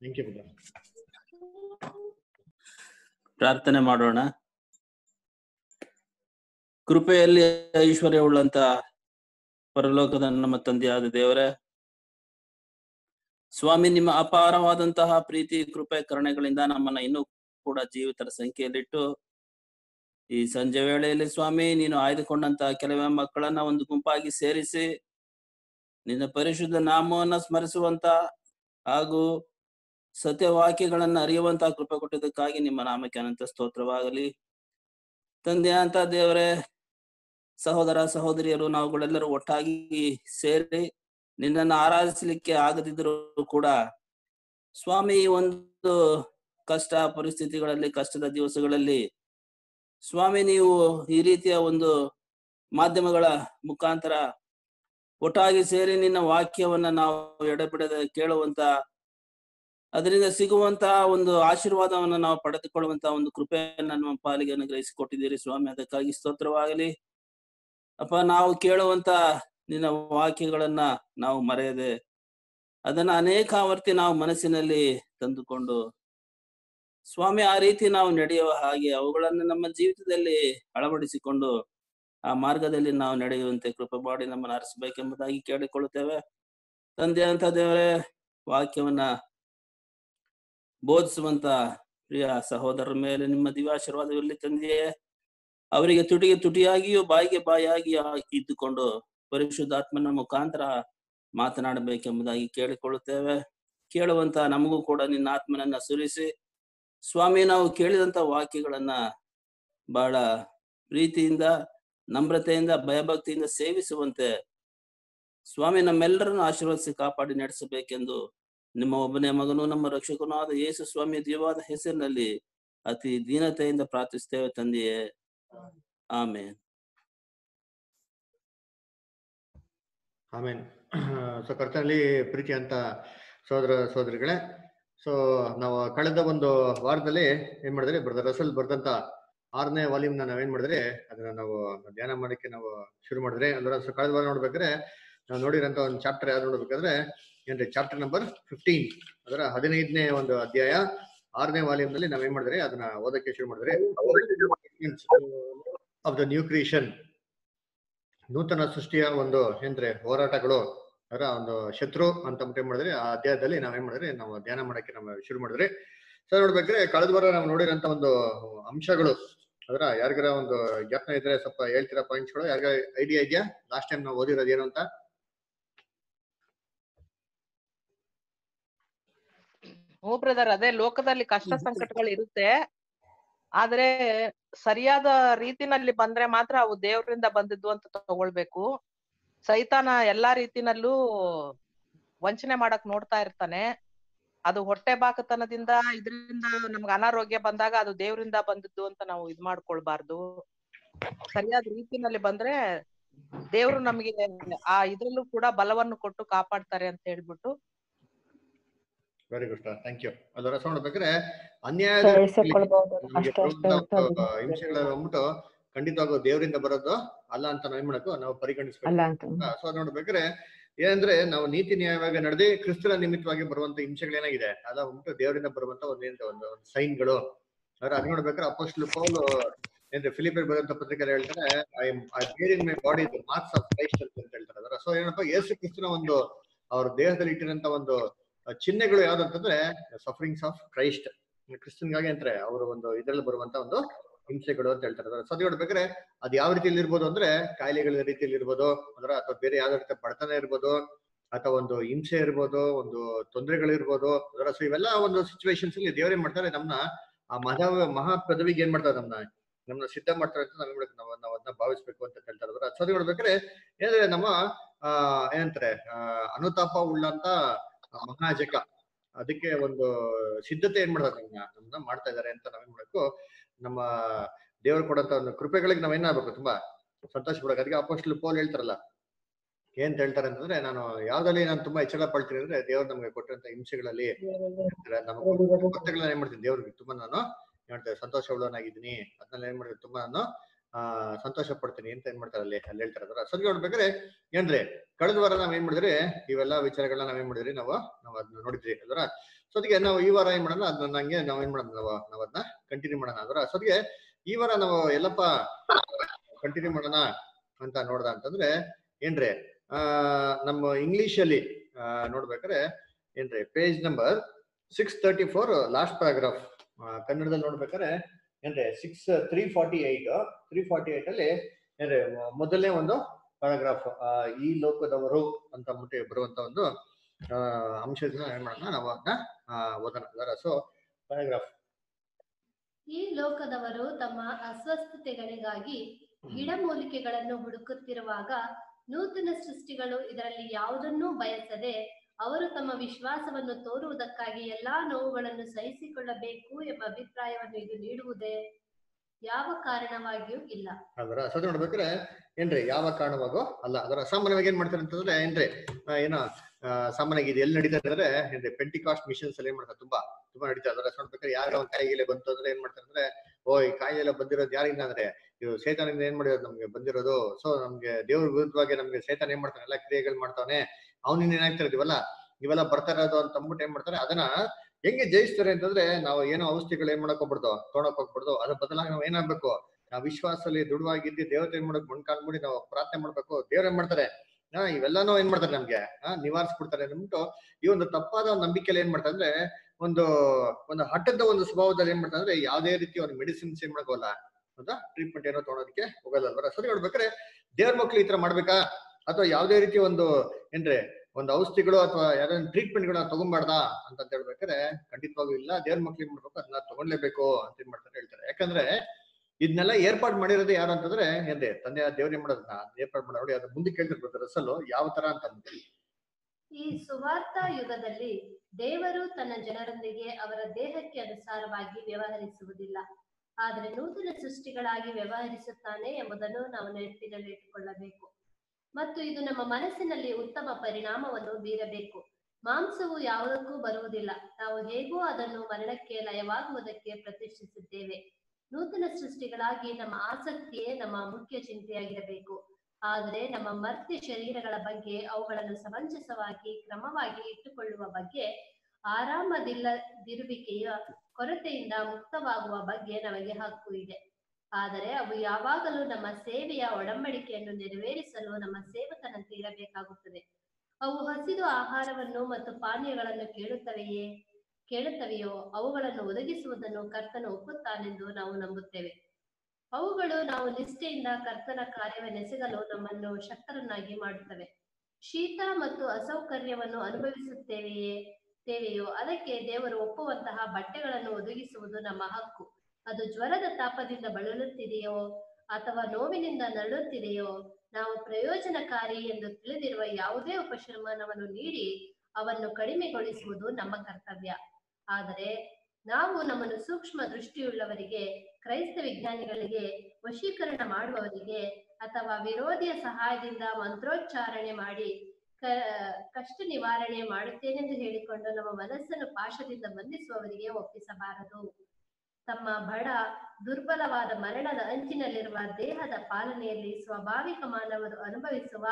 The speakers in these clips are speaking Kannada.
ಥ್ಯಾಂಕ್ ಯು ಬ್ರದರ್ ಪ್ರಾರ್ಥನೆ ಮಾಡೋಣ ಕೃಪೆಯಲ್ಲಿ ಐಶ್ವರ್ಯವುಳ್ಳಂತ ಪರಲೋಕದ ನಮ್ಮ ತಂದೆಯಾದ ದೇವರೇ ಸ್ವಾಮಿ ನಿಮ್ಮ ಅಪಾರವಾದಂತಹ ಪ್ರೀತಿ ಕೃಪೆ ಕರುಣೆಗಳಿಂದ ನಮ್ಮನ್ನ ಇನ್ನೂ ಕೂಡ ಜೀವಿತರ ಸಂಖ್ಯೆಯಲ್ಲಿಟ್ಟು ಈ ಸಂಜೆ ವೇಳೆಯಲ್ಲಿ ಸ್ವಾಮಿ ನೀನು ಆಯ್ದುಕೊಂಡಂತಹ ಕೆಲವೇ ಮಕ್ಕಳನ್ನ ಒಂದು ಗುಂಪಾಗಿ ಸೇರಿಸಿ ನಿನ್ನ ಪರಿಶುದ್ಧ ನಾಮವನ್ನ ಸ್ಮರಿಸುವಂತ ಹಾಗೂ ಸತ್ಯವಾಕ್ಯಗಳನ್ನ ಅರಿಯುವಂತಹ ಕೃಪೆ ಕೊಟ್ಟಿದ್ದಕ್ಕಾಗಿ ನಿಮ್ಮ ನಾಮಕ್ಕೆ ಅನಂತ ಸ್ತೋತ್ರವಾಗಲಿ ತಂದೆ ಅಂತ ದೇವರೇ ಸಹೋದರ ಸಹೋದರಿಯರು ನಾವುಗಳೆಲ್ಲರೂ ಒಟ್ಟಾಗಿ ಸೇರಿ ನಿನ್ನನ್ನು ಆರಾಧಿಸಲಿಕ್ಕೆ ಆಗದಿದ್ದರೂ ಕೂಡ ಸ್ವಾಮಿ ಈ ಒಂದು ಕಷ್ಟ ಪರಿಸ್ಥಿತಿಗಳಲ್ಲಿ ಕಷ್ಟದ ದಿವಸಗಳಲ್ಲಿ ಸ್ವಾಮಿ ನೀವು ಈ ರೀತಿಯ ಒಂದು ಮಾಧ್ಯಮಗಳ ಮುಖಾಂತರ ಒಟ್ಟಾಗಿ ಸೇರಿ ನಿನ್ನ ವಾಕ್ಯವನ್ನ ನಾವು ಎಡೆಬಿಡದೆ ಕೇಳುವಂತ ಅದರಿಂದ ಸಿಗುವಂತ ಒಂದು ಆಶೀರ್ವಾದವನ್ನ ನಾವು ಪಡೆದುಕೊಳ್ಳುವಂತ ಒಂದು ಕೃಪೆಯನ್ನ ನಮ್ಮ ಪಾಲಿಗೆ ಅನುಗ್ರಹಿಸಿಕೊಟ್ಟಿದ್ದೀರಿ ಸ್ವಾಮಿ ಅದಕ್ಕಾಗಿ ಸ್ತೋತ್ರವಾಗಲಿ ಅಪ್ಪ ನಾವು ಕೇಳುವಂತ ನಿನ್ನ ವಾಕ್ಯಗಳನ್ನ ನಾವು ಮರೆಯದೆ ಅದನ್ನ ಅನೇಕ ಆವರ್ತಿ ನಾವು ಮನಸ್ಸಿನಲ್ಲಿ ತಂದುಕೊಂಡು ಸ್ವಾಮಿ ಆ ರೀತಿ ನಾವು ನಡೆಯುವ ಹಾಗೆ ಅವುಗಳನ್ನು ನಮ್ಮ ಜೀವಿತದಲ್ಲಿ ಅಳವಡಿಸಿಕೊಂಡು ಆ ಮಾರ್ಗದಲ್ಲಿ ನಾವು ನಡೆಯುವಂತೆ ಕೃಪೆ ಮಾಡಿ ನಮ್ಮನ್ನು ಹರಿಸಬೇಕೆಂಬುದಾಗಿ ಕೇಳಿಕೊಳ್ಳುತ್ತೇವೆ ತಂದೆ ಅಂತ ದೇವರೇ ವಾಕ್ಯವನ್ನ ಬೋಧಿಸುವಂತ ಪ್ರಿಯ ಸಹೋದರರ ಮೇಲೆ ನಿಮ್ಮ ದಿವ್ಯಾಶೀರ್ವಾದವಿರಲಿ ತಂದೆಯೇ ಅವರಿಗೆ ತುಟಿಗೆ ತುಟಿಯಾಗಿಯೂ ಬಾಯಿಗೆ ಬಾಯಿಯಾಗಿ ಇದ್ದುಕೊಂಡು ಪರಿಶುದ್ಧಾತ್ಮನ ಮುಖಾಂತರ ಮಾತನಾಡಬೇಕೆಂಬುದಾಗಿ ಕೇಳಿಕೊಳ್ಳುತ್ತೇವೆ ಕೇಳುವಂತ ನಮಗೂ ಕೂಡ ನಿನ್ನ ಆತ್ಮನನ್ನ ಸುರಿಸಿ ಸ್ವಾಮಿ ನಾವು ಕೇಳಿದಂತ ವಾಕ್ಯಗಳನ್ನ ಬಹಳ ಪ್ರೀತಿಯಿಂದ ನಮ್ರತೆಯಿಂದ ಭಯಭಕ್ತಿಯಿಂದ ಸೇವಿಸುವಂತೆ ಸ್ವಾಮಿ ನಮ್ಮೆಲ್ಲರನ್ನು ಆಶೀರ್ವದಿಸಿ ಕಾಪಾಡಿ ನಡೆಸಬೇಕೆಂದು ನಿಮ್ಮ ಒಬ್ಬನೇ ಮಗನು ನಮ್ಮ ರಕ್ಷಕನೂ ಆದ ಯೇಸು ಸ್ವಾಮಿ ದಿವ್ಯವಾದ ಹೆಸರಿನಲ್ಲಿ ಅತಿ ದೀನತೆಯಿಂದ ಪ್ರಾರ್ಥಿಸ್ತೇವೆ ತಂದೆಯೇ ಆಮೇನ್ ಆಮೇನ್ ಸೊ ಕರ್ತನಲ್ಲಿ ಪ್ರೀತಿ ಅಂತ ಸೋದರ ಸೋದರಿಗಳೇ ಸೊ ನಾವು ಕಳೆದ ಒಂದು ವಾರದಲ್ಲಿ ಏನ್ ಮಾಡಿದ್ರಿ ಬ್ರದರ್ ರಸಲ್ ಬರ್ದಂತ ಆರನೇ ವಾಲ್ಯೂಮ್ ನಾವೇನ್ ಮಾಡಿದ್ರಿ ಅದನ್ನ ನಾವು ಧ್ಯಾನ ಮಾಡಕ್ಕೆ ನಾವು ಶುರು ಮಾಡಿದ್ರಿ ಅಂದ್ರೆ ಸೊ ಕಳೆದ ವಾರ ನೋಡ್ಬೇಕಾದ್ರೆ ನಾವು ನೋಡಿರಂತ ಒಂದು ಚಾಪ್ಟರ್ ಯಾವ್ದು ನೋಡ್ಬೇಕಾದ್ರೆ ಏನ್ರಿ ಚಾಪ್ಟರ್ ನಂಬರ್ ಫಿಫ್ಟೀನ್ ಅದರ ಹದಿನೈದನೇ ಒಂದು ಅಧ್ಯಾಯ ಆರನೇ ವಾಲ್ಯೂಮ್ ನಲ್ಲಿ ನಾವೇನ್ ಮಾಡಿದ್ರಿ ಅದನ್ನ ಓದಕ್ಕೆ ಶುರು ಮಾಡಿದ್ರಿ ಆಫ್ ದ ನ್ಯೂ ಕ್ರಿಯೇಷನ್ ನೂತನ ಸೃಷ್ಟಿಯ ಒಂದು ಏನ್ರಿ ಹೋರಾಟಗಳು ಅದರ ಒಂದು ಶತ್ರು ಅಂತ ಏನ್ ಮಾಡಿದ್ರಿ ಆ ಅಧ್ಯಾಯದಲ್ಲಿ ನಾವೇನ್ ಮಾಡಿದ್ರಿ ನಾವು ಧ್ಯಾನ ಮಾಡಕ್ಕೆ ನಾವು ಶುರು ಮಾಡಿದ್ರಿ ಸೊ ನೋಡ್ಬೇಕ್ರೆ ಕಳೆದ ವಾರ ನಾವು ನೋಡಿರಂತ ಒಂದು ಅಂಶಗಳು ಅದರ ಯಾರಿಗಾರ ಒಂದು ಜ್ಞಾಪನ ಇದ್ರೆ ಸ್ವಲ್ಪ ಹೇಳ್ತೀರಾ ಪಾಯಿಂಟ್ಸ್ಗಳು ಯಾರಿಗ ಐಡಿಯಾ ಇದೆಯಾ ಲಾಸ್ಟ್ ಟೈಮ್ ನಾವು ಓದಿರೋದು ಏನು ಅಂತ ಹ್ಞೂ ಬ್ರದರ್ ಅದೇ ಲೋಕದಲ್ಲಿ ಕಷ್ಟ ಸಂಕಟಗಳು ಇರುತ್ತೆ ಆದ್ರೆ ಸರಿಯಾದ ರೀತಿನಲ್ಲಿ ಬಂದ್ರೆ ಮಾತ್ರ ಅವು ದೇವರಿಂದ ಬಂದಿದ್ದು ಅಂತ ತಗೊಳ್ಬೇಕು ಸೈತಾನ ಎಲ್ಲಾ ರೀತಿನಲ್ಲೂ ವಂಚನೆ ಮಾಡಕ್ ನೋಡ್ತಾ ಇರ್ತಾನೆ ಅದು ಹೊಟ್ಟೆ ಬಾಕತನದಿಂದ ಇದರಿಂದ ನಮ್ಗೆ ಅನಾರೋಗ್ಯ ಬಂದಾಗ ಅದು ದೇವರಿಂದ ಬಂದಿದ್ದು ಅಂತ ನಾವು ಇದ್ ಮಾಡ್ಕೊಳ್ಬಾರ್ದು ಸರಿಯಾದ ರೀತಿನಲ್ಲಿ ಬಂದ್ರೆ ದೇವ್ರು ನಮ್ಗೆ ಆ ಇದ್ರಲ್ಲೂ ಕೂಡ ಬಲವನ್ನು ಕೊಟ್ಟು ಕಾಪಾಡ್ತಾರೆ ಅಂತ ಹೇಳ್ಬಿಟ್ಟು very good sir thank you ಅದರ ಸೊ ನೋಡ್ಬೇಕಾದ್ರೆ ಅನ್ಯಾಯದ ಸಹಿಸಿಕೊಳ್ಬಹುದು ನಮಗೆ ಅಷ್ಟೇ ಅಷ್ಟೇ ಬರುವಂತ ಇರ್ತದೆ. ಹಿಂಸೆಗಳ ಬಂದ್ಬಿಟ್ಟು ಖಂಡಿತವಾಗೂ ದೇವರಿಂದ ಬರೋದು ಅಲ್ಲ ಅಂತ ನಾವ್ ಏನ್ ಮಾಡಬೇಕು ನಾವು ಅಲ್ಲ ಪರಿಗಣಿಸ್ಬೇಕು ಅಂತ ಸೊ ಅದ್ ನೋಡ್ಬೇಕಾದ್ರೆ ಏನಂದ್ರೆ ನಾವು ನೀತಿ ನ್ಯಾಯವಾಗಿ ನಡೆದಿ ಕ್ರಿಸ್ತರ ನಿಮಿತ್ತವಾಗಿ ಬರುವಂತ ಹಿಂಸೆಗಳೇನಾಗಿದೆ ಅದ ಬಂದ್ಬಿಟ್ಟು ದೇವರಿಂದ ಬರುವಂತ ಒಂದು ಏನ್ ಒಂದು ಒಂದು ಸೈನ್ಗಳು ಆದ್ರೆ ಅದ್ ನೋಡ್ಬೇಕಾದ್ರೆ ಅಪೋಸ್ಟಲ್ ಪೌಲ್ ಏನ್ರಿ ಫಿಲಿಪಿಯರ್ ಬರುವಂತ ಪತ್ರಿಕೆಯಲ್ಲಿ ಹೇಳ್ತಾರೆ I I bear in my body the marks of Christ ಅಂತ ಹೇಳ್ತಾರೆ ಅದರ ಸೊ ಏನಪ್ಪ ಯೇಸು ಕ್ರಿಸ್ತನ ಒಂದು ಅವ್ರ ದೇಹದಲ್ಲಿ ಇಟ್ಟಿರಂತ ಒಂದು ಅಹ್, ಚಿಹ್ನೆಗಳು ಯಾವ್ದಂತಂದ್ರೆ ಸಫರಿಂಗ್ಸ್ ಆಫ್ ಕ್ರೈಸ್ಟ್ ಕ್ರಿಸ್ತನ್ಗಾಗಿ ಅಂತಾರೆ ಅವರ ಒಂದು ಇದ್ರಲ್ಲಿ ಬರುವಂತ ಒಂದು ಹಿಂಸೆಗಳು ಅಂತ ಹೇಳ್ತಾರೆ ಅದರ ಸೊ ಅದ್ ನೋಡ್ಬೇಕಾದ್ರೆ ಅದ್ ಯಾವ ರೀತಿಯಲ್ಲಿ ಇರ್ಬೋದು ಅಂದ್ರೆ ಕಾಯಿಲೆಗಳ ರೀತಿಯಲ್ಲಿ ಇರ್ಬೋದು ಅದರ ಅಥವಾ ಬೇರೆ ಯಾವ್ದೋ ರೀತಿಯ ಬಡತನ ಇರ್ಬೋದು ಅಥವಾ ಒಂದು ಹಿಂಸೆ ಇರ್ಬೋದು ಒಂದು ತೊಂದರೆಗಳಿರ್ಬೋದು ಅದರ ಸೊ ಇವೆಲ್ಲ ಒಂದು ಸಿಚುವೇಶನ್ಸ್ ಅಲ್ಲಿ ದೇವರೇ ಮಾಡ್ತಾರೆ ನಮ್ನ ಆ ಮಹಾ ಮಹಾ ಪದವಿಗೆ ಏನ್ ಮಾಡ್ತಾರೆ ನಮ್ನ ನಮ್ನ ಸಿದ್ಧ ಮಾಡ್ತಾರೆ ಅಂತ ನಾವ್ ನಾವು ನಾವು ಅದನ್ನ ಭಾವಿಸ್ಬೇಕು ಅಂತ ಹೇಳ್ತಾರೆ ಅದರ ಸೊ ಅದ್ ನೋಡ್ಬೇಕಾದ್ರೆ ಏನಂದ್ರೆ ನಮ್ಮ ಆ ಏನಂತಾರೆ ಆ ಅನುತಾಪ ಉಳ್ಳಂತ ಮಹಾಜಕ ಅದಕ್ಕೆ ಒಂದು ಸಿದ್ಧತೆ ಏನ್ ಮಾಡ್ತಾರೆ ನಮ್ನ ನಮ್ನ ಮಾಡ್ತಾ ಇದಾರೆ ಅಂತ ನಾವೇನ್ ಮಾಡ್ಬೇಕು ನಮ್ಮ ದೇವರು ಕೊಡಂತ ಒಂದು ಕೃಪೆಗಳಿಗೆ ನಾವೇನಾಗ್ಬೇಕು ತುಂಬಾ ಸಂತೋಷ ಪಡಬೇಕು ಅದಕ್ಕೆ ಅಪೋಸ್ಟಲ್ ಪೋಲ್ ಹೇಳ್ತಾರಲ್ಲ ಏನ್ ಹೇಳ್ತಾರೆ ಅಂತಂದ್ರೆ ನಾನು ಯಾವ್ದ್ರಲ್ಲಿ ನಾನು ತುಂಬಾ ಹೆಚ್ಚಳ ಪಡ್ತೀನಿ ಅಂದ್ರೆ ದೇವ್ರು ನಮ್ಗೆ ಕೊಟ್ಟಂತ ಹಿಂಸೆಗಳಲ್ಲಿ ನಮಗೆ ಕೊಟ್ಟಗಳನ್ನ ಏನ್ ಮಾಡ್ತೀನಿ ದೇವ್ರಿಗೆ ತುಂಬಾ ನಾನು ಏನ್ ಮಾಡ್ತೇನೆ ಸಂತೋಷ ಉಳ್ಳವನಾಗಿದ್ದೀನಿ ಅದನ್ನೆಲ್ಲ ಏನ್ ಮಾಡ್ತೀನಿ ತುಂಬಾ ನಾನು ಆ ಸಂತೋಷ ಪಡ್ತೀನಿ ಅಂತ ಏನ್ ಮಾಡ್ತಾರೆ ಅಲ್ಲಿ ಅಲ್ಲಿ ಹೇಳ್ತಾರೆ ಅದರ ಸದ್ಯ ನೋಡ್ಬೇಕಾದ್ರೆ ಏನ್ರಿ ಕಳೆದ ವಾರ ನಾವ್ ಏನ್ ಮಾಡಿದ್ರಿ ಇವೆಲ್ಲ ವಿಚಾರಗಳನ್ನ ನಾವ್ ಏನ್ ಮಾಡಿದ್ರಿ ನಾವು ನಾವು ಅದನ್ನ ನೋಡಿದ್ರಿ ಅದರ ಸದ್ಯ ನಾವು ಈ ವಾರ ಏನ್ ಮಾಡೋಣ ಅದನ್ನ ನಂಗೆ ನಾವ್ ಏನ್ ಮಾಡೋಣ ನಾವು ನಾವ್ ಅದನ್ನ ಕಂಟಿನ್ಯೂ ಮಾಡೋಣ ಅದರ ಸದ್ಯ ಈ ವಾರ ನಾವು ಎಲ್ಲಪ್ಪ ಕಂಟಿನ್ಯೂ ಮಾಡೋಣ ಅಂತ ನೋಡ್ದ ಅಂತಂದ್ರೆ ಏನ್ರಿ ಆ ನಮ್ಮ ಇಂಗ್ಲಿಷ್ ಅಲ್ಲಿ ಆ, ನೋಡ್ಬೇಕಾದ್ರೆ ಏನ್ರಿ page number six thirty four last paragraph ಕನ್ನಡದಲ್ಲಿ ನೋಡ್ಬೇಕಾದ್ರೆ ಏನ್ರಿ six three forty eight three forty eight ಅಲ್ಲಿ ಏನ್ರಿ ಮೊ- ಮೊದಲನೇ ಒಂದು ಪ್ಯಾರಾಗ್ರಾಫ್ ಈ ಲೋಕದವರು ಅಂತ ಮುಟ್ಟಿ ಬರುವಂತ ಒಂದು ಆ, ಅಂಶದಿಂದ ಏನ್ ಮಾಡೋಣ ನಾವು ಅದನ್ನ ಆ, ಓದೋಣ ಅದರ ಸೊ ಪ್ಯಾರಾಗ್ರಾಫ್ ಈ ಲೋಕದವರು ತಮ್ಮ ಅಸ್ವಸ್ಥತೆಗಳಿಗಾಗಿ ಗಿಡಮೂಲಿಕೆಗಳನ್ನು ಹುಡುಕುತ್ತಿರುವಾಗ ನೂತನ ಸೃಷ್ಟಿಗಳು ಇದರಲ್ಲಿ ಯಾವುದನ್ನೂ ಬಯಸದೆ ಅವರು ತಮ್ಮ ವಿಶ್ವಾಸವನ್ನು ತೋರುವುದಕ್ಕಾಗಿ ಎಲ್ಲಾ ನೋವುಗಳನ್ನು ಸಹಿಸಿಕೊಳ್ಳಬೇಕು ಎಂಬ ಅಭಿಪ್ರಾಯವನ್ನು ಇದು ನೀಡುವುದೇ ಯಾವ ಕಾರಣವಾಗಿಯೂ ಇಲ್ಲ ಅದರ ಸದ್ಯ ನೋಡ್ಬೇಕಾದ್ರೆ ಏನ್ರಿ ಯಾವ ಕಾರಣವಾಗೋ ಅಲ್ಲ ಅದರ ಸಾಮಾನ್ಯವಾಗಿ ಏನ್ ಮಾಡ್ತಾರೆ ಅಂತಂದ್ರೆ ಏನ್ರಿ ಆ, ಏನೋ ಆ, ಸಾಮಾನ್ಯವಾಗಿ ಇದು ಎಲ್ಲಿ ನಡೀತಾ ಇದ್ರೆ ಏನ್ರಿ ಪೆಂಟಿಕಾಸ್ಟ್ ಮಿಷನ್ಸ್ ಅಲ್ಲಿ ಏನ್ ಮಾಡ್ತಾರೆ ತುಂಬಾ ತುಂಬಾ ನಡೀತಾ ಅದರ ನೋಡ್ಬೇಕಾದ್ರೆ ಯಾರ ಒಂದ್ ಕಾಯಿಲೆ ಬಂತು ಅಂದ್ರೆ ಏನ್ ಮಾಡ್ತಾರೆ ಅಂದ್ರೆ ಓ ಈ ಕಾಯಿಲೆ ಎಲ್ಲ ಬಂದಿರೋದು ಯಾರಿಂದ ಅಂದ್ರೆ ಇದು ಸೇತಾನಿಂದ ಏನ್ ಮಾಡಿರೋದು ನಮ್ಗೆ ಬಂದಿರೋದು ಸೊ ನಮ್ಗೆ ದೇವ್ರ ವಿರುದ್ಧವಾಗಿ ನಮ್ಗೆ ಸೇತಾನ ಏನ್ ಮಾಡ್ತಾನೆ ಎಲ್ಲ ಕ್ರಿಯೆಗಳು ಮಾಡ್ತಾನೆ ಅವನಿಂದ ಏನಾಗ್ತಾ ಇದೀವಲ್ಲ ಇವೆಲ್ಲ ಬರ್ತಾ ಇರೋದು ಅಂತ ಅಂದ್ಬಿಟ್ಟು ಏನ್ ಮಾಡ್ತಾರೆ ಅದನ್ನ ಹೆಂಗೆ ಜಯಿಸ್ತಾರೆ ಅಂತಂದ್ರೆ ನಾವು ಏನೋ ಔಷಧಿಗಳು ಏನ್ ಮಾಡಕ್ ಹೋಗ್ಬಿಡ್ದು ತೊಗೊಳಕ್ ಹೋಗ್ಬಿಡ್ದು ಅದ್ರ ಬದಲಾಗಿ ನಾವು ಏನಾಗ್ಬೇಕು ನಾವು ವಿಶ್ವಾಸದಲ್ಲಿ ದೃಢವಾಗಿದ್ದು ದೇವತೆ ಏನ್ ಮಾಡಕ್ ಮೊಣ್ಕಾಲ್ ಮಾಡಿ ನಾವು ಪ್ರಾರ್ಥನೆ ಮಾಡ್ಬೇಕು ದೇವ್ರ ಏನ್ ಮಾಡ್ತಾರೆ ಹಾ ಇವೆಲ್ಲಾನು ಏನ್ ಮಾಡ್ತಾರೆ ನಮ್ಗೆ ಹಾ ನಿವಾರಿಸ್ಬಿಡ್ತಾರೆ ಅಂದ್ಬಿಟ್ಟು ಈ ಒಂದು ತಪ್ಪಾದ ಒಂದು ನಂಬಿಕೆಯಲ್ಲಿ ಏನ್ ಮಾಡ್ತಾರೆ ಅಂದ್ರೆ ಒಂದು ಒಂದು ಹಠದ ಒಂದು ಸ್ವಭಾವದಲ್ಲಿ ಏನ್ ಮಾಡ್ತಾರೆ ಅಂದ್ರೆ ಯಾವ್ದೇ ರೀತಿ ಒಂದು ಮೆಡಿಸಿನ್ಸ್ ಏನ್ ಮಾಡಕೋಲ್ಲ ಹೌದಾ ಟ್ರೀಟ್ಮೆಂಟ್ ಏನೋ ತಗೊಳೋದಕ್ಕೆ ಹೋಗಲ್ಲ ಅಲ್ವಾ ಸರಿ ನೋಡ್ಬೇಕಾದ್ರೆ ದೇವ್ರ ಮಕ್ಳು ಈ ತರ ಮಾಡ್ಬೇಕಾ ಅಥವಾ ಯಾವ್ದೇ ರೀತಿ ಒಂದು ಏನ್ರಿ ಒಂದು ಔಷಧಿಗಳು ಅಥವಾ ಯಾವ್ದೋ ಟ್ರೀಟ್ಮೆಂಟ್ ಗಳನ್ನ ತಗೊಂಬಾರ್ದಾ ಅಂತ ಹೇಳ್ಬೇಕಾದ್ರೆ ಖಂಡಿತವಾಗೂ ಇಲ್ಲ ದೇವ್ರ ಮಕ್ಳು ಏನ್ ಮಾಡ್ಬೇಕು ಅದನ್ನ ತಗೊಂಡ್ಲೇಬೇಕು ಅಂತ ಏನ್ ಮಾಡ್ತಾರೆ ಹೇಳ್ತಾರೆ ಯಾಕಂದ್ರೆ ಇದನ್ನೆಲ್ಲ ಏರ್ಪಾಡು ಮಾಡಿರೋದು ಯಾರು ಅಂತಂದ್ರೆ ಏನ್ರಿ ತಂದೆ ದೇವ್ರ ಏನ್ ಮಾಡೋದನ್ನ ಏರ್ಪಾಡು ಮಾಡಿ ನೋಡಿ ಅದು ಮುಂದೆ ಕೇಳ್ತಿರ್ಬೇಕು ರಸಲು ಯಾವ ತರ ಅಂತ ಅಂದ್ಬಿಟ್ಟು ಈ ಸುವಾರ್ಥ ಯುಗದಲ್ಲಿ ದೇವರು ತನ್ನ ಜನರೊಂದಿಗೆ ಅವರ ದೇಹಕ್ಕೆ ಅನುಸಾರವಾಗಿ ವ್ಯವಹರಿಸುವುದಿಲ್ಲ ಆದರೆ ನೂತನ ಸೃಷ್ಟಿಗಳಾಗಿ ವ್ಯವಹರಿಸುತ್ತಾನೆ ಎಂಬುದನ್ನು ನಾವು ನೆನಪಿನಲ್ಲಿಟ್ಟುಕೊಳ್ಳಬೇಕು ಮತ್ತು ಇದು ನಮ್ಮ ಮನಸ್ಸಿನಲ್ಲಿ ಉತ್ತಮ ಪರಿಣಾಮವನ್ನು ಬೀರಬೇಕು ಮಾಂಸವು ಯಾವುದಕ್ಕೂ ಬರುವುದಿಲ್ಲ ನಾವು ಹೇಗೋ ಅದನ್ನು ಮರಣಕ್ಕೆ ಲಯವಾಗುವುದಕ್ಕೆ ಪ್ರತಿಷ್ಠಿಸಿದ್ದೇವೆ ನೂತನ ಸೃಷ್ಟಿಗಳಾಗಿ ನಮ್ಮ ಆಸಕ್ತಿಯೇ ನಮ್ಮ ಮುಖ್ಯ ಚಿಂತೆಯಾಗಿರಬೇಕು ಆದರೆ ನಮ್ಮ ಮರ್ತ್ಯ ಶರೀರಗಳ ಬಗ್ಗೆ ಅವುಗಳನ್ನು ಸಮಂಜಸವಾಗಿ ಕ್ರಮವಾಗಿ ಇಟ್ಟುಕೊಳ್ಳುವ ಬಗ್ಗೆ ಆರಾಮದಿಲ್ಲದಿರುವಿಕೆಯ ಕೊರತೆಯಿಂದ ಮುಕ್ತವಾಗುವ ಬಗ್ಗೆ ನಮಗೆ ಹಕ್ಕು ಇದೆ ಆದರೆ ಅವು ಯಾವಾಗಲೂ ನಮ್ಮ ಸೇವೆಯ ಒಡಂಬಡಿಕೆಯನ್ನು ನೆರವೇರಿಸಲು ನಮ್ಮ ಸೇವಕನಂತೆ ಇರಬೇಕಾಗುತ್ತದೆ ಅವು ಹಸಿದು ಆಹಾರವನ್ನು ಮತ್ತು ಪಾನೀಯಗಳನ್ನು ಕೇಳುತ್ತವೆಯೇ ಕೇಳುತ್ತವೆಯೋ ಅವುಗಳನ್ನು ಒದಗಿಸುವುದನ್ನು ಕರ್ತನು ಒಪ್ಪುತ್ತಾನೆಂದು ನಾವು ನಂಬುತ್ತೇವೆ ಅವುಗಳು ನಾವು ನಿಷ್ಠೆಯಿಂದ ಕರ್ತನ ಕಾರ್ಯವನ್ನೆಸಗಲು ನಮ್ಮನ್ನು ಶಕ್ತರನ್ನಾಗಿ ಮಾಡುತ್ತವೆ ಶೀತ ಮತ್ತು ಅಸೌಕರ್ಯವನ್ನು ಅನುಭವಿಸುತ್ತೇವೆಯೇ ತೇವೆಯೋ ಅದಕ್ಕೆ ದೇವರು ಒಪ್ಪುವಂತಹ ಬಟ್ಟೆಗಳನ್ನು ಒದಗಿಸುವುದು ನಮ್ಮ ಹಕ್ಕು ಅದು ಜ್ವರದ ತಾಪದಿಂದ ಬಳಲುತ್ತಿದೆಯೋ ಅಥವಾ ನೋವಿನಿಂದ ನರಳುತ್ತಿದೆಯೋ ನಾವು ಪ್ರಯೋಜನಕಾರಿ ಎಂದು ತಿಳಿದಿರುವ ಯಾವುದೇ ಉಪಶಮನವನ್ನು ನೀಡಿ ಅವನ್ನು ಕಡಿಮೆಗೊಳಿಸುವುದು ನಮ್ಮ ಕರ್ತವ್ಯ ಆದರೆ ನಾವು ನಮ್ಮನ್ನು ಸೂಕ್ಷ್ಮ ದೃಷ್ಟಿಯುಳ್ಳವರಿಗೆ ಕ್ರೈಸ್ತ ವಿಜ್ಞಾನಿಗಳಿಗೆ ವಶೀಕರಣ ಮಾಡುವವರಿಗೆ ಅಥವಾ ವಿರೋಧಿಯ ಸಹಾಯದಿಂದ ಮಂತ್ರೋಚ್ಚಾರಣೆ ಮಾಡಿ ಕ- ಕಷ್ಟ ನಿವಾರಣೆ ಮಾಡುತ್ತೇನೆಂದು ಹೇಳಿಕೊಂಡು ನಮ್ಮ ಮನಸ್ಸನ್ನು ಪಾಶದಿಂದ ಬಂಧಿಸುವವರಿಗೆ ಒಪ್ಪಿಸಬಾರದು ತಮ್ಮ ಬಡ ದುರ್ಬಲವಾದ ಮರಣದ ಅಂಚಿನಲ್ಲಿರುವ ದೇಹದ ಪಾಲನೆಯಲ್ಲಿ ಸ್ವಾಭಾವಿಕ ಮಾನವರು ಅನುಭವಿಸುವ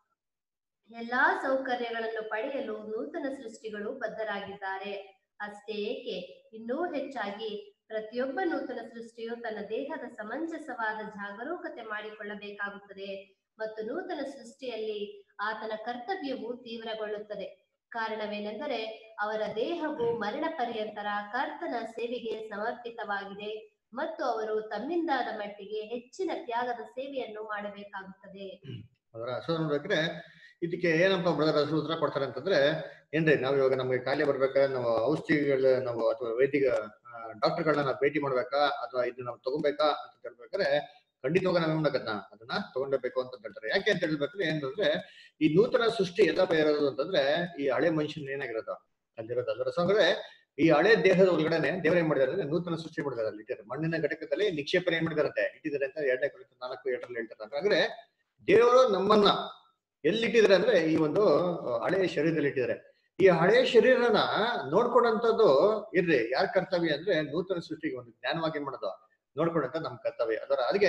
ಎಲ್ಲಾ ಸೌಕರ್ಯಗಳನ್ನು ಪಡೆಯಲು ನೂತನ ಸೃಷ್ಟಿಗಳು ಬದ್ಧರಾಗಿದ್ದಾರೆ ಅಷ್ಟೇ ಏಕೆ ಇನ್ನೂ ಹೆಚ್ಚಾಗಿ ಪ್ರತಿಯೊಬ್ಬ ನೂತನ ಸೃಷ್ಟಿಯು ತನ್ನ ದೇಹದ ಸಮಂಜಸವಾದ ಜಾಗರೂಕತೆ ಮಾಡಿಕೊಳ್ಳಬೇಕಾಗುತ್ತದೆ ಮತ್ತು ನೂತನ ಸೃಷ್ಟಿಯಲ್ಲಿ ಆತನ ಕರ್ತವ್ಯವು ತೀವ್ರಗೊಳ್ಳುತ್ತದೆ ಕಾರಣವೇನೆಂದರೆ ಅವರ ದೇಹವು ಮರಣ ಪರ್ಯಂತರ ಕರ್ತನ ಸೇವೆಗೆ ಸಮರ್ಪಿತವಾಗಿದೆ ಮತ್ತು ಅವರು ತಮ್ಮಿಂದಾದ ಮಟ್ಟಿಗೆ ಹೆಚ್ಚಿನ ತ್ಯಾಗದ ಸೇವೆಯನ್ನು ಮಾಡಬೇಕಾಗುತ್ತದೆ ಅದರ ಸೊ ನೋಡ್ಬೇಕ್ರೆ ಇದಕ್ಕೆ ಏನಪ್ಪ ಬ್ರದರ್ ಅಸಲು ಉತ್ತರ ಕೊಡ್ತಾರೆ ಅಂತಂದ್ರೆ ಏನ್ರಿ ನಾವ್ ಇವಾಗ ನಮ್ಗೆ ಕಾಯಿಲೆ ಬರ್ಬೇಕಾದ್ರೆ ನಾವು ಔಷಧಿಗಳ ನಾವು ಅಥವಾ ವೈದಿಕ ಡಾಕ್ಟರ್ಗಳನ್ನ ನಾವು ಭೇಟಿ ಮಾಡ್ಬೇಕಾ ಅಥವಾ ಇದನ್ನ ನಾವು ತಗೋಬೇಕಾ ಅಂತ ಹೇಳ್ಬೇಕಾದ್ರೆ ಖಂಡಿತವಾಗ ನಾವ್ ಏನ್ ಮಾಡಕತ್ನ ಅದನ್ನ ತಗೊಂಡಬೇಕು ಅಂತ ಹೇಳ್ತಾರೆ ಯಾಕೆ ಅಂತ ಹೇಳ್ಬೇಕ್ರೆ ಏನಂದ್ರೆ ಈ ನೂತನ ಸೃಷ್ಟಿ ಎಲ್ಲಪ್ಪ ಇರೋದು ಅಂತಂದ್ರೆ ಈ ಹಳೆ ಮನುಷ್ಯನ ಏನಾಗಿರೋದು ಅಲ್ಲಿರೋದು ಅದರ ಸೊ ಅಂದ್ರೆ ಈ ಹಳೆ ದೇಹದ ಒಳಗಡೆನೆ ದೇವ್ರ ಏನ್ ಮಾಡಿದಾರೆ ಅಂದ್ರೆ ನೂತನ ಸೃಷ್ಟಿ ಮಾಡಿದಾರೆ ಅಲ್ಲಿ ಇಟ್ಟಿದ್ದಾರೆ ಮಣ್ಣಿನ ಘಟಕದಲ್ಲಿ ನಿಕ್ಷೇಪಣೆ ಏನ್ ಮಾಡಿದಾರಂತೆ ಇಟ್ಟಿದ್ದಾರೆ ಅಂತ ಎರಡನೇ ಕುರಿತು ನಾಲ್ಕು ಎರಡರಲ್ಲಿ ಹೇಳ್ತಾರೆ ಅಂದ್ರೆ ದೇವರು ನಮ್ಮನ್ನ ಎಲ್ಲಿಟ್ಟಿದ್ದಾರೆ ಅಂದ್ರೆ ಈ ಒಂದು ಅಹ್, ಹಳೆಯ ಶರೀರದಲ್ಲಿ ಇಟ್ಟಿದ್ದಾರೆ ಈ ಹಳೆಯ ಶರೀರನ ನೋಡ್ಕೊಂಡಂತದ್ದು ಇರ್ರಿ ಯಾರ್ ಕರ್ತವ್ಯ ಅಂದ್ರೆ ನೂತನ ಸೃಷ್ಟಿಗೆ ಒಂದು ಜ್ಞಾನವಾಗಿ ಏನ್ ಮಾಡೋದು ನೋಡ್ಕೊಂಡಂತ ನಮ್ ಕರ್ತವ್ಯ ಅದರ ಅದಕ್ಕೆ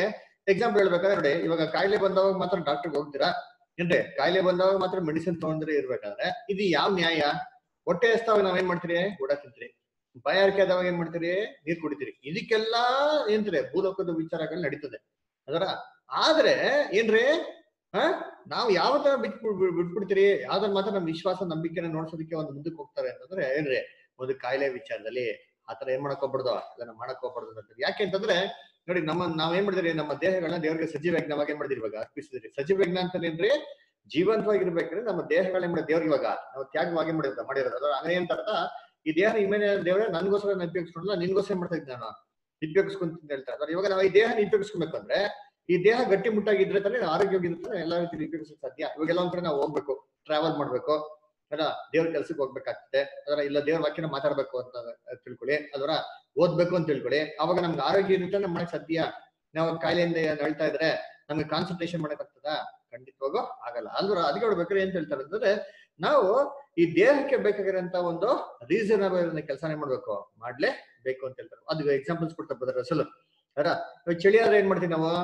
ಎಕ್ಸಾಂಪಲ್ ಹೇಳ್ಬೇಕಾದ್ರೆ ನೋಡಿ ಇವಾಗ ಕಾಯಿಲೆ ಬಂದವಾಗ ಮಾತ್ರ ಡಾಕ್ಟರ್ಗೆ ಹೋಗ್ತೀರಾ ಏನ್ರಿ ಕಾಯಿಲೆ ಬಂದವಾಗ ಮಾತ್ರ ಮೆಡಿಸಿನ್ ತಗೊಂಡ್ರೆ ಇರ್ಬೇಕಾದ್ರೆ ಇದು ಯಾವ ನ್ಯಾಯ ಹೊಟ್ಟೆ ಹಸ್ತಾವಾಗ ನಾವ್ ಏನ್ ಮಾಡ್ತೀರಿ ಊಟ ತಿಂತೀರಿ ಬಾಯಾರಿಕೆ ಆದವಾಗ ಏನ್ ಮಾಡ್ತೀರಿ ನೀರ್ ಕುಡಿತೀರಿ ಇದಕ್ಕೆಲ್ಲಾ ಏನ್ರಿ ಭೂಲೋಕದ ವಿಚಾರಗಳು ನಡೀತದೆ ಅದರ ಆದ್ರೆ ಏನ್ರಿ ಹ ನಾವು ಯಾವ ತರ ಬಿಟ್ಬಿಡ್ ಬಿಟ್ಬಿಡ್ತೀರಿ ಯಾವ್ದನ್ನ ಮಾತ್ರ ನಮ್ ವಿಶ್ವಾಸ ನಂಬಿಕೆನ ನೋಡ್ಸೋದಕ್ಕೆ ಒಂದು ಮುಂದಕ್ಕೆ ಹೋಗ್ತಾರೆ ಅಂತಂದ್ರೆ ಏನ್ರಿ ಒಂದು ಕಾಯಿಲೆ ವಿಚಾರದಲ್ಲಿ ಆತರ ಏನ್ ಮಾಡಕ್ ಹೋಗ್ಬಾರ್ದು ಅದನ್ನ ಮಾಡಕ್ ಹೋಗ್ಬಾರ್ದು ಅಂತ ಯಾಕೆ ಅಂತಂದ್ರೆ ನೋಡಿ ನಮ್ಮ ನಾವ್ ಏನ್ ಮಾಡಿದ್ರಿ ನಮ್ಮ ದೇಹಗಳನ್ನ ದೇವರಿಗೆ ಸಜೀವ ಯಜ್ಞವಾಗಿ ಏನ್ ಮಾಡಿದ್ರಿ ಇವಾಗ ಅರ್ಪಿಸಿದ್ರಿ ಸಜೀವ ಯಜ್ಞ ಅಂತ ಏನ್ರಿ ಜೀವಂತವಾಗಿರ್ಬೇಕಂದ್ರೆ ನಮ್ಮ ದೇಹಗಳನ್ನ ಏನ್ ಮಾಡಿದ್ ದೇವ್ರಿಗೆ ಇವಾಗ ನಾವು ತ್ಯಾಗವಾಗಿ ಮಾಡಿರೋದು ಮಾಡಿರೋದು ಅದ್ರ ಅಂದ್ರೆ ಏನ್ ಅರ್ಥ ಈ ದೇಹ ಇಮೇನೆ ದೇವ್ರೆ ನನ್ಗೋಸ್ಕರ ನಾನು ಉಪಯೋಗಿಸ್ಕೊಂಡ್ಲ ನಿನ್ಗೋಸ್ಕರ ಮಾಡ್ತಾ ಇದ್ದೆ ನಾನು ಉಪಯೋಗಿಸ್ಕೊಂತ ಹೇಳ್ತಾರೆ ಅದ್ರ ಇವಾಗ ನಾವು ಈ ದೇಹ ಉಪಯೋಗಿಸ್ಕೊಬೇಕಂದ್ರೆ ಈ ದೇಹ ಗಟ್ಟಿ ಮುಟ್ಟಾಗಿದ್ರೆ ತಾನೇ ಆರೋಗ್ಯವಾಗಿದ್ರೆ ಎಲ್ಲಾ ರೀತಿ ಉಪಯೋಗಿಸಕ್ ಸಾಧ್ಯ ಇವಾಗೆಲ್ಲ ಒಂದ್ ಕಡೆ ನಾವು ಹೋಗ್ಬೇಕು ಟ್ರಾವೆಲ್ ಮಾಡ್ಬೇಕು ಅಲ್ಲ ದೇವ್ರ ಕೆಲ್ಸಕ್ಕೆ ಹೋಗ್ಬೇಕಾಗ್ತದೆ ಅದರ ಇಲ್ಲ ದೇವ್ರ ವಾಕ್ಯನ ಮಾತಾಡ್ಬೇಕು ಅಂತ ತಿಳ್ಕೊಳ್ಳಿ ಅದರ ಓದ್ಬೇಕು ಅಂತ ತಿಳ್ಕೊಳ್ಳಿ ಅವಾಗ ನಮ್ಗೆ ಆರೋಗ್ಯ ಇರುತ್ತೆ ನಮ್ ಮಾಡಕ್ ಸಾಧ್ಯ ನಾವು ಕಾಯಿಲೆಯಿಂದ ಹೇಳ್ತಾ ಇದ್ರೆ ನಮ್ಗೆ ಕಾನ್ಸಂಟ್ರೇಷನ್ ಮಾಡಕ್ ಆಗ್ತದ ಖಂಡಿತವಾಗೂ ಆಗಲ್ಲ ಅಲ್ವರ ಅದಕ್ಕೆ ಹೇಳ್ಬೇಕಾದ್ರೆ ಏನ್ ಹೇಳ್ತಾರೆ ಅಂತಂದ್ರೆ ನಾವು ಈ ದೇಹಕ್ಕೆ ಬೇಕಾಗಿರೋಂತ ಒಂದು ರೀಸನಬಲ್ ಕೆಲಸನೇ ಮಾಡ್ಬೇಕು ಮಾಡ್ಲೇ ಬೇಕು ಅಂತ ಹೇಳ್ತಾರೆ ಅದು ಎಕ್ಸಾಂಪಲ್ಸ್ ಕೊಡ್ತಾ ಬರ್ತಾರೆ ಅಸಲು ಅದರ ಇವಾಗ ಚಳಿ ಆದ್ರೆ ಏನ್ ಮಾಡ್ತೀವಿ ನಾವು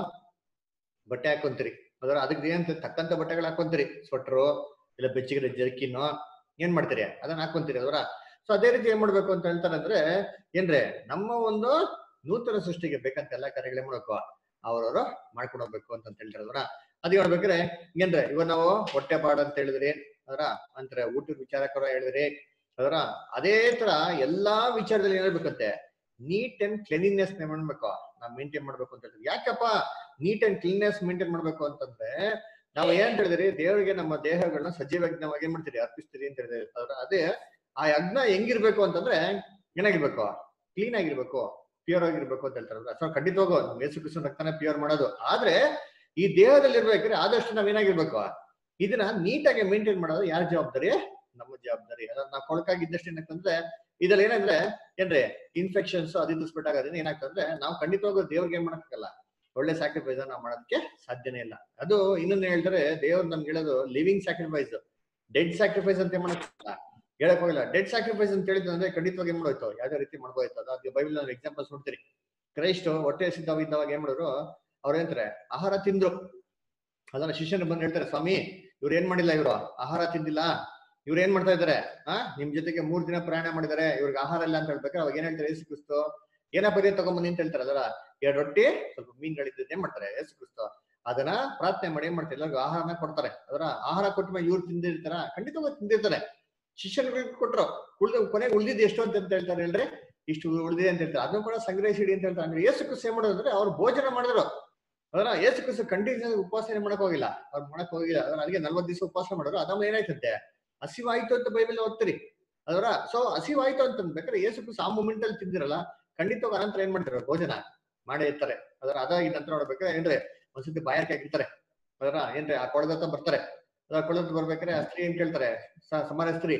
ಬಟ್ಟೆ ಹಾಕೊಂತೀರಿ ಅದರ ಅದಕ್ಕೆ ಏನ್ ತಕ್ಕಂತ ಬಟ್ಟೆಗಳು ಹಾಕೊಂತೀರಿ ಸ್ವೆಟ್ರು ಇಲ್ಲ ಬೆಚ್ಚಗಿರೋ ಜರ್ಕಿನ್ನು ಏನ್ ಮಾಡ್ತೀರಿ ಅದನ್ನ ಹಾಕೊಂತೀರಿ ಅದರ ಸೊ ಅದೇ ರೀತಿ ಏನ್ ಮಾಡ್ಬೇಕು ಅಂತ ಹೇಳ್ತಾರೆ ಅಂದ್ರೆ ಏನ್ರೆ ನಮ್ಮ ಒಂದು ನೂತನ ಸೃಷ್ಟಿಗೆ ಬೇಕಂತ ಎಲ್ಲಾ ಕಾರ್ಯಗಳೇ ಮಾಡ್ಬೇಕು ಅವ್ರವ್ರು ಮಾಡ್ಕೊಂಡು ಹೋಗ್ಬೇಕು ಅಂತ ಹೇಳ್ತಾರೆ ಅದರ ಅದ್ ಹೇಳ್ಬೇಕ್ರೆ ಏನ್ರೆ ಇವಾಗ ನಾವು ಹೊಟ್ಟೆ ಪಾಡ್ ಅಂತ ಹೇಳಿದ್ರಿ ಅದರ ಅಂತಾರೆ ಊಟದ ವಿಚಾರಕರ ಹೇಳಿದ್ರಿ ಅದರ ಅದೇ ತರ ಎಲ್ಲಾ ವಿಚಾರದಲ್ಲಿ ಏನಿರ್ಬೇಕಂತೆ ನೀಟ್ ಅಂಡ್ ಕ್ಲೀನಿನೆಸ್ ಮಾಡ್ಬೇಕು ನಾವ್ ಮೇಂಟೈನ್ ಮಾಡ್ಬೇಕು ಅಂತ ಹೇಳ್ತೀವಿ ಯಾಕಪ್ಪ ನೀಟ್ ಅಂಡ್ ಕ್ಲೀನ್ನೆಸ್ ಮೇಂಟೈನ್ ಮಾಡ್ಬೇಕು ಅಂತಂದ್ರೆ ನಾವು ಏನ್ ಹೇಳಿದ್ರಿ ದೇವರಿಗೆ ನಮ್ಮ ದೇಹಗಳನ್ನ ಸಜೀವ ಯಜ್ಞವಾಗಿ ಏನ್ ಮಾಡ್ತೀರಿ ಅರ್ಪಿಸ್ತೀರಿ ಅಂತ ಹೇಳಿದ್ರಿ ಅದ್ರ ಅದೇ ಆ ಯಜ್ಞ ಹೆಂಗಿರ್ಬೇಕು ಅಂತಂದ್ರೆ ಏನಾಗಿರ್ಬೇಕು ಕ್ಲೀನ್ ಆಗಿರ್ಬೇಕು ಪ್ಯೂರ್ ಆಗಿರ್ಬೇಕು ಅಂತ ಹೇಳ್ತಾರಲ್ಲ ಸೊ ಖಂಡಿತವಾಗೂ ನಮ್ ಯೇಸು ಕ್ರಿಸ್ತನ ರಕ್ತನ ಪ್ಯೂರ್ ಮಾಡೋದು ಆದ್ರೆ ಈ ದೇಹದಲ್ಲಿ ಇರ್ಬೇಕಾದ್ರೆ ಆದಷ್ಟು ನಾವೇನಾಗಿರ್ಬೇಕು ಇದನ್ನ ನೀಟಾಗಿ ಮೇಂಟೈನ್ ಮಾಡೋದು ಯಾರ ಜವಾಬ್ದಾರಿ ನಮ್ಮ ಜವಾಬ್ದಾರಿ ಅದನ್ನ ನಾವು ಕೊಳಕಾಗಿದ್ದಷ್ಟು ಏನಂತಂದ್ರೆ ಇದ್ರಲ್ಲಿ ಏನಂದ್ರೆ ಏನ್ರಿ ಇನ್ಫೆಕ್ಷನ್ಸ್ ಅದಿದ್ದು ಸ್ಪ್ರೆಡ್ ಆಗೋದ್ರಿಂದ ಏನಾಗ್ತಂದ್ರೆ ನಾವು ಖಂಡಿತವಾಗೂ ದೇವ್ರಿಗೆ ಏನ್ ಮಾಡಕ್ಕಾಗಲ್ಲ ಒಳ್ಳೆ ಸ್ಯಾಕ್ರಿಫೈಸ್ ನಾವು ಮಾಡೋದಕ್ಕೆ ಸಾಧ್ಯನೇ ಇಲ್ಲ ಅದು ಇನ್ನೊಂದು ಹೇಳ್ತಾರೆ ದೇವ್ರು ನಮ್ಗೆ ಹೇಳೋದು ಲಿವಿಂಗ್ ಸ್ಯಾಕ್ರಿಫೈಸ್ ಡೆಡ್ ಸ್ಯಾಕ್ರಿಫೈಸ್ ಅಂತ ಮಾಡಕ್ಕಾಗಲ್ಲ ಹೇಳಕ್ ಹೋಗಿಲ್ಲ ಡೆಡ್ ಸ್ಯಾಕ್ರಿಫೈಸ್ ಅಂತ ಹೇಳಿದ್ರೆ ಅಂದ್ರೆ ಖಂಡಿತವಾಗಿ ಏನ್ ಮಾಡೋಯ್ತು ಯಾವ್ದೇ ರೀತಿ ಮಾಡ್ಬೋಯ್ತು ಅದು ಅದು ಬೈಬಲ್ ನಾವು ಎಕ್ಸಾಂಪಲ್ಸ್ ನೋಡ್ತೀರಿ ಕ್ರೈಸ್ಟ್ ಹೊಟ್ಟೆ ಹಸಿದ್ದವ ಇದ್ದವಾಗ ಏನ್ ಮಾಡಿದ್ರು ಅವ್ರ ಏನಂತಾರೆ ಆಹಾರ ತಿಂದ್ರು ಅದನ್ನ ಶಿಷ್ಯನ ಬಂದು ಹೇಳ್ತಾರೆ ಸ್ವಾಮಿ ಇವ್ರು ಏನ್ ಮಾಡಿಲ್ಲ ಇವರು ಆಹಾರ ತಿಂದಿಲ್ಲ ಇವ್ರು ಏನ್ ಮಾಡ್ತಾ ಇದಾರೆ ಆ ನಿಮ್ ಜೊತೆಗೆ ಮೂರ್ ದಿನ ಪ್ರಯಾಣ ಮಾಡಿದಾರೆ ಇವ್ರಿಗೆ ಆಹಾರ ಇಲ್ಲ ಅಂತ ಹೇಳ್ಬೇಕಾದ್ರೆ ಅವಾಗ ಏನ್ ಹೇಳ್ತಾರೆ ಯೇಸು ಕ್ರಿಸ್ತು ಏನ ಬರೀ ತಗೊಂಬಂದಿ ಅಂತ ಹೇಳ್ತಾರೆ ಅದರ ಎರಡು ರೊಟ್ಟಿ ಸ್ವಲ್ಪ ಮೀನ್ಗಳಿದ್ದು ಏನ್ ಮಾಡ್ತಾರೆ ಯೇಸು ಕ್ರಿಸ್ತು ಅದನ್ನ ಪ್ರಾರ್ಥನೆ ಮಾಡಿ ಏನ್ ಮಾಡ್ತಾರೆ ಎಲ್ಲರಿಗೂ ಆಹಾರನ ಕೊಡ್ತಾರೆ ಅದರ ಆಹಾರ ಕೊಟ್ಟ ಮೇಲೆ ಇವ್ರು ತಿಂದಿರ್ತಾರ ಖಂಡಿತವಾಗಿ ತಿಂದಿರ್ತಾರೆ ಶಿಷ್ಯರುಗಳಿಗೆ ಕೊಟ್ರು ಉಳ್ದ ಕೊನೆಗೆ ಉಳ್ದಿದ್ದು ಎಷ್ಟು ಅಂತ ಅಂತ ಹೇಳ್ತಾರೆ ಹೇಳ್ರಿ ಇಷ್ಟು ಉಳಿದಿದೆ ಅಂತ ಹೇಳ್ತಾರೆ ಅದನ್ನು ಕೂಡ ಸಂಗ್ರಹಿಸಿಡಿ ಅಂತ ಹೇಳ್ತಾರೆ ಅಂದ್ರೆ ಏಸು ಕ್ರಿಸ್ತು ಏನ್ ಮಾಡೋದಂದ್ರೆ ಅವ್ರು ಭೋಜನ ಮಾಡಿದ್ರು ಅದರ ಏಸು ಕ್ರಿಸ್ತು ಕಂಟಿನ್ಯೂ ಉಪವಾಸ ಮಾಡಕ್ ಹೋಗಿಲ್ಲ ಅವ್ರು ಮಾಡಕ್ ಹೋಗಿಲ್ಲ ಅದರ ಅದಕ್ಕೆ ನಲ್ವತ್ತು ದಿವಸ ಉಪವಾಸ ಮಾಡಿದ್ರು ಅದಮ್ಮ ಏನಾಯ್ತಂತೆ ಹಸಿವಾಯ್ತು ಅಂತ ಬೈಬಲ್ ಓದ್ತೀರಿ ಅದರ ಸೊ ಹಸಿವಾಯ್ತು ಅಂತ ಬೇಕಾದ್ರೆ ಏಸು ಕ್ರಿಸ್ತು ಆ ಮೂಮೆಂಟ್ ಅಲ್ಲಿ ತಿಂದಿರಲ್ಲ ಖಂಡಿತವಾಗಿ ಅನಂತರ ಏನ್ ಮಾಡ್ತಾರೆ ಭೋಜನ ಮಾಡೇ ಇರ್ತಾರೆ ಅದರ ಅದಾಗಿ ನಂತರ ನೋಡ್ಬೇಕಾದ್ರೆ ಏನ್ರಿ ಒಂದ್ಸತಿ ಬಾಯಾರಿಕೆ ಆಗಿರ್ತಾರೆ ಅದರ ಏನ್ರಿ ಆ ಕೊಳದತ್ತ ಬರ್ತಾರೆ ಅದರ ಕೊಳದ ಬರ್ಬೇಕಾದ್ರೆ ಆ ಸ್ತ್ರೀ ಏನ್ ಕೇಳ್ತಾರೆ ಸ- ಸಮಾನ ಸ್ತ್ರೀ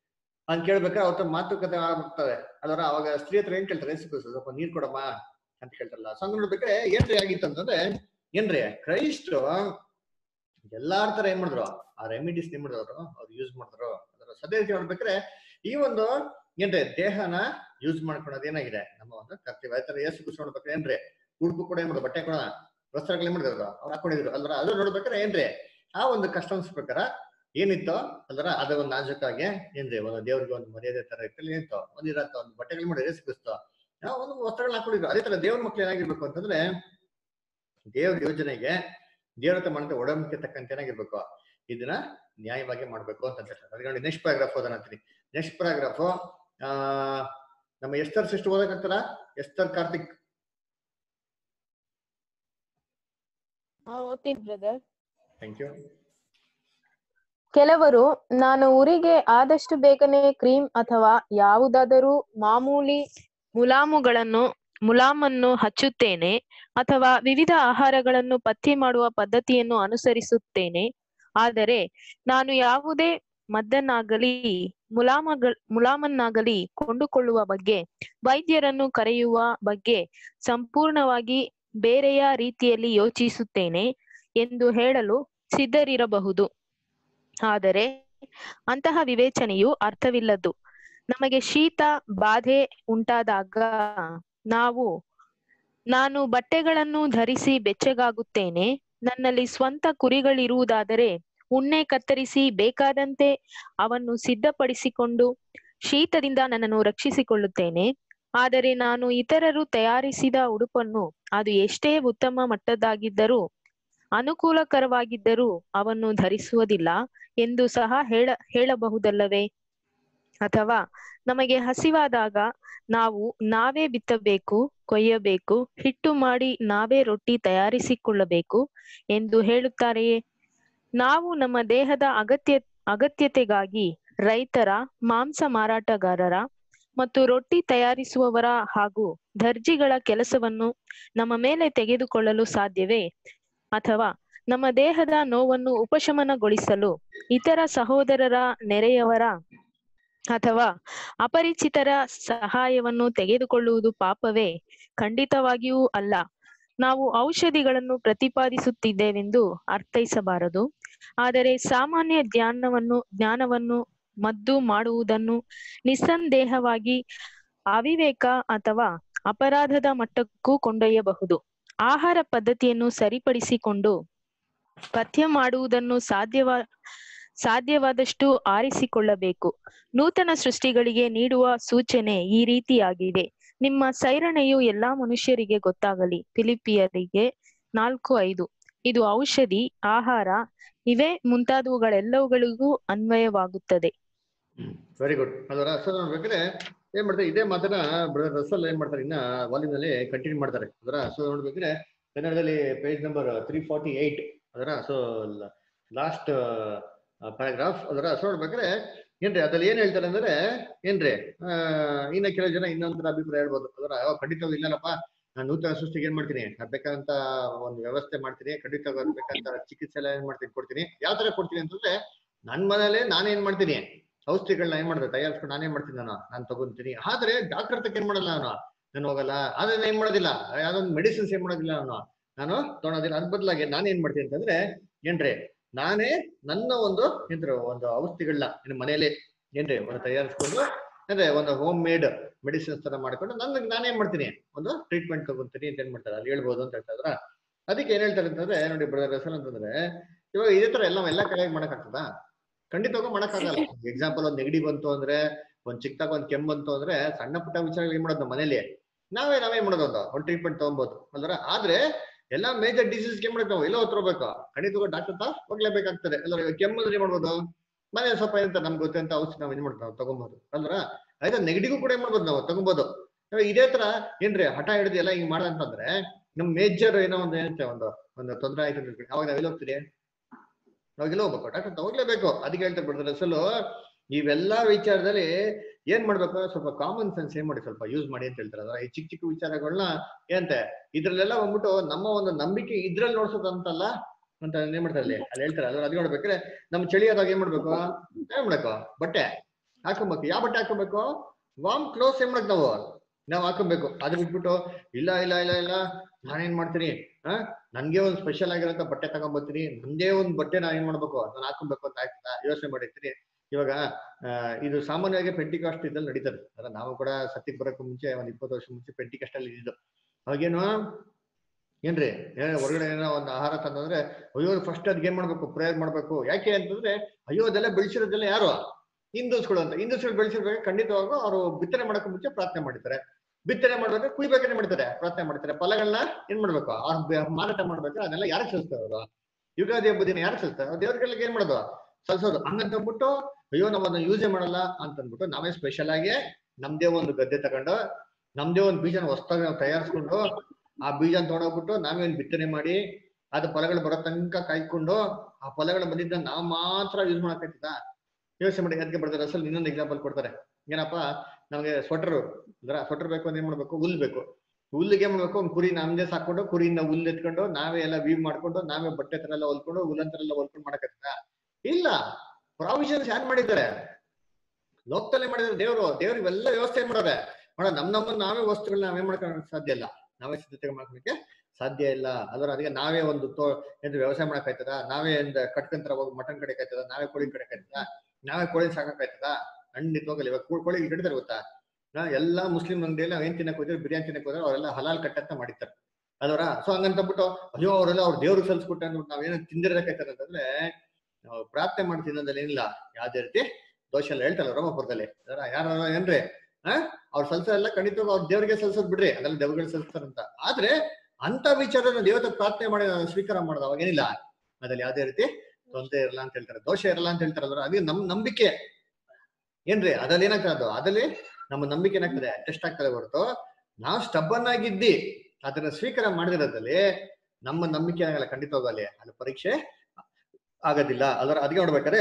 ಅಂತ ಕೇಳ್ಬೇಕಾದ್ರೆ ಅವ್ರ ಮಾತುಕತೆ ಆಗ್ಬಿಡ್ತದೆ ಅದರ ಅವಾಗ ಸ್ತ್ರೀ ಹತ್ರ ಏನ್ ಕೇಳ್ತಾರೆ ಏಸು ಕ್ರಿಸ್ತು ಸ್ವಲ್ಪ ನೀರ್ ಕೊಡಮ್ಮ ಅಂತ ಕೇಳ್ತಾರಲ್ಲ ಸೊ ಹಂಗ್ ನೋಡ್ಬೇಕಾದ್ರೆ ಏನ್ರಿ ಆಗಿತ್ತು ಅಂತಂದ್ರೆ ಏನ್ರಿ ಕ್ರೈಸ್ಟ್ ಎಲ್ಲಾರ ತರ ಏನ್ ಮಾಡಿದ್ರು ಆ ರೆಮಿಡೀಸ್ ಏನ್ ಮಾಡಿದ್ರು ಅವ್ರು ಯೂಸ್ ಮಾಡಿದ್ರು ಅದರ ಸದ್ಯ ರೀತಿ ನೋಡ್ಬೇಕಾದ್ರೆ ಈ ಒಂದು ಏನ್ರಿ ದೇಹನ ಯೂಸ್ ಮಾಡ್ಕೊಳೋದು ಏನಾಗಿದೆ ನಮ್ಮ ಒಂದು ಕರ್ತವ್ಯ ಆಯ್ತಾರೆ ಏಸು ಖುಷಿ ನೋಡ್ಬೇಕಾದ್ರೆ ಏನ್ರಿ ಉಡುಪು ಕೂಡ ಏನ್ ಮಾಡೋದು ಬಟ್ಟೆ ಕೂಡ ವಸ್ತ್ರಗಳು ಏನ್ ಮಾಡಿದ್ರು ಅವ್ರು ಹಾಕೊಂಡಿದ್ರು ಅಲ್ರ ಅದು ನೋಡ್ಬೇಕಾದ್ರೆ ಏನ್ರಿ ಆ ಒಂದು ಕಸ್ಟಮ್ಸ್ ಪ್ರಕಾರ ಏನಿತ್ತು ಅಲ್ರ ಅದ ಒಂದು ನಾಜುಕಾಗಿ ಏನ್ರಿ ಒಂದು ದೇವ್ರಿಗೆ ಒಂದು ಮರ್ಯಾದೆ ತರ ಇತ್ತು ಏನಿತ್ತು ಒಂದು ಇರತ್ತ ಒಂದು ಬಟ್ಟೆಗಳು ಮಾಡಿ ಏಸು ಕ್ರಿಸ್ತು ಆ ಒಂದು ವಸ್ತ್ರಗಳನ್ನ ಹಾಕೊಂಡಿದ್ರು ಅದೇ ತರ ದೇವ್ರ ಮಕ್ಳು ಏನಾಗಿರ್ಬೇಕು ಅಂತಂದ್ರೆ ದೇವ್ರ ಯೋಜನೆಗೆ ದೇವ್ರ ಹತ್ರ ಮಾಡಿದ ಒಡಂಬಡಿಕೆ ತಕ್ಕಂತೆ ಏನಾಗಿರ್ಬೇಕು ಇದನ್ನ ನ್ಯಾಯವಾಗಿ ಮಾಡ್ಬೇಕು ಅಂತ ಹೇಳ್ತಾರೆ ಅದಕ್ಕೆ ನೋಡಿ ನೆಕ್ಸ್ಟ್ ಪ್ಯಾರಾಗ್ರಾಫ್ ಓದೋಣ ಅಂತೀನಿ ನೆಕ್ಸ್ಟ್ ಪ್ಯಾರಾಗ್ರಾಫ್ ಆ ನಮ್ಮ ಎಸ್ತರ್ ಸಿಸ್ಟರ್ ಓದಕ್ಕಾಗ್ತಾರ ಎಸ್ತರ್ ಕಾರ್ತಿಕ್ ಓದ್ತೀನಿ ಬ್ರದರ್ ಥ್ಯಾಂಕ್ ಯು ಕೆಲವರು ನಾನು ಊರಿಗೆ ಆದಷ್ಟು ಬೇಗನೆ ಕ್ರೀಮ್ ಅಥವಾ ಯಾವುದಾದರೂ ಮಾಮೂಲಿ ಮುಲಾಮುಗಳನ್ನು ಮುಲಾಮನ್ನು ಹಚ್ಚುತ್ತೇನೆ ಅಥವಾ ವಿವಿಧ ಆಹಾರಗಳನ್ನು ಪಥ್ಯ ಮಾಡುವ ಪದ್ಧತಿಯನ್ನು ಅನುಸರಿಸುತ್ತೇನೆ ಆದರೆ ನಾನು ಯಾವುದೇ ಮದ್ದನ್ನಾಗಲಿ ಮುಲಾಮಗಳ ಮುಲಾಮನ್ನಾಗಲಿ ಕೊಂಡುಕೊಳ್ಳುವ ಬಗ್ಗೆ ವೈದ್ಯರನ್ನು ಕರೆಯುವ ಬಗ್ಗೆ ಸಂಪೂರ್ಣವಾಗಿ ಬೇರೆಯ ರೀತಿಯಲ್ಲಿ ಯೋಚಿಸುತ್ತೇನೆ ಎಂದು ಹೇಳಲು ಸಿದ್ಧರಿರಬಹುದು ಆದರೆ ಅಂತಹ ವಿವೇಚನೆಯು ಅರ್ಥವಿಲ್ಲದ್ದು ನಮಗೆ ಶೀತ ಬಾಧೆ ಉಂಟಾದಾಗ ನಾವು ನಾನು ಬಟ್ಟೆಗಳನ್ನು ಧರಿಸಿ ಬೆಚ್ಚಗಾಗುತ್ತೇನೆ ನನ್ನಲ್ಲಿ ಸ್ವಂತ ಕುರಿಗಳಿರುವುದಾದರೆ ಉಣ್ಣೆ ಕತ್ತರಿಸಿ ಬೇಕಾದಂತೆ ಅವನ್ನು ಸಿದ್ಧಪಡಿಸಿಕೊಂಡು ಶೀತದಿಂದ ನನ್ನನ್ನು ರಕ್ಷಿಸಿಕೊಳ್ಳುತ್ತೇನೆ ಆದರೆ ನಾನು ಇತರರು ತಯಾರಿಸಿದ ಉಡುಪನ್ನು ಅದು ಎಷ್ಟೇ ಉತ್ತಮ ಮಟ್ಟದ್ದಾಗಿದ್ದರೂ ಅನುಕೂಲಕರವಾಗಿದ್ದರೂ ಅವನ್ನು ಧರಿಸುವುದಿಲ್ಲ ಎಂದು ಸಹ ಹೇಳ ಹೇಳಬಹುದಲ್ಲವೇ ಅಥವಾ ನಮಗೆ ಹಸಿವಾದಾಗ ನಾವು ನಾವೇ ಬಿತ್ತಬೇಕು ಕೊಯ್ಯಬೇಕು ಹಿಟ್ಟು ಮಾಡಿ ನಾವೇ ರೊಟ್ಟಿ ತಯಾರಿಸಿಕೊಳ್ಳಬೇಕು ಎಂದು ಹೇಳುತ್ತಾರೆಯೇ ನಾವು ನಮ್ಮ ದೇಹದ ಅಗತ್ಯ ಅಗತ್ಯತೆಗಾಗಿ ರೈತರ ಮಾಂಸ ಮಾರಾಟಗಾರರ ಮತ್ತು ರೊಟ್ಟಿ ತಯಾರಿಸುವವರ ಹಾಗೂ ದರ್ಜಿಗಳ ಕೆಲಸವನ್ನು ನಮ್ಮ ಮೇಲೆ ತೆಗೆದುಕೊಳ್ಳಲು ಸಾಧ್ಯವೇ ಅಥವಾ ನಮ್ಮ ದೇಹದ ನೋವನ್ನು ಉಪಶಮನಗೊಳಿಸಲು ಇತರ ಸಹೋದರರ ನೆರೆಯವರ ಅಥವಾ ಅಪರಿಚಿತರ ಸಹಾಯವನ್ನು ತೆಗೆದುಕೊಳ್ಳುವುದು ಪಾಪವೇ ಖಂಡಿತವಾಗಿಯೂ ಅಲ್ಲ ನಾವು ಔಷಧಿಗಳನ್ನು ಪ್ರತಿಪಾದಿಸುತ್ತಿದ್ದೇವೆಂದು ಅರ್ಥೈಸಬಾರದು ಆದರೆ ಸಾಮಾನ್ಯ ಜ್ಞಾನವನ್ನು ಜ್ಞಾನವನ್ನು ಮದ್ದು ಮಾಡುವುದನ್ನು ನಿಸ್ಸಂದೇಹವಾಗಿ ಅವಿವೇಕ ಅಥವಾ ಅಪರಾಧದ ಮಟ್ಟಕ್ಕೂ ಕೊಂಡೊಯ್ಯಬಹುದು ಆಹಾರ ಪದ್ಧತಿಯನ್ನು ಸರಿಪಡಿಸಿಕೊಂಡು ಪಥ್ಯ ಮಾಡುವುದನ್ನು ಸಾಧ್ಯವ ಸಾಧ್ಯವಾದಷ್ಟು ಆರಿಸಿಕೊಳ್ಳಬೇಕು ನೂತನ ಸೃಷ್ಟಿಗಳಿಗೆ ನೀಡುವ ಸೂಚನೆ ಈ ರೀತಿಯಾಗಿದೆ ನಿಮ್ಮ ಸೈರಣೆಯು ಎಲ್ಲಾ ಮನುಷ್ಯರಿಗೆ ಗೊತ್ತಾಗಲಿ ಫಿಲಿಪಿಯರಿಗೆ ನಾಲ್ಕು ಐದು ಇದು ಔಷಧಿ ಆಹಾರ ಇವೇ ಮುಂತಾದವುಗಳೆಲ್ಲವುಗಳಿಗೂ ಅನ್ವಯವಾಗುತ್ತದೆ ವೆರಿ ಗುಡ್ ಅದರ ಅಸಲ್ ನೋಡ್ಬೇಕಾದ್ರೆ ಏನ್ ಮಾಡ್ತಾರೆ ಇದೇ ಮಾತನ್ನ ಬ್ರದರ್ ರಸಲ್ ಏನ್ ಮಾಡ್ತಾರೆ ಇನ್ನ ವಾಲ್ಯೂಮ್ ನಲ್ಲಿ ಕಂಟಿನ್ಯೂ ಮಾಡ್ತಾರೆ ಅದರ ಸೊ ನೋಡ್ಬೇಕಾದ್ರೆ ಕನ್ನಡದಲ್ಲಿ page number three forty eight ಅದರ ಸೊ ಲಾಸ್ಟ್ ಪ್ಯಾರಾಗ್ರಾಫ್ ಅದರ ಸೊ ನೋಡ್ಬೇಕಾದ್ರೆ ಏನ್ರಿ ಅದ್ರಲ್ಲಿ ಏನ್ ಹೇಳ್ತಾರೆ ಅಂದ್ರೆ ಏನ್ರಿ ಆ, ಇನ್ನ ಕೆಲವು ಜನ ಇನ್ನೊಂದರ ಅಭಿಪ್ರಾಯ ಹೇಳ್ಬೋದು ಅದರ ಯಾವ ಖಂಡಿತವಾಗಿ ಇಲ್ಲಲ್ಲಪ್ಪ ನಾನು ನೂತನ ಸೃಷ್ಟಿಗೆ ಏನ್ ಮಾಡ್ತೀನಿ ಅದ್ ಬೇಕಾದಂತ ಒಂದು ವ್ಯವಸ್ಥೆ ಮಾಡ್ತೀನಿ ಖಂಡಿತವಾಗಿ ಅದ್ ಬೇಕಂತ ಚಿಕಿತ್ಸೆ ಎಲ್ಲ ಏನ್ ಮಾಡ್ತೀನಿ ಕೊಡ್ತೀನಿ ಯಾವ ತರ ಕೊಡ್ತೀನಿ ಅಂತಂದ್ರೆ ನನ್ ಮನೇಲೆ ನಾನೇನ್ ಮಾಡ್ತೀನಿ ಔಷಧಿಗಳನ್ನ ಏನ್ ಮಾಡಿದ್ರೆ ತಯಾರಿಸ್ಕೊಂಡು ನಾನೇನ್ ಮಾಡ್ತೀನಿ ನಾನು ನಾನು ತಗೊಂತೀನಿ ಆದ್ರೆ ಡಾಕ್ಟರ್ ತಕ್ಕ ಏನ್ ಮಾಡಲ್ಲ ನಾನು ನಾನು ಹೋಗಲ್ಲ ಆದ್ರೆ ನಾನು ಏನ್ ಮಾಡೋದಿಲ್ಲ ಯಾವ್ದೊಂದು ಮೆಡಿಸಿನ್ಸ್ ಏನ್ ಮಾಡೋದಿಲ್ಲ ನಾನು ನಾನು ತೊಗೊಳೋದಿಲ್ಲ ಅದ್ ಬದಲಾಗಿ ನಾನು ಏನ್ ಮಾಡ್ತೀನಿ ಅಂತಂದ್ರೆ ಏನ್ರಿ ನಾನೇ ನನ್ನ ಒಂದು ಏನ್ರಿ ಒಂದು ಔಷಧಿಗಳನ್ನ ನಿನ್ನ ಮನೇಲಿ ಏನ್ರಿ ಒಂದು ತಯಾರಿಸ್ಕೊಂಡು ಅಂದ್ರೆ ಒಂದು ಹೋಮ್ ಮೇಡ್ ಮೆಡಿಸಿನ್ಸ್ ತರ ಮಾಡ್ಕೊಂಡು ನನ್ ನಾನೇನ್ ಮಾಡ್ತೀನಿ ಒಂದು ಟ್ರೀಟ್ಮೆಂಟ್ ತಗೊಂತೀನಿ ಅಂತ ಏನ್ ಮಾಡ್ತಾರೆ ಅಲ್ಲಿ ಹೇಳ್ಬೋದು ಅಂತ ಹೇಳ್ತಾರ ಅದಕ್ಕೆ ಏನ್ ಹೇಳ್ತಾರೆ ಅಂತಂದ್ರೆ ನೋಡಿ ಬ್ರದರ್ ಹೆಸರು ಅಂತಂದ್ರೆ ಇವಾಗ ಇದೇ ತರ ಎಲ್ಲ ಎಲ್ಲಾ ಕಡೆ ಮಾಡಕ್ ಆಗ್ತದಾ ಖಂಡಿತವಾಗೂ ಮಾಡಕ್ಕಾಗಲ್ಲ ಎಕ್ಸಾಂಪಲ್ ಒಂದ್ ನೆಗಡಿ ಬಂತು ಅಂದ್ರೆ ಒಂದ್ ಚಿಕ್ಕದಾಗ ಒಂದ್ ಕೆಮ್ಮು ಬಂತು ಅಂದ್ರೆ ಸಣ್ಣ ಪುಟ್ಟ ವಿಚಾರಗಳು ಏನ್ ಮಾಡೋದು ನಮ್ಮ ಮನೇಲಿ ನಾವೇ ನಾವೇ ಮಾಡೋದು ಒಂದು ಒಂದ್ ಟ್ರೀಟ್ಮೆಂಟ್ ತಗೊಬೋದು ಅಲ್ದ್ರ ಆದ್ರೆ ಎಲ್ಲಾ ಮೇಜರ್ ಡಿಸೀಸ್ ಏನ್ ಮಾಡಕ್ ನಾವು ಎಲ್ಲೋ ಹತ್ರ ಹೋಗ್ಬೇಕು ಖಂಡಿತವಾಗೂ ಡಾಕ್ಟರ್ ಹತ್ರ ಹೋಗ್ಲೇಬೇಕಾಗ್ತದೆ ಅಲ್ಲ ಇವಾಗ ಕೆಮ್ಮು ಅಂದ್ರೆ ಏನ್ ಮಾಡ್ಬೋದು ಮನೆ ಸ್ವಲ್ಪ ಏನಂತ ನಮ್ಗೆ ಗೊತ್ತಂತ ಔಷಧಿ ನಾವ್ ಏನ್ ಮಾಡ್ತೀವಿ ನಾವು ತಗೊಬೋದು ಅಲ್ದ್ರ ಆಯ್ತಾ ನೆಗಡಿಗೂ ಕೂಡ ಏನ್ ಮಾಡ್ಬೋದು ನಾವು ತಗೊಬೋದು ಇವಾಗ ಇದೇ ತರ ಏನ್ರಿ ಹಠ ಹಿಡಿದು ಎಲ್ಲ ಹಿಂಗ್ ಮಾಡಂತಂದ್ರೆ ನಮ್ ಮೇಜರ್ ಏನೋ ಒಂದು ಏನಂತೆ ಒಂದು ಒಂದು ತೊಂದರೆ ಆಯ್ತು ಅಂತ ತಿಳ್ಕೊಳ್ಳಿ. ಅವಾಗ ನಾವೆಲ್ಲ ಹೋಗ್ತೀರಿ ನಾವೆಲ್ಲ ಹೋಗ್ಬೇಕು ಡಾಕ್ಟರ್ ತಗೋಗ್ಲೇಬೇಕು ಅದಕ್ಕೆ ಹೇಳ್ತಾರೆ ಬಿಡ್ತಾರೆ ಅಸಲು ಇವೆಲ್ಲಾ ವಿಚಾರದಲ್ಲಿ ಏನ್ ಮಾಡ್ಬೇಕು ಸ್ವಲ್ಪ ಕಾಮನ್ ಸೆನ್ಸ್ ಏನ್ ಮಾಡಿ ಸ್ವಲ್ಪ ಯೂಸ್ ಮಾಡಿ ಅಂತ ಹೇಳ್ತಾರೆ ಅದ್ರ ಈ ಚಿಕ್ಕ ಚಿಕ್ಕ ವಿಚಾರಗಳನ್ನ ಏನಂತೆ ಇದ್ರಲ್ಲೆಲ್ಲ ಬಂದ್ಬಿಟ್ಟು ನಮ್ಮ ಒಂದು ನಂಬಿಕೆ ಇದ್ರಲ್ಲಿ ನೋಡ್ಸೋದಂತಲ್ಲ ಅಂತ ಏನ್ ಮಾಡ್ತಾರೆ ಅಲ್ಲಿ ಅಲ್ಲಿ ಹೇಳ್ತಾರೆ ಅದ್ರ ಅದ್ ನೋಡ್ಬೇಕಾದ್ರೆ ನಮ್ ಚಳಿ ಆದಾಗ ಏನ್ ಮಾಡ್ಬೇಕು ಏನ್ ಮಾಡ್ಬೇಕು ಬಟ್ಟೆ ಹಾಕೊಬೇಕು ಯಾವ ಬಟ್ಟೆ ಹಾಕೊಬೇಕು ವಾಮ್ ಕ್ಲೋಸ್ ಏನ್ ಮಾಡಕ್ ನಾವು ನಾವ್ ಹಾಕೊಬೇಕು ಅದ್ ಬಿಟ್ಬಿಟ್ಟು ಇಲ್ಲ ಇಲ್ಲ ಇಲ್ಲ ಇಲ್ಲ ನಾನೇನ್ ಮಾಡ್ತೀನಿ ಆ ನನ್ಗೆ ಒಂದ್ ಸ್ಪೆಷಲ್ ಆಗಿರೋಂತ ಬಟ್ಟೆ ತಗೊಂಡ್ಬರ್ತೀನಿ ನಮ್ದೇ ಒಂದ್ ಬಟ್ಟೆ ನಾವ್ ಏನ್ ಮಾಡ್ಬೇಕು ನಾನು ಹಾಕೊಬೇಕು ಅಂತ ಆಯ್ತದ ಯೋಚನೆ ಮಾಡಿರ್ತೀನಿ ಇವಾಗ ಆ, ಇದು ಸಾಮಾನ್ಯವಾಗಿ ಪೆಂಟಿಕಾಸ್ಟ್ ಇದ್ರಲ್ಲಿ ನಡೀತದೆ ಅದ್ರ ನಾವು ಕೂಡ ಸತ್ಯಕ್ಕೆ ಬರೋಕ್ಕೂ ಮುಂಚೆ ಒಂದ್ ಇಪ್ಪತ್ತು ವರ್ಷ ಮುಂಚೆ ಪೆಂಟಿಕಾಸ್ಟ್ ಅಲ್ಲಿ ಇದ್ದು ಅವಾಗೇನು ಏನ್ರಿ ಏ, ಹೊರಗಡೆ ಏನೋ ಒಂದು ಆಹಾರ ತಂದಂದ್ರೆ ಅಯ್ಯೋ ಫಸ್ಟ್ ಅದ್ಗೆ ಏನ್ ಮಾಡ್ಬೇಕು ಪ್ರೇಯರ್ ಮಾಡ್ಬೇಕು ಯಾಕೆ ಅಂತಂದ್ರೆ ಅಯ್ಯೋ ಅದೆಲ್ಲ ಬೆಳೆಸಿರೋದೆಲ್ಲ ಯಾರು ಹಿಂದೂಸ್ಗಳು ಅಂತ ಹಿಂದೂಸ್ಗಳು ಬೆಳೆಸಿರ್ಬೇಕು ಖಂಡಿತವಾಗೂ ಅವರು ಬಿತ್ತನೆ ಮಾಡಕ್ಕೂ ಮುಂಚೆ ಪ್ರಾರ್ಥನೆ ಮಾಡಿರ್ತಾರೆ ಬಿತ್ತನೆ ಮಾಡ್ಬೇಕು ಕುಯ್ಬೇಕಾದ್ರೆ ಮಾಡ್ತಾರೆ ಪ್ರಾರ್ಥನೆ ಮಾಡ್ತಾರೆ ಫಲಗಳನ್ನ ಏನ್ ಮಾಡ್ಬೇಕು ಅವ್ರ ಬೆ- ಮಾರಾಟ ಮಾಡ್ಬೇಕು ಅದೆಲ್ಲ ಯಾರಿಗೆ ಸಲ್ಲಿಸ್ತಾರೆ ಅವರು ಯುಗಾದಿ ಹಬ್ಬ ದಿನ ಯಾರು ಸಲ್ಲಿಸ್ತಾರೆ ಅವ್ರು ದೇವ್ರಿಗೆಲ್ಲ ಏನ್ ಮಾಡೋದು ಸಲ್ಸೋದು ಹಂಗಂತಂದ್ಬಿಟ್ಟು ಅಯ್ಯೋ ನಾವ್ ಅದನ್ನ ಯೂಸೇ ಮಾಡಲ್ಲ ಅಂತಂದ್ಬಿಟ್ಟು ನಾವೇ ಸ್ಪೆಷಲ್ ಆಗಿ ನಮ್ದೇ ಒಂದು ಗದ್ದೆ ತಗೊಂಡು ನಮ್ದೇ ಒಂದು ಬೀಜನ ಹೊಸದಾಗಿ ನಾವು ತಯಾರಿಸ್ಕೊಂಡು ಆ ಬೀಜನ ತಗೊಂಡೋಗ್ಬಿಟ್ಟು ನಾವೇ ಒಂದು ಬಿತ್ತನೆ ಮಾಡಿ ಅದು ಫಲಗಳು ಬರೋ ತನಕ ಕಾಯ್ಕೊಂಡು ಆ ಫಲಗಳು ಬಂದಿದ್ದ ನಾವು ಮಾತ್ರ ಯೂಸ್ ಮಾಡಕ್ಕಾಯ್ತದ ಯೋಚನೆ ಮಾಡಿ ಅದಕ್ಕೆ ಬರ್ತಾರೆ ಅಸಲ್ ಇನ್ನೊಂದು ಎಕ್ಸಾಂಪಲ್ ಕೊಡ್ತಾರೆ ಏನಪ್ಪಾ ನಮ್ಗೆ ಸ್ವೆಟರ್ ಅಂದ್ರೆ ಸ್ವೆಟರ್ ಬೇಕು ಅಂದ್ರೆ ಏನ್ ಮಾಡ್ಬೇಕು ಹುಲ್ ಬೇಕು ಹುಲ್ಲಿಗೆ ಏನ್ ಮಾಡ್ಬೇಕು ಒಂದು ಕುರಿ ನಮ್ದೇ ಸಾಕೊಂಡು ಕುರಿಯಿಂದ ಹುಲ್ಲು ಎತ್ಕೊಂಡು ನಾವೇ ಎಲ್ಲ ವೀವ್ ಮಾಡ್ಕೊಂಡು ನಾವೇ ಬಟ್ಟೆ ತರ ಎಲ್ಲ ಹೊಲ್ಕೊಂಡು ಹುಲ್ಲನ್ ತರ ಎಲ್ಲ ಹೊಲ್ಕೊಂಡು ಮಾಡಕತ್ತ ಇಲ್ಲ ಪ್ರಾವಿಷನ್ಸ್ ಯಾರು ಮಾಡಿದ್ದಾರೆ ಲೋಕದಲ್ಲೇ ಮಾಡಿದ್ದಾರೆ ದೇವರು ದೇವ್ರು ಇವೆಲ್ಲ ವ್ಯವಸ್ಥೆ ಏನ್ ಮಾಡೋರೆ ನೋಡ ನಮ್ ನಮ್ಮನ್ನ ನಾವೇ ವಸ್ತುಗಳನ್ನ ನಾವೇ ಮಾಡ್ಕೊಳಕ್ ಸಾಧ್ಯ ಇಲ್ಲ ನಾವೇ ಸಿದ್ಧತೆ ಮಾಡ್ಕೊಳಕ್ಕೆ ಸಾಧ್ಯ ಇಲ್ಲ ಅದರ ಅದಕ್ಕೆ ನಾವೇ ಒಂದು ತೋ ಏನ್ರಿ ವ್ಯವಸಾಯ ಮಾಡಕ್ಕಾಯ್ತದ ನಾವೇ ಒಂದು ಕಟ್ಕಂತರ ಹೋಗಿ ಮಟನ್ ಕಡೆಕಾಯ್ತದ ನಾವೇ ಕೋಳಿ ಕಡೆಕಾಯ್ತದ ನಾವೇ ಕೋಳಿ ಸಾಕಾಯ್ತದ ಖಂಡಿತವಾಗಲ್ಲ ಇವಾಗ ಕೋ- ಕೋಳಿಗಳು ಕಡಿತಾರೆ ಗೊತ್ತಾ ಆ, ಎಲ್ಲಾ ಮುಸ್ಲಿಂ ಅಂಗಡಿಯಲ್ಲಿ ನಾವ್ ಏನ್ ತಿನ್ನಕ್ ಹೋದ್ರೆ ಬಿರಿಯಾನಿ ತಿನ್ನಕ್ ಹೋದ್ರೆ ಅವರೆಲ್ಲ ಹಲಾಲ್ ಕಟ್ ಅಂತ ಮಾಡಿರ್ತಾರೆ ಅದರ ಸೊ ಹಂಗಂತಬಿಟ್ಟು ಅಯ್ಯೋ ಅವರೆಲ್ಲ ಅವ್ರ ದೇವ್ರಿಗೆ ಸಲ್ಸ್ಬಿಟ್ಟು ಅಂದ್ಬಿಟ್ಟು ನಾವೇನೋ ತಿಂದಿರಬೇಕಾಯ್ತಾರೆ ಅಂತಂದ್ರೆ ನಾವು ಪ್ರಾರ್ಥನೆ ಮಾಡಿ ತಿನ್ನೋದ್ರಲ್ಲಿ ಏನಿಲ್ಲ ಯಾವ್ದೇ ರೀತಿ ದೋಷ ಎಲ್ಲ ಹೇಳ್ತಾರಲ್ಲ ರೋಮಪುರದಲ್ಲಿ ಅದರ ಯಾರು ಏನ್ರಿ ಆ ಅವ್ರ ಸಲ್ಸ ಎಲ್ಲ ಖಂಡಿತವಾಗಿ ಅವ್ರ ದೇವ್ರಿಗೆ ಸಲ್ಸೋದ್ ಬಿಡ್ರಿ ಅದೆಲ್ಲ ದೇವ್ರಿಗೆ ಸಲ್ಸ್ತಾರಂತ ಆದ್ರೆ ಅಂತ ವಿಚಾರನ ದೇವತೆ ಪ್ರಾರ್ಥನೆ ಮಾಡಿ ನಾವು ಸ್ವೀಕಾರ ಮಾಡೋದು ಅವಾಗ ಏನಿಲ್ಲ ಅದ್ರಲ್ಲಿ ಯಾವ್ದೇ ರೀತಿ ತೊಂದರೆ ಇರಲ್ಲ ಅಂತ ಹೇಳ್ತಾರೆ ದೋಷ ಇರಲ್ಲ ಅಂತ ಹೇಳ್ತಾರೆ ಅದ್ರ ಅದೇ ನಮ್ ನಂಬಿಕೆ ಏನ್ರಿ ಅದ್ರಲ್ಲಿ ಏನಾಗ್ತದೆ ಅದು ಅದ್ರಲ್ಲಿ ನಮ್ಮ ನಂಬಿಕೆ ಏನಾಗ್ತದೆ ಟೆಸ್ಟ್ ಆಗ್ತದೆ ಹೊರತು ನಾವು ಸ್ಟಬ್ಬನ್ ಆಗಿದ್ದಿ ಅದನ್ನ ಸ್ವೀಕಾರ ಮಾಡಿದಿರೋದ್ರಲ್ಲಿ ನಮ್ಮ ನಂಬಿಕೆ ಆಗಲ್ಲ ಖಂಡಿತವಾಗೂ ಅಲ್ಲಿ ಅಲ್ಲಿ ಪರೀಕ್ಷೆ ಆಗೋದಿಲ್ಲ ಅದರ ಅದಕ್ಕೆ ನೋಡ್ಬೇಕಾದ್ರೆ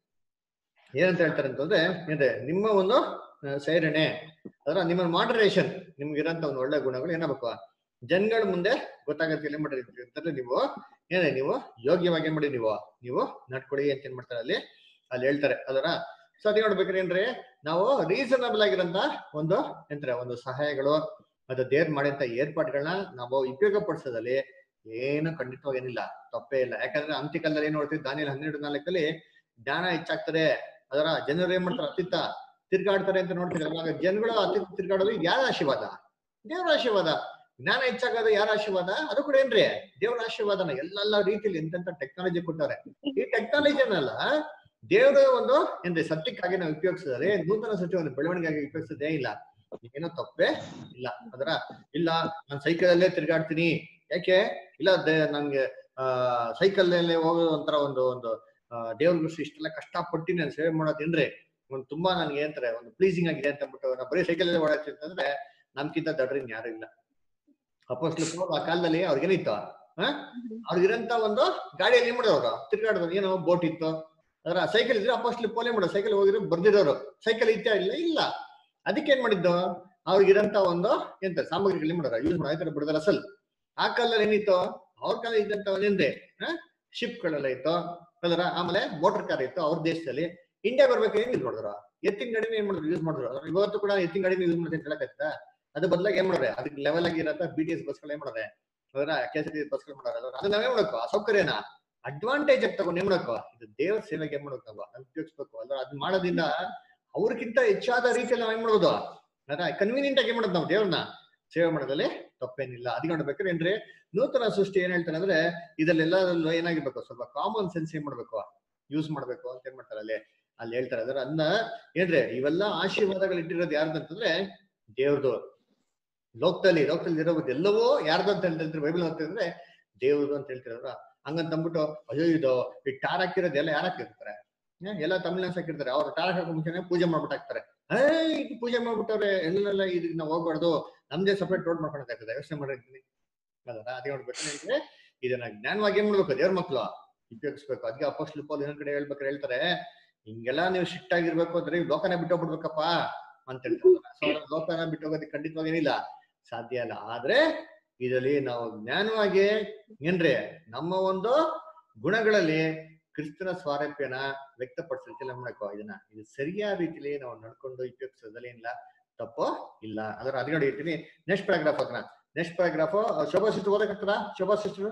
ಏನಂತ ಹೇಳ್ತಾರೆ ಅಂತಂದ್ರೆ ಏನ್ರಿ ನಿಮ್ಮ ಒಂದು ಆ, ಸೇರಣೆ ಅದರ ನಿಮ್ಮ ಮಾಡರೇಷನ್ ನಿಮ್ಗಿರಂತ ಒಂದು ಒಳ್ಳೆ ಗುಣಗಳು ಏನಾಗಬೇಕು ಜನಗಳ ಮುಂದೆ ಗೊತ್ತಾಗತ್ತೆ ಏನ್ ಮಾಡ್ರಿ ಅಂತಂದ್ರೆ ನೀವು ಏನೇ ನೀವು ಯೋಗ್ಯವಾಗಿ ಏನ್ ಮಾಡಿ ನೀವು ನೀವು ನಡ್ಕೊಳ್ಳಿ ಅಂತ ಏನ್ ಮಾಡ್ತಾರೆ ಅಲ್ಲಿ ಅಲ್ಲಿ ಹೇಳ್ತಾರೆ ಅದರ ಸೊ ಅದೇ ನೋಡ್ಬೇಕ್ರಿ ಏನ್ರಿ ನಾವು ರೀಸನಬಲ್ ಆಗಿರಂತ ಒಂದು ಎಂದ್ರೆ ಒಂದು ಸಹಾಯಗಳು ಅದು ದೇವ್ರ ಮಾಡಿದಂತ ಏರ್ಪಾಡುಗಳನ್ನ ನಾವು ಉಪಯೋಗ ಪಡಿಸೋದಲ್ಲಿ ಏನು ಖಂಡಿತವಾಗಿ ಏನಿಲ್ಲ ತಪ್ಪೇ ಇಲ್ಲ ಯಾಕಂದ್ರೆ ಅಂತ್ಯಕಾಲದಲ್ಲಿ ಏನ್ ನೋಡ್ತೀವಿ ದಾನಿಯಲ್ಲಿ ಹನ್ನೆರಡು ನಾಲ್ಕಲ್ಲಿ ಜ್ಞಾನ ಹೆಚ್ಚಾಗ್ತದೆ ಅದರ ಜನರು ಏನ್ ಮಾಡ್ತಾರೆ ಅತ್ತಿತ್ತ ತಿರ್ಗಾಡ್ತಾರೆ ಅಂತ ನೋಡ್ತೀರಿ ಅವಾಗ ಜನಗಳು ಅತ್ತಿತ್ತ ತಿರ್ಗಾಡೋದು ಇದು ಯಾರ ಆಶೀರ್ವಾದ ದೇವರ ಆಶೀರ್ವಾದ ಜ್ಞಾನ ಹೆಚ್ಚಾಗೋದು ಯಾರ ಆಶೀರ್ವಾದ ಅದು ಕೂಡ ಏನ್ರಿ ದೇವರ ಆಶೀರ್ವಾದನ ಎಲ್ಲೆಲ್ಲ ರೀತಿಯಲ್ಲಿ ಎಂತೆಂತ ಟೆಕ್ನಾಲಜಿ ಕೊಟ್ಟಾರೆ ಈ ಟೆಕ್ನಾಲಜಿನೆಲ್ಲ ದೇವರ ಒಂದು ಏನ್ರಿ ಸತ್ಯಕ್ಕಾಗಿ ನಾವು ಉಪಯೋಗಿಸಿದ್ರೆ ನೂತನ ಸತ್ಯವನ್ನು ಬೆಳವಣಿಗೆಯಾಗಿ ಉಪಯೋಗಿಸೋದೇ ಇಲ್ಲ ಏನೋ ತಪ್ಪೇ ಇಲ್ಲ ಅದರ ಇಲ್ಲ ನಾನು ಸೈಕಲ್ ಅಲ್ಲೇ ತಿರ್ಗಾಡ್ತೀನಿ ಯಾಕೆ ಇಲ್ಲ ದೇ- ನಂಗೆ ಆ ಸೈಕಲ್ ಅಲ್ಲೇ ಹೋಗೋ ಒಂಥರ ಒಂದು ಒಂದು ದೇವ್ರ ಇಷ್ಟೆಲ್ಲ ಕಷ್ಟಪಟ್ಟು ನಾನು ಸೇವೆ ಮಾಡೋದೇನ್ರಿ ಒಂದು ತುಂಬಾ ನನ್ಗೆ ಏನಂತಾರೆ ಒಂದು ಪ್ಲೀಸಿಂಗ್ ಆಗಿದೆ ಅಂತ ಅಂದ್ಬಿಟ್ಟು ನಾವು ಬರೀ ಸೈಕಲ್ ಅಲ್ಲೇ ಓಡಾಡ್ತೀವಿ ಅಂತಂದ್ರೆ ನಮ್ಗಿಂತ ದಡ್ರಿನ್ ಯಾರು ಇಲ್ಲ ಅಪೋಸ್ಟ್ಲು ಆ ಕಾಲದಲ್ಲಿ ಅವ್ರಿಗೇನಿತ್ತು ಹಾ ಅವ್ರಿಗಿರಂತ ಒಂದು ಗಾಡಿಯಲ್ಲಿ ಏನ್ ಮಾಡೋರು ತಿರ್ಗಾಡೋದು ಏನೋ ಬೋಟ್ ಇತ್ತು ಅದರ ಸೈಕಲ್ ಇದ್ರೆ ಅಪೋಸ್ಟ್ಲಿ ಪೋಲೆ ಮಾಡೋದು ಸೈಕಲ್ ಹೋಗಿದ್ರು ಬರ್ದಿರೋರು ಸೈಕಲ್ ಇತ್ತ ಇಲ್ಲ ಇಲ್ಲ ಅದಕ್ಕೆ ಏನ್ ಮಾಡಿದ್ದು ಅವ್ರಿಗಿರಂತ ಒಂದು ಎಂತ ಸಾಮಗ್ರಿಗಳು ಏನ್ ಮಾಡೋರು ಯೂಸ್ ಮಾಡೋ ಬಿಡದಾರ ಅಸಲ್ ಆ ಕಾಲದಲ್ಲಿ ಏನಿತ್ತು ಅವ್ರ ಕಾಲ ಇದ್ದಂತ ಒಂದೇನ್ರಿ ಶಿಪ್ ಗಳೆಲ್ಲ ಇತ್ತು ಅದರ ಆಮೇಲೆ ಮೋಟರ್ ಕಾರ್ ಇತ್ತು ಅವ್ರ ದೇಶದಲ್ಲಿ ಇಂಡಿಯಾ ಬರ್ಬೇಕು ಏನ್ ಯೂಸ್ ಮಾಡಿದ್ರು ಎತ್ತಿನ ಗಾಡಿನ ಏನ್ ಮಾಡಿದ್ರು ಯೂಸ್ ಮಾಡಿದ್ರು ಅದ್ರ ಇವತ್ತು ಕೂಡ ಎತ್ತಿನ ಗಾಡಿನ ಯೂಸ್ ಮಾಡ್ತೀನಿ ಅಂತ ಹೇಳಕತ್ತ ಅದ್ರ ಬದಲಾಗಿ ಏನ್ ಮಾಡ್ರೆ ಅದಕ್ಕೆ ಲೆವೆಲ್ ಆಗಿರಂತ ಬಿ ಟಿ ಎಸ್ ಬಸ್ಗಳು ಏನ್ ಮಾಡ್ರೆ ಅದರ ಕೆ ಎಸ್ ಟಿ ಬಸ್ಗಳು ಮಾಡೋರು ಅದನ್ನ ನಾವೇ ಮಾಡ್ಬೇಕು ಆ ಸೌಕರ್ಯನ ಅಡ್ವಾಂಟೇಜ್ ಆಗಿ ತಗೊಂಡು ಏನ್ ಮಾಡ್ಬೇಕು ಇದು ದೇವರ ಸೇವೆಗೆ ಏನ್ ಮಾಡ್ಬೇಕು ನಾವು ಅದ್ ಉಪಯೋಗಿಸ್ಬೇಕು ಅಲ್ಲ ಅದ್ ಮಾಡೋದ್ರಿಂದ ಅವ್ರಿಗಿಂತ ಹೆಚ್ಚಾದ ರೀತಿಯಲ್ಲಿ ನಾವ್ ಏನ್ ಮಾಡ್ಬೋದು ಅದ ಕನ್ವೀನಿಯಂಟ್ ಆಗಿ ಏನ್ ಮಾಡೋದು ನಾವು ದೇವ್ರನ್ನ ಸೇವೆ ಮಾಡೋದ್ರಲ್ಲಿ ತಪ್ಪೇನಿಲ್ಲ ಅದಕ್ಕೆ ನೋಡ್ಬೇಕಾದ್ರೆ ಏನ್ರಿ ನೂತನ ಸೃಷ್ಟಿ ಏನ್ ಹೇಳ್ತಾರೆ ಅಂದ್ರೆ ಇದರಲ್ಲೆಲ್ಲದಲ್ಲೂ ಏನಾಗಿರ್ಬೇಕು ಸ್ವಲ್ಪ ಕಾಮನ್ ಸೆನ್ಸ್ ಏನ್ ಮಾಡ್ಬೇಕು ಯೂಸ್ ಮಾಡ್ಬೇಕು ಅಂತ ಏನ್ ಮಾಡ್ತಾರೆ ಅಲ್ಲಿ ಅಲ್ಲಿ ಹೇಳ್ತಾರೆ ಅದರ ಅದನ್ನ ಏನ್ರಿ ಇವೆಲ್ಲ ಆಶೀರ್ವಾದಗಳು ಇಟ್ಟಿರೋದು ಯಾರ್ದಂತಂದ್ರೆ ದೇವ್ರದು ಲೋಕದಲ್ಲಿ ಲೋಕದಲ್ಲಿ ಇರೋದು ಎಲ್ಲವೂ ಯಾರ್ದು ಅಂತ ಹೇಳ್ತಾರೆ ಬೈಬಲ್ ಅಂತ ಹೇಳಿದ್ರೆ ದೇವ್ರದು ಅಂತ ಹೇಳ್ತಿರಲ್ಲ ಹಂಗಂತ ಅಂದ್ಬಿಟ್ಟು ಅಯ್ಯೋ ಇದು ಈ ಟಾರ್ ಹಾಕಿರೋದು ಎಲ್ಲ ಯಾರು ಹಾಕಿರ್ತಾರೆ ಏ, ಎಲ್ಲ ತಮಿಳ್ನಾಡು ಹಾಕಿರ್ತಾರೆ ಅವ್ರು ಟಾರ್ ಹಾಕೋ ಮುಂಚೆನೆ ಪೂಜೆ ಮಾಡ್ಬಿಟ್ಟು ಹಾಕ್ತಾರೆ ಏ ಇದು ಪೂಜೆ ಮಾಡ್ಬಿಟ್ಟವ್ರೆ ಎಲ್ಲೆಲ್ಲ ಇದಕ್ಕೆ ನಾವು ಹೋಗ್ಬಾರ್ದು ನಮ್ದೇ ಸಪ್ರೇಟ್ ರೋಡ್ ಮಾಡ್ಕೊಳಕ್ಕಾಗ್ತದೆ ಯೋಚನೆ ಮಾಡಿರ್ತೀನಿ ಅದರ ಅದೇ ನೋಡ್ಬೇಕು ಅಂದ್ರೆ ಇದನ್ನ ಜ್ಞಾನವಾಗಿ ಏನ್ ಮಾಡ್ಬೇಕು ದೇವ್ರ ಮಕ್ಳು ಉಪಯೋಗಿಸ್ಬೇಕು ಅದಕ್ಕೆ ಅಪೋಸ್ಟ್ಲ್ ಪೌಲ್ ಇನ್ನೊಂದ್ ಕಡೆ ಹೇಳ್ಬೇಕಾದ್ರೆ ಹೇಳ್ತಾರೆ ಹಿಂಗೆಲ್ಲ ನೀವು ಶಿಫ್ಟ್ ಆಗಿರ್ಬೇಕು ಅಂದ್ರೆ ಈ ಲೋಕನ ಬಿಟ್ಟೋಗ್ಬಿಡ್ಬೇಕಪ್ಪ ಅಂತ ಹೇಳ್ತಾರೆ So, ಅವ್ರ ಲೋಕನ ಬಿಟ್ಟೋಗೋದಕ್ಕೆ ಖಂಡಿತವಾಗಿ ಏನಿಲ್ಲ ಸಾಧ್ಯ ಇಲ್ಲ ಆದ್ರೆ ಇದರಲ್ಲಿ ನಾವು ಜ್ಞಾನವಾಗಿ ಏನ್ರಿ ನಮ್ಮ ಒಂದು ಗುಣಗಳಲ್ಲಿ ಕ್ರಿಸ್ತನ ಸ್ವಾರಸ್ಯನ ವ್ಯಕ್ತಪಡಿಸಲಿಕ್ಕೆ ಏನ್ ಮಾಡಬೇಕು ಇದನ್ನ ಇದು ಸರಿಯಾದ ರೀತಿಯಲ್ಲಿ ನಾವು ನಡ್ಕೊಂಡು ಉಪಯೋಗಿಸೋದ್ರಲ್ಲಿ ಏನಿಲ್ಲ ತಪ್ಪು ಇಲ್ಲ ಅದರ ಅದ್ ನೋಡಿ ಇರ್ತೀನಿ ನೆಕ್ಸ್ಟ್ ಪ್ಯಾರಾಗ್ರಾಫ್ ಅದನ್ನ ನೆಕ್ಸ್ಟ್ ಪ್ಯಾರಾಗ್ರಾಫ್ ಶೋಭಾ ಸಿಸ್ಟರ್ ಓದಕತ್ತದ ಶೋಭಾ ಸಿಸ್ಟರ್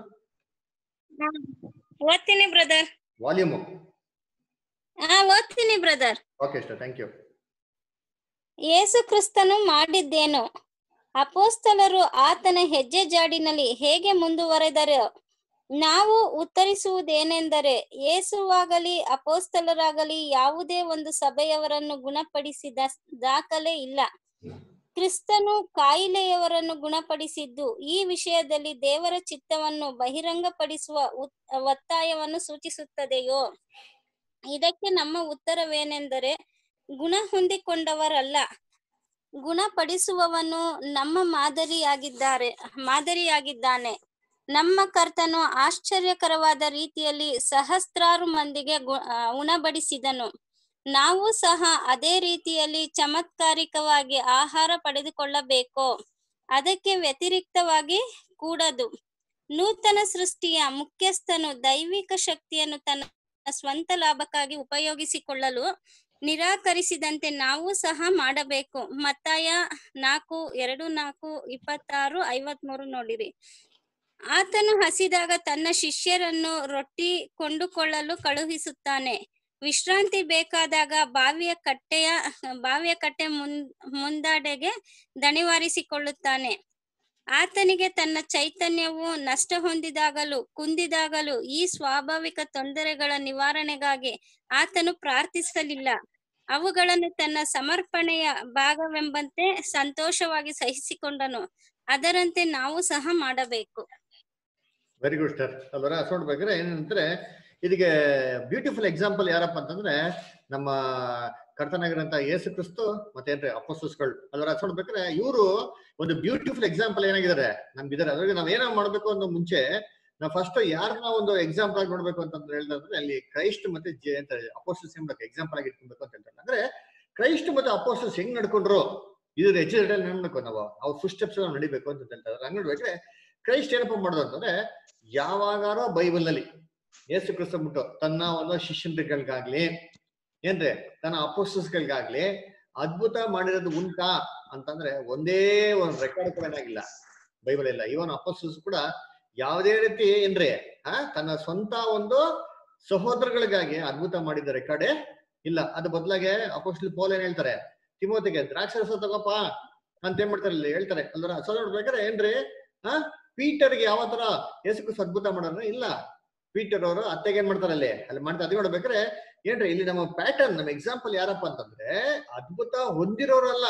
ಓದ್ತೀನಿ ಬ್ರದರ್ ವಾಲ್ಯೂಮ್ ಹಾ ಓದ್ತೀನಿ brother okay sir thank you ಯೇಸು ಕ್ರಿಸ್ತನು ಮಾಡಿದ್ದೇನು ಅಪೋಸ್ತಲರು ಆತನ ಹೆಜ್ಜೆ ಜಾಡಿನಲ್ಲಿ ಹೇಗೆ ಮುಂದುವರೆದರು ನಾವು ಉತ್ತರಿಸುವುದೇನೆಂದರೆ ಯೇಸುವಾಗಲಿ ಅಪೋಸ್ತಲರಾಗಲಿ ಯಾವುದೇ ಒಂದು ಸಭೆಯವರನ್ನು ಗುಣಪಡಿಸಿದ ದಾಖಲೆ ಇಲ್ಲ ಕ್ರಿಸ್ತನು ಕಾಯಿಲೆಯವರನ್ನು ಗುಣಪಡಿಸಿದ್ದು ಈ ವಿಷಯದಲ್ಲಿ ದೇವರ ಚಿತ್ತವನ್ನು ಬಹಿರಂಗಪಡಿಸುವ ಉತ್- ಒತ್ತಾಯವನ್ನು ಸೂಚಿಸುತ್ತದೆಯೋ ಇದಕ್ಕೆ ನಮ್ಮ ಉತ್ತರವೇನೆಂದರೆ ಗುಣ ಹೊಂದಿಕೊಂಡವರಲ್ಲ ಗುಣಪಡಿಸುವವನು ನಮ್ಮ ಮಾದರಿಯಾಗಿದ್ದಾರೆ ಮಾದರಿಯಾಗಿದ್ದಾನೆ ನಮ್ಮ ಕರ್ತನು ಆಶ್ಚರ್ಯಕರವಾದ ರೀತಿಯಲ್ಲಿ ಸಹಸ್ರಾರು ಮಂದಿಗೆ ಗು- ಆ, ಉಣಬಡಿಸಿದನು ನಾವು ಸಹ ಅದೇ ರೀತಿಯಲ್ಲಿ ಚಮತ್ಕಾರಿಕವಾಗಿ ಆಹಾರ ಪಡೆದುಕೊಳ್ಳಬೇಕು ಅದಕ್ಕೆ ವ್ಯತಿರಿಕ್ತವಾಗಿ ಕೂಡದು ನೂತನ ಸೃಷ್ಟಿಯ ಮುಖ್ಯಸ್ಥನು ದೈವಿಕ ಶಕ್ತಿಯನ್ನು ತನ್ನ ಸ್ವಂತ ಲಾಭಕ್ಕಾಗಿ ಉಪಯೋಗಿಸಿಕೊಳ್ಳಲು ನಿರಾಕರಿಸಿದಂತೆ ನಾವು ಸಹ ಮಾಡಬೇಕು ಮತ್ತಾಯ ನಾಲ್ಕು ಎರಡು ನಾಲ್ಕು ಇಪ್ಪತ್ತಾರು ಐವತ್ಮೂರು ನೋಡಿರಿ ಆತನು ಹಸಿದಾಗ ತನ್ನ ಶಿಷ್ಯರನ್ನು ರೊಟ್ಟಿ ಕೊಂಡುಕೊಳ್ಳಲು ಕಳುಹಿಸುತ್ತಾನೆ ವಿಶ್ರಾಂತಿ ಬೇಕಾದಾಗ ಬಾವಿಯ ಕಟ್ಟೆಯ ಬಾವಿಯ ಕಟ್ಟೆ ಮುನ್ ಮುಂದಾಡೆಗೆ ದಣಿವಾರಿಸಿಕೊಳ್ಳುತ್ತಾನೆ ಆತನಿಗೆ ತನ್ನ ಚೈತನ್ಯವು ನಷ್ಟ ಹೊಂದಿದಾಗಲೂ ಕುಂದಿದಾಗಲೂ ಈ ಸ್ವಾಭಾವಿಕ ತೊಂದರೆಗಳ ನಿವಾರಣೆಗಾಗಿ ಆತನು ಪ್ರಾರ್ಥಿಸಲಿಲ್ಲ ಅವುಗಳನ್ನು ತನ್ನ ಸಮರ್ಪಣೆಯ ಭಾಗವೆಂಬಂತೆ ಸಂತೋಷವಾಗಿ ಸಹಿಸಿಕೊಂಡನು ಅದರಂತೆ ನಾವು ಸಹ ಮಾಡಬೇಕು ವೆರಿ ಗುಡ್ ಸರ್ ಅಲ್ವರ ಸೊ ನೋಡ್ಬೇಕಾದ್ರೆ ಏನಂದ್ರೆ ಇದಕ್ಕೆ ಬ್ಯೂಟಿಫುಲ್ ಎಕ್ಸಾಂಪಲ್ ಯಾರಪ್ಪ ಅಂತಂದ್ರೆ ನಮ್ಮ ಕರ್ತನಾಗಿರಂತ ಯೇಸು ಕ್ರಿಸ್ತು ಮತ್ತೆ ಏನ್ರಿ ಅಪೋಸಸ್ಗಳು ಅಲ್ವರ ಸೊ ನೋಡ್ಬೇಕಾದ್ರೆ ಇವರು ಒಂದು ಬ್ಯೂಟಿಫುಲ್ ಎಕ್ಸಾಂಪಲ್ ಏನಾಗಿದ್ದಾರೆ ನಮ್ಗಿದ್ದಾರೆ ಅದ್ರಲ್ಲಿ ನಾವ್ ಏನೋ ಮಾಡ್ಬೇಕು ಅನ್ನೋ ಮುಂಚೆ ನಾವು ಫಸ್ಟ್ ಯಾರನ್ನ ಒಂದು ಎಕ್ಸಾಂಪಲ್ ಆಗಿ ನೋಡ್ಬೇಕು ಅಂತ ಹೇಳಿದ್ರೆ ಅಲ್ಲಿ ಕ್ರೈಸ್ಟ್ ಮತ್ತೆ ಜೆ ಅಂತ ಅಪೋಸಸ್ ಎಂಬ ಎಕ್ಸಾಂಪಲ್ ಆಗಿ ಇಟ್ಕೊಬೇಕು ಅಂತ ಹೇಳ್ತಾರೆ ಅಂದ್ರೆ ಕ್ರೈಸ್ಟ್ ಮತ್ತೆ ಅಪೋಸಸ್ ಹೆಂಗ್ ನಡ್ಕೊಂಡ್ರು ಇದ್ರ ಹೆಚ್ಚು ನಡ್ಬೇಕು ನಾವು ಅವ್ರ ಫುಡ್ ಸ್ಟೆಪ್ಸ್ ನಡಿಬೇಕು ಅಂತ ಹೇಳ್ತಾರೆ ಹಂಗ್ ನೋಡ್ಬೇಕ್ರೆ ಕ್ರೈಸ್ಟ್ ಏನಪ್ಪ ಮಾಡೋದು ಅಂತಂದ್ರೆ ಯಾವಾಗಾರೋ ಬೈಬಲ್ ನಲ್ಲಿ ಯೇಸು ಕ್ರಿಸ್ತ ಬಿಟ್ಟು ತನ್ನ ಒಂದು ಶಿಷ್ಯರಿಗಳಿಗಾಗ್ಲಿ ಏನ್ರಿ ತನ್ನ ಅಪೋಸ್ಟಸ್ಗಳಿಗಾಗ್ಲಿ ಅದ್ಭುತ ಮಾಡಿರೋದು ಉಂಟಾ ಅಂತಂದ್ರೆ ಒಂದೇ ಒಂದು ರೆಕಾರ್ಡ್ ಕೂಡ ಏನಾಗಿಲ್ಲ ಬೈಬಲ್ ಇಲ್ಲ ಇವನ್ ಅಪೋಸ್ಟಸ್ ಕೂಡ ಯಾವುದೇ ರೀತಿ ಏನ್ರಿ ಆ ತನ್ನ ಸ್ವಂತ ಒಂದು ಸಹೋದರಗಳಿಗಾಗಿ ಅದ್ಭುತ ಮಾಡಿದ ರೆಕಾರ್ಡೇ ಇಲ್ಲ ಅದ್ರ ಬದಲಾಗೆ ಅಪೋಸ್ಟಲ್ ಪೋಲ್ ಏನ್ ಹೇಳ್ತಾರೆ ತಿಮೋತಿಗೆ ದ್ರಾಕ್ಷರಸ ತಗೋಪ ಅಂತ ಏನ್ ಮಾಡ್ತಾರೆ ಇಲ್ಲಿ ಹೇಳ್ತಾರೆ ಅಲ್ದ್ರ ಸೊ ನೋಡ್ಬೇಕಾದ್ರೆ ಏನ್ರಿ ಆ ಪೀಟರ್ಗೆ ಯಾವ ತರ ಯೇಸು ಕ್ರಿಸ್ತ ಅದ್ಭುತ ಮಾಡೋರು ಇಲ್ಲ ಪೀಟರ್ ಅವರು ಅತ್ತೆಗೆ ಏನ್ ಮಾಡ್ತಾರೆ ಅಲ್ಲಿ ಅಲ್ಲಿ ಮಾಡ್ತಾರೆ ಅದ್ ನೋಡ್ಬೇಕಾದ್ರೆ ಏನ್ರಿ ಇಲ್ಲಿ ನಮ್ಮ ಪ್ಯಾಟರ್ನ್ ನಮ್ಮ ಎಕ್ಸಾಂಪಲ್ ಯಾರಪ್ಪ ಅಂತಂದ್ರೆ ಅದ್ಭುತ ಹೊಂದಿರೋರಲ್ಲ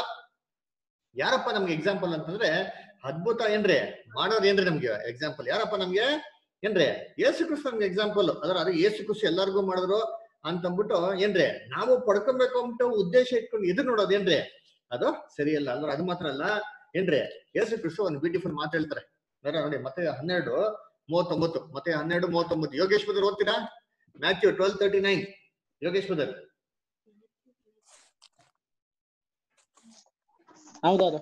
ಯಾರಪ್ಪ ನಮ್ಗೆ ಎಕ್ಸಾಂಪಲ್ ಅಂತಂದ್ರೆ ಅದ್ಭುತ ಏನ್ರಿ ಮಾಡೋರು ಏನ್ರಿ ನಮ್ಗೆ ಎಕ್ಸಾಂಪಲ್ ಯಾರಪ್ಪ ನಮ್ಗೆ ಏನ್ರಿ ಯೇಸು ಕ್ರಿಸ್ತ ನಮ್ಗೆ ಎಕ್ಸಾಂಪಲ್ ಅದ್ರ ಅದು ಯೇಸು ಕ್ರಿಸ್ತ ಎಲ್ಲಾರ್ಗು ಮಾಡಿದ್ರು ಅಂತಂದ್ಬಿಟ್ಟು ಏನ್ರಿ ನಾವು ಪಡ್ಕೊಬೇಕು ಅಂದ್ಬಿಟ್ಟು ಉದ್ದೇಶ ಇಟ್ಕೊಂಡು ಎದುರು ನೋಡೋದು ಏನ್ರಿ ಅದು ಸರಿಯಲ್ಲ ಅಂದ್ರೆ ಅದು ಮಾತ್ರ ಅಲ್ಲ ಏನ್ರಿ ಯೇಸು ಕ್ರಿಸ್ತ ಒಂದು ಬ್ಯೂಟಿಫುಲ್ ಮಾತು ಹೇಳ್ತಾರೆ ನೋಡ್ರಿ ನೋಡಿ ಮತ್ತೆ ಹನ್ನೆರಡು ಮೂವತ್ತೊಂಬತ್ತು ಮತ್ತೆ ಹನ್ನೆರಡು ಮೂವತ್ತೊಂಬತ್ತು ಯೋಗೇಶ್ ಬದರ್ ಓದ್ತೀರಾ Matthew twelve thirty nine Yogesh brother ಹೌದೌದು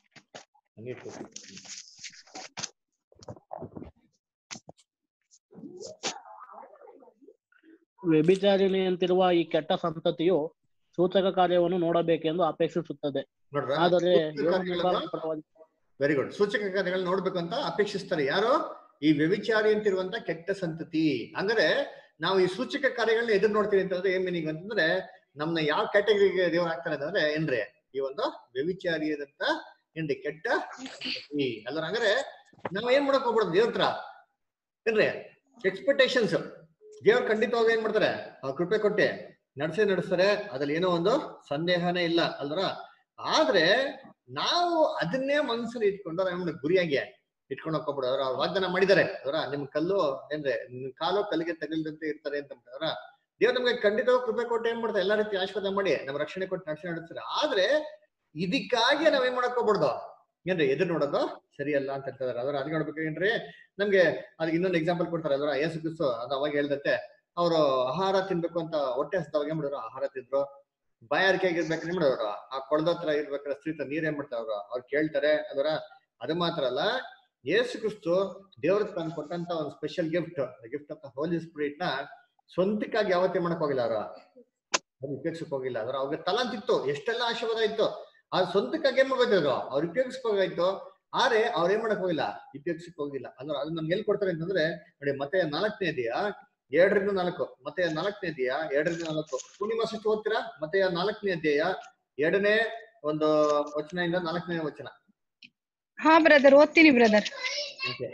ವ್ಯಭಿಚಾರಿಣಿ ಅಂತಿರುವ ಈ ಕೆಟ್ಟ ಸಂತತಿಯು ಸೂಚಕ ಕಾರ್ಯವನ್ನು ನೋಡಬೇಕೆಂದು ಅಪೇಕ್ಷಿಸುತ್ತದೆ ಆದರೆ ಯೋಹಾನ ಪ್ರವಾದಿ ವೆರಿ ಗುಡ್ ಸೂಚಕ ಕಾರ್ಯಗಳು ನೋಡ್ಬೇಕು ಅಂತ ಅಪೇಕ್ಷಿಸ್ತಾರೆ ಯಾರು ಈ ವ್ಯವಿಚಾರಿ ಅಂತಿರುವಂತ ಕೆಟ್ಟ ಸಂತತಿ ಅಂದ್ರೆ ನಾವು ಈ ಸೂಚಕ ಕಾರ್ಯಗಳನ್ನ ಎದುರು ನೋಡ್ತೀವಿ ಅಂತಂದ್ರೆ ಏನ್ ಮೀನಿಂಗ್ ಅಂತಂದ್ರೆ ನಮ್ನ ಯಾವ ಕ್ಯಾಟಗರಿಗೆ ದೇವ್ರು ಹಾಕ್ತಾರೆ ಅಂತಂದ್ರೆ ಏನ್ರಿ ಈ ಒಂದು ವ್ಯವಿಚಾರಿಯಾದಂತ ಏನ್ರಿ ಕೆಟ್ಟ ಸಂತತಿ ಅಲ್ಲರ ಹಂಗಾರೆ ನಾವ್ ಏನ್ ಮಾಡಕ್ ಹೋಗ್ಬಿಡೋದು ದೇವ್ರ ಹತ್ರ ಏನ್ರಿ ಎಕ್ಸ್ಪೆಕ್ಟೇಷನ್ಸ್ ದೇವ್ರು ಖಂಡಿತವಾಗಿ ಏನ್ ಮಾಡ್ತಾರೆ ಅವ್ರ ಕೃಪೆ ಕೊಟ್ಟೆ ನಡ್ಸೇ ನಡೆಸ್ತಾರೆ ಅದ್ರಲ್ಲಿ ಏನೋ ಒಂದು ಸಂದೇಹನೇ ಇಲ್ಲ ಅಲ್ದ್ರ ಆದ್ರೆ ನಾವು ಅದನ್ನೇ ಮನಸ್ಸಲ್ಲಿ ಇಟ್ಕೊಂಡು ನಮ್ಮ ಗುರಿಯಾಗಿ ಇಟ್ಕೊಂಡು ಹೋಗ್ಬಿಡೋರು ಅವ್ರ ಅವ್ರು ವಾಗ್ದಾನ ಮಾಡಿದ್ದಾರೆ ಅವರ ನಿಮ್ ಕಲ್ಲು ಏನ್ರೆ ನಿಮ್ ಕಾಲು ಕಲ್ಲಿಗೆ ತಗಲ್ದಂತೆ ಇರ್ತಾರೆ ಅಂತ ಅವರ ದೇವ್ರು ನಮ್ಗೆ ಖಂಡಿತವಾಗಿ ಕೃಪೆ ಕೊಟ್ಟು ಏನ್ ಮಾಡ್ತಾರೆ ಎಲ್ಲಾ ರೀತಿ ಆಶೀರ್ವಾದ ಮಾಡಿ ನಮ್ಮ ರಕ್ಷಣೆ ಕೊಟ್ಟು ನಡ್ಸಿ ನಡೆಸ್ತಾರೆ ಆದ್ರೆ ಇದಕ್ಕಾಗಿ ನಾವೇನ್ ಮಾಡಕ್ ಹೋಗ್ಬಿಡ್ದು ಏನ್ರಿ ಎದುರು ನೋಡೋದು ಸರಿಯಲ್ಲ ಅಂತ ಹೇಳ್ತಾರೆ ಅದರ ಅದ್ ನೋಡ್ಬೇಕೇನ್ರಿ ನಮ್ಗೆ ಅದಕ್ಕೆ ಇನ್ನೊಂದು ಎಕ್ಸಾಂಪಲ್ ಕೊಡ್ತಾರೆ ಅದರ ಯೇಸು ಕ್ರಿಸ್ತು ಅದು ಅವಾಗ ಹೇಳ್ದತ್ತೆ ಅವರು ಆಹಾರ ತಿನ್ಬೇಕು ಅಂತ ಹೊಟ್ಟೆ ಹಸ್ದವಾಗ ಏನ್ ಮಾಡಿದ್ರು ಆಹಾರ ತಿಂದ್ರು ಬಾಯಾರಿಕೆಯಾಗಿ ಇರ್ಬೇಕು ಏನ್ ಮಾಡೋರು ಆ ಕೊಳದ ಹತ್ರ ಇರ್ಬೇಕಾದ್ರೆ ಸ್ತ್ರೀ ನೀರ್ ಏನ್ ಮಾಡ್ತಾರೆ ಅವ್ರು ಅವ್ರು ಕೇಳ್ತಾರೆ ಅದರ ಅದು ಮಾತ್ರ ಅಲ್ಲ ಯೇಸು ಕ್ರಿಸ್ತು ದೇವ್ರ ತಾನು ಕೊಟ್ಟಂತ ಒಂದು special gift gift of holy spirit ನ ಸ್ವಂತಕ್ಕಾಗಿ ಯಾವತ್ತೇ ಮಾಡಕ್ ಹೋಗಿಲ್ಲ ಅವ್ರ ಅವ್ರು ಉಪಯೋಗಿಸಕ್ ಹೋಗಿಲ್ಲ ಅದ್ರ ಅವ್ರಿಗೆ ತಲಾಂತ್ ಇತ್ತು ಎಷ್ಟೆಲ್ಲ ಆಶೀರ್ವಾದ ಇತ್ತು ಆ ಸ್ವಂತಕ್ಕಾಗಿ ಏನ್ ಮಾಡ್ಬೇಕು ಅವ್ರು ಉಪಯೋಗಿಸ್ಬೇಕಾಯ್ತು ಆದ್ರೆ ಅವ್ರ ಏನ್ ಮಾಡಕ್ ಹೋಗಿಲ್ಲ ಉಪಯೋಗಿಸಕ್ ಹೋಗಿಲ್ಲ ಅಂದ್ರೆ ಅದು ನಮ್ಗೆ ಎಲ್ಲಿ ಕೊಡ್ತಾರೆ ಅಂತಂದ್ರೆ ನೋಡಿ ಮತ್ತೆ ನಾಲ್ಕನೇ ಇದೆಯಾ ಎರಡರಿಂದ ನಾಲ್ಕು ಮತ್ತೆ ನಾಲ್ಕನೇ ಇದೆಯಾ ಎರಡರಿಂದ ನಾಲ್ಕು ಪೂರ್ಣಿಮಾ ಸಷ್ಟು ಓದ್ತೀರಾ ಮತ್ತೆ ನಾಲ್ಕನೇ ಅಧ್ಯಾಯ ಎರಡನೇ ಒಂದು ವಚನದಿಂದ ನಾಲ್ಕನೇ ವಚನ ಹಾ ಬ್ರದರ್ ಓದ್ತೀನಿ ಬ್ರದರ್ Okay.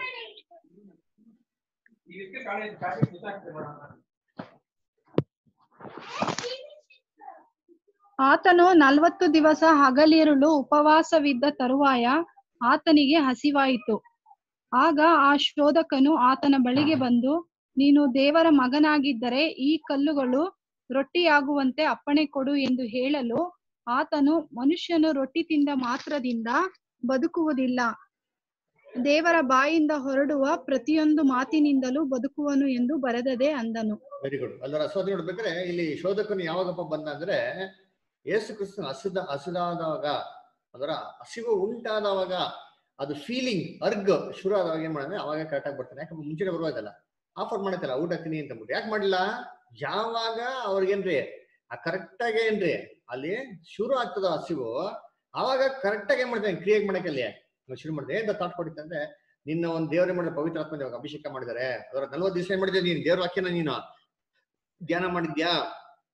ಆತನು ನಲವತ್ತು ದಿವಸ ಹಗಲಿರುಳು ಉಪವಾಸವಿದ್ದ ತರುವಾಯ ಆತನಿಗೆ ಹಸಿವಾಯಿತು ಆಗ ಆ ಶೋಧಕನು ಆತನ ಬಳಿಗೆ ಬಂದು ನೀನು ದೇವರ ಮಗನಾಗಿದ್ದರೆ ಈ ಕಲ್ಲುಗಳು ರೊಟ್ಟಿಯಾಗುವಂತೆ ಅಪ್ಪಣೆ ಕೊಡು ಎಂದು ಹೇಳಲು ಆತನು ಮನುಷ್ಯನು ರೊಟ್ಟಿ ತಿಂದ ಮಾತ್ರದಿಂದ ಬದುಕುವುದಿಲ್ಲ ದೇವರ ಬಾಯಿಂದ ಹೊರಡುವ ಪ್ರತಿಯೊಂದು ಮಾತಿನಿಂದಲೂ ಬದುಕುವನು ಎಂದು ಬರೆದದೆ ಅಂದನು ವೆರಿ ಗುಡ್ ಅಲ್ಲರ ಸೊ ಅದ್ ನೋಡ್ಬೇಕಾದ್ರೆ ಇಲ್ಲಿ ಶೋಧಕನು ಯಾವಾಗಪ್ಪ ಬಂದ ಅಂದ್ರೆ ಯೇಸು ಕ್ರಿಸ್ತನ ಹಸಿದ ಹಸಿದಾದಾಗ ಅದರ ಹಸಿವು ಉಂಟಾದವಾಗ ಅದು ಫೀಲಿಂಗ್ ಅರ್ಗ್ ಶುರು ಆದವಾಗ ಏನ್ ಮಾಡಿದ್ರೆ ಅವಾಗ ಕರೆಕ್ಟ್ ಆಗಿ ಬರ್ತಾನೆ ಯಾಕಂದ್ರೆ ಮುಂಚೆನೆ ಬರುವಾಗಲ್ಲ ಆಫರ್ ಮಾಡತ್ತಲ್ಲ ಊಟ ತಿನ್ನಿ ಅಂತ ಅಂದ್ಬಿಟ್ಟು ಯಾಕೆ ಮಾಡಿಲ್ಲ ಯಾವಾಗ ಅವ್ರಿಗೇನ್ರಿ ಆ ಕರೆಕ್ಟ್ ಆಗಿ ಏನ್ರಿ ಅಲ್ಲಿ ಶುರು ಆಗ್ತದ ಹಸಿವು ಅವಾಗ ಕರೆಕ್ಟ್ ಆಗಿ ಏನ್ ಮಾಡ್ತಾನೆ ಕ್ರಿಯೇಟ್ ಮಾಡಕ್ಕಲ್ಲಿ ಶುರು ಮಾಡಿದೆ ಅಂತ ಥಾಟ್ ಕೊಟ್ಟಿತ್ತು ಅಂದ್ರೆ ನಿನ್ನ ಒಂದು ದೇವರೇ ಮಾಡಿದ ಪವಿತ್ರ ಆತ್ಮ ಇವಾಗ ಅಭಿಷೇಕ ಮಾಡಿದ್ದಾರೆ ಅದರ ನಲ್ವತ್ತು ದಿವಸ ಏನ್ ಮಾಡಿದ್ಯಾ ನೀನು ದೇವ್ರ ವಾಕ್ಯನ ನೀನು ಧ್ಯಾನ ಮಾಡಿದ್ಯಾ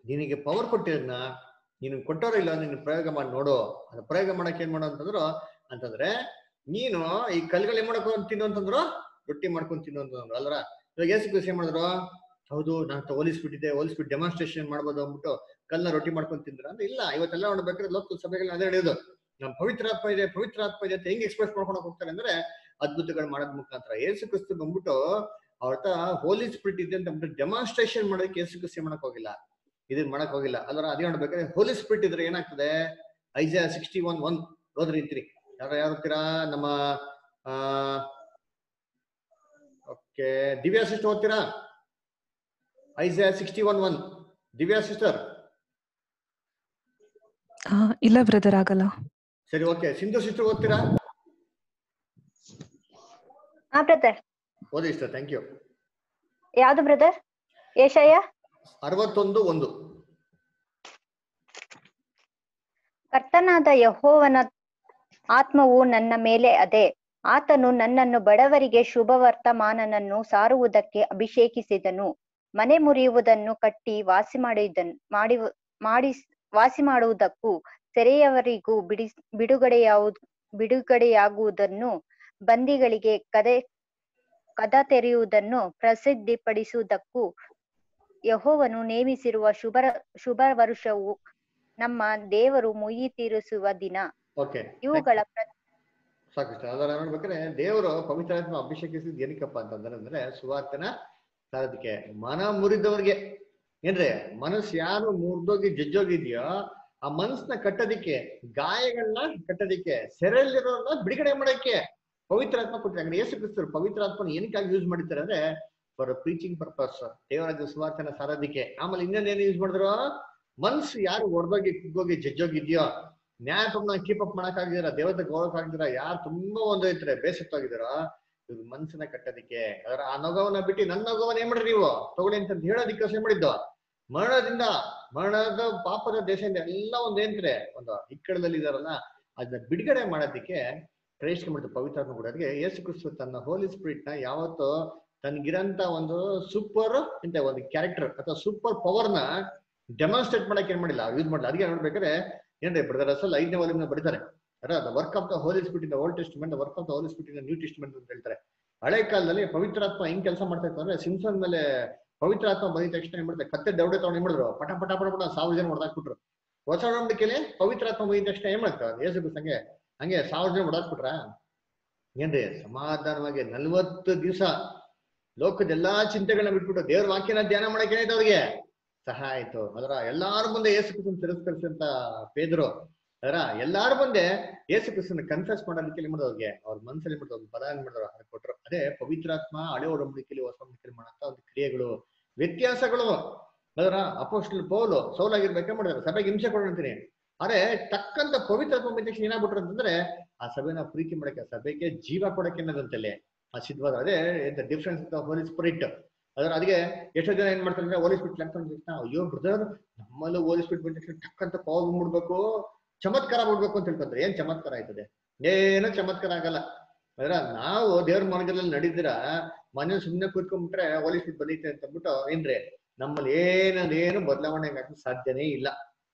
ನಿನಗೆ ಪವರ್ ಕೊಟ್ಟಿರೋದ್ನ ನೀನು ಕೊಟ್ಟೋರೋ ಇಲ್ಲ ನೀನು ಪ್ರಯೋಗ ಮಾಡಿ ನೋಡು ಅದು ಪ್ರಯೋಗ ಮಾಡಕ್ ಏನ್ ಮಾಡೋ ಅಂತಂದ್ರು ಅಂತಂದ್ರೆ ನೀನು ಈ ಕಲ್ಗಳು ಏನ್ ಮಾಡಕ್ ತಿನ್ನು ಅಂತಂದ್ರು ರೊಟ್ಟಿ ಮಾಡ್ಕೊಂಡ್ ತಿನ್ನು ಅಂತಂದ್ರು ಅಲ್ರ ಇವಾಗ ಏಸು ಕೃಷಿ ಏನ್ ಮಾಡಿದ್ರು ಹೌದು ನಾನು ಹೋಲಿಸ್ಬಿಟ್ಟಿದ್ದೆ ಹೋಲಿಸ್ಬಿಟ್ಟು ಡೆಮಾನ್ಸ್ಟ್ರೇಷನ್ ಮಾಡ್ಬೋದು ಅಂದ್ಬಿಟ್ಟು ಕಲ್ನ ರೊಟ್ಟಿ ಮಾಡ್ಕೊಂಡ್ ತಿಂದ್ರ ಅಂದ್ರೆ ಇಲ್ಲ ಇವತ್ತೆಲ್ಲ ನೋಡ್ಬೇಕಾದ್ರೆ ಲೋಕ ಸಭೆಗಳನ್ನ ಅದೇ ನಡೆಯೋದು ನಮ್ ಪವಿತ್ರಾತ್ಮ ಇದೆ ಪವಿತ್ರಾತ್ಮ ಇದೆ ಅಂತ ಹೆಂಗ್ ಎಕ್ಸ್ಪ್ರೆಸ್ ಮಾಡ್ಕೊಂಡು ಹೋಗ್ತಾರೆ ಅಂದ್ರೆ ಅದ್ಭುತಗಳು ಮಾಡೋದ್ ಮುಖಾಂತರ ಏಸು ಕ್ರಿಸ್ತು ಬಂದ್ಬಿಟ್ಟು ಅವ್ರ ಹೋಲಿ ಸ್ಪಿರಿಟ್ ಇದೆ ಅಂತ ಅಂದ್ಬಿಟ್ಟು ಡೆಮಾನ್ಸ್ಟ್ರೇಷನ್ ಮಾಡೋದಕ್ಕೆ ಏಸು ಕ್ರಿಸ್ತು ಮಾಡಕ್ ಹೋಗಿಲ್ಲ ಇದನ್ ಮಾಡಕ್ ಹೋಗಿಲ್ಲ ಅಲ್ರ ಅದೇ ನೋಡ್ಬೇಕಾದ್ರೆ ಹೋಲಿ ಸ್ಪಿರಿಟ್ ಇದ್ರೆ ಏನಾಗ್ತದೆ ಐಜಾ ಸಿಕ್ಸ್ಟಿ ಒನ್ ಒನ್ ಹೋದ್ರಿ ಇರ್ತೀರಿ ಯಾರು ಯಾರು ಓದ್ತೀರಾ ನಮ್ಮ ಆ ಓಕೆ ದಿವ್ಯಾ ಸಿಸ್ಟರ್ ಓದ್ತೀರಾ Isaiah sixty one one Divya sister ಆ, ಇಲ್ಲ ಬ್ರದರ್ ಆಗಲ್ಲ ಸರಿ ಓಕೆ ಸಿಂಧು ಸಿಸ್ಟರ್ ಓದ್ತೀರಾ ಹಾ ಬ್ರದರ್ ಓದಿ ಇಷ್ಟ ಥ್ಯಾಂಕ್ ಯು ಯಾವ್ದು ಬ್ರದರ್ ಏಷಯ ಅರವತ್ತೊಂದು ಒಂದು ಕರ್ತನಾದ ಯಹೋವನ ಆತ್ಮವು ನನ್ನ ಮೇಲೆ ಅದೇ ಆತನು ನನ್ನನ್ನು ಬಡವರಿಗೆ ಶುಭ ವರ್ತಮಾನನನ್ನು ಸಾರುವುದಕ್ಕೆ ಅಭಿಷೇಕಿಸಿದನು ಮನೆ ಮುರಿಯುವುದನ್ನು ಕಟ್ಟಿ ವಾಸಿ ಮಾಡಿದನ್ ಮಾಡಿ ಮಾಡಿ ವಾಸಿ ಮಾಡುವುದಕ್ಕೂ ಸೆರೆಯವರಿಗೂ ಬಿಡಿ ಬಿಡುಗಡೆಯಾವು ಬಿಡುಗಡೆಯಾಗುವುದನ್ನು ಬಂದಿಗಳಿಗೆ ಕದೆ ಕದ ತೆರೆಯುವುದನ್ನು ಪ್ರಸಿದ್ಧಿಪಡಿಸುವುದಕ್ಕೂ ಯಹೋವನು ನೇಮಿಸಿರುವ ಶುಭ ಶುಭ ವರುಷವು ನಮ್ಮ ದೇವರು ಮುಯ್ಯಿ ತೀರಿಸುವ ದಿನ ಓಕೆ ಇವುಗಳ ಪ್ರ- ಸಾಕು ಇಷ್ಟ ಅದರ ನೋಡ್ಬೇಕಾದ್ರೆ ದೇವರು ಪವಿತ್ರಾತ್ಮ ಅಭಿಷೇಕಿಸಿದ್ ಏನಕ್ಕಪ್ಪ ಅಂತಂದ್ರೆ ಅಂದ್ರೆ ಸುವಾರ್ತನ ಸಾರದಕ್ಕೆ ಮನ ಮುರಿದವ್ರಿಗೆ ಏನ್ರಿ ಮನಸ್ಸು ಯಾರು ಮುರಿದೋಗಿ ಜಜ್ಜೋಗಿದ್ಯೋ ಆ ಮನಸ್ಸನ್ನ ಕಟ್ಟೋದಿಕ್ಕೆ ಗಾಯಗಳನ್ನ ಕಟ್ಟೋದಿಕ್ಕೆ ಸೆರೆಯಲ್ಲಿರೋರ್ನ ಬಿಡುಗಡೆ ಮಾಡಕ್ಕೆ ಪವಿತ್ರಾತ್ಮ ಕೊಟ್ಟಿದ್ದಾರೆ ಯೇಸು ಕ್ರಿಸ್ತರು ಪವಿತ್ರಾತ್ಮನ ಏನಕ್ಕಾಗಿ ಯೂಸ್ ಮಾಡಿದ್ದಾರೆ ಅಂದ್ರೆ ಫಾರ್ ಪ್ರೀಚಿಂಗ್ ಪರ್ಪಸ್ ದೇವರಾಜ ಸುವಾರ್ತನ ಸಾರೋದಿಕ್ಕೆ ಆಮೇಲೆ ಇನ್ನೊಂದೇನು ಯೂಸ್ ಮಾಡಿದ್ರು ಮನ್ಸು ಯಾರು ಒಡೆದೋಗಿ ಕುಗ್ಗೋಗಿ ಜಜ್ಜೋಗಿದ್ಯೋ ನ್ಯಾಯಪನ್ನ ಕೀಪ್ ಅಪ್ ಮಾಡಕ್ ಆಗಿದಾರ ದೇವತೆ ಗೌರವಕ್ ಆಗಿದಾರ ಯಾರು ತುಂಬಾ ಒಂದೈತ್ರೆ ಬೇಸತ್ತಾಗಿದಾರ ಇವ್ರ ಮನ್ಸನ್ನ ಕಟ್ಟೋದಿಕ್ಕೆ ಅದರ ಆ ನೊಗವನ್ನ ಬಿಟ್ಟು ನನ್ನ ನೊಗವನ್ನ ಏನ್ ಮಾಡ್ರಿ ನೀವು ತಗೊಳ್ಳಿ ಅಂತ ಹೇಳೋದಿಕ್ಕೆ ಏನ್ ಮಾಡಿದ್ದು ಮರಣದಿಂದ ಮರಣದ ಪಾಪದ ದೇಶದಿಂದ ಎಲ್ಲ ಒಂದ್ ಏನ್ತ್ರೆ ಒಂದು ಇಕ್ಕಡದಲ್ಲಿ ಇದಾರಲ್ಲ ಅದನ್ನ ಬಿಡುಗಡೆ ಮಾಡೋದಿಕ್ಕೆ ಕ್ರೈಸ್ಟ್ ಮಾಡಿದ್ದು ಪವಿತ್ರಾತ್ಮ ಕೊಡೋದಕ್ಕೆ ಯೇಸು ಕ್ರಿಸ್ತು ತನ್ನ ಹೋಲಿ ಸ್ಪಿರಿಟ್ ನ ಯಾವತ್ತು ತನ್ಗಿರಂತ ಒಂದು ಸೂಪರ್ ಎಂತ ಒಂದು ಕ್ಯಾರೆಕ್ಟರ್ ಅಥವಾ ಸೂಪರ್ ಪವರ್ ನ ಡೆಮಾನ್ಸ್ಟ್ರೇಟ್ ಮಾಡಕ್ ಏನ್ ಮಾಡಿಲ್ಲ ಯೂಸ್ ಮಾಡಿಲ್ಲ ಅದಕ್ಕೆ ನೋಡ್ಬೇಕಾದ್ರೆ ಏನ್ರಿ ಬ್ರದರ್ ಅಸಲ್ ಐದನೇ ವಾಲ್ಯೂಮ್ ಬರೀತಾರೆ the work of the holy spirit in old testament work of the holy spirit in new testament ಅಂತ ಹೇಳ್ತಾರೆ ಹಳೆ ಕಾಲದಲ್ಲಿ ಪವಿತ್ರಾತ್ಮ ಹೆಂಗ್ ಕೆಲಸ ಮಾಡ್ತಾ ಇತ್ತು ಅಂದ್ರೆ ಸಿಂಸನ್ ಮೇಲೆ ಪವಿತ್ರಾತ್ಮ ಬಂದಿದ ತಕ್ಷಣ ಏನ್ ಮಾಡ್ತಾರೆ ಕತ್ತೆ ದೌಡೆ ತಗೊಂಡು ಏನ್ ಮಾಡಿದ್ರು ಪಟ ಪಟ ಪಟ ಪಟ ಸಾವಿರ ಜನ ಹೊಡೆದಾಕ್ಬಿಟ್ರು ಹೊಸ ನಂಬಿಕೆಯಲ್ಲಿ ಪವಿತ್ರಾತ್ಮ ಬಂದಿದ ತಕ್ಷಣ ಏನ್ ಮಾಡ್ತಾರೆ ಯೇಸು ಕ್ರಿಸ್ತ ಹಂಗೆ ಹಂಗೆ ಸಾವಿರ ಜನ ಹೊಡೆದಾಕ್ಬಿಟ್ರ ಏನ್ರಿ ಸಮಾಧಾನವಾಗಿ ನಲ್ವತ್ತು ದಿವಸ ಲೋಕದ ಎಲ್ಲಾ ಚಿಂತೆಗಳನ್ನ ಬಿಟ್ಬಿಟ್ಟು ದೇವ್ರ ವಾಕ್ಯನ ಧ್ಯಾನ ಮಾಡಕ್ಕೆ ಏನಾಯ್ತು ಅವ್ರಿಗೆ ಸಹಾಯ ಆಯ್ತು ಅದರ ಎಲ್ಲಾರ ಮುಂದೆ ಯೇಸು ಕ್ರಿಸ್ತನ್ ತಿರಸ್ಕರಿಸಿದಂತ ಪೇದ್ರು ಅದರ ಎಲ್ಲಾರ ಮುಂದೆ ಯೇಸು ಕ್ರಿಸ್ತನ ಕನ್ಫೆಸ್ ಮಾಡೋದಕ್ಕೆ ಏನ್ ಮಾಡೋದು ಅವ್ರಿಗೆ ಅವ್ರ ಮನಸ್ಸಲ್ಲಿ ಮಾಡಿದ್ರು ಒಂದು ಪದ ಏನ್ ಮಾಡಿದ್ರು ಅದಕ್ಕೆ ಕೊಟ್ರು ಅದೇ ಪವಿತ್ರಾತ್ಮ ಹಳೆ ಒಡಂಬಡಿಕೆಯಲ್ಲಿ ಹೊಸ ಒಡಂಬಡಿಕೆಯಲ್ಲಿ ಮಾಡಂತ ಒಂದು ಕ್ರಿಯೆಗಳು ವ್ಯತ್ಯಾಸಗಳು ಅದರ ಅಪೋಸ್ಟಲ್ ಪೌಲು ಸೌಲಾಗಿರ್ಬೇಕೆ ಮಾಡಿದ್ರು ಸಭೆಗೆ ಹಿಂಸೆ ಕೊಡಂತೀನಿ ಅರೆ ತಕ್ಕಂತ ಪವಿತ್ರಾತ್ಮ ಬಂದ ತಕ್ಷಣ ಏನಾಗ್ಬಿಟ್ರು ಅಂತಂದ್ರೆ ಆ ಸಭೆನ ಪ್ರೀತಿ ಮಾಡಕ್ಕೆ ಆ ಸಭೆಗೆ ಜೀವ ಕೊಡಕ್ಕೆ ಅನ್ನೋದಂತಲ್ಲಿ ಆ ಸಿದ್ಧವಾದ ಅದೇ ಡಿಫ್ರೆನ್ಸ್ ಹೋಲಿ ಸ್ಪಿರಿಟ್ ಅದರ ಅದಕ್ಕೆ ಎಷ್ಟೋ ಜನ ಏನ್ ಮಾಡ್ತಾರೆ ಅಂದ್ರೆ ಹೋಲಿ ಸ್ಪಿರಿಟ್ ಲೆಕ್ಕ ತಕ್ಷಣ ಅಯ್ಯೋ ಬ್ರದರ್ ನಮ್ಮಲ್ಲೂ ಹೋಲಿ ಸ್ಪಿರಿಟ್ ಬಂದ ತಕ್ಷಣ ಟಕ್ಕಂತ ಪವರ್ ಬಂದ್ಬಿಡ್ಬೇಕು ಚಮತ್ಕಾರ ಬಿಡ್ಬೇಕು ಅಂತ ತಿಳ್ಕೊಂತಾರೆ ಏನ್ ಚಮತ್ಕಾರ ಆಯ್ತದೆ ಏನೋ ಚಮತ್ಕಾರ ಆಗಲ್ಲ ಅದರ ನಾವು ದೇವ್ರ ಮಾರ್ಗದಲ್ಲಿ ನಡೀದಿರ ಮನೆ ಸುಮ್ಮನೆ ಕೂತ್ಕೊಂಡ್ಬಿಟ್ರೆ ಹೋಲಿ ಸ್ಪಿರಿಟ್ ಬಂದೈತೆ ಅಂತ ಅಂದ್ಬಿಟ್ಟು ಏನ್ರಿ ನಮ್ಮಲ್ಲಿ ಏನದೇನು ಬದಲಾವಣೆ ಆಗಕ್ಕೆ ಸಾಧ್ಯನೇ ಇಲ್ಲ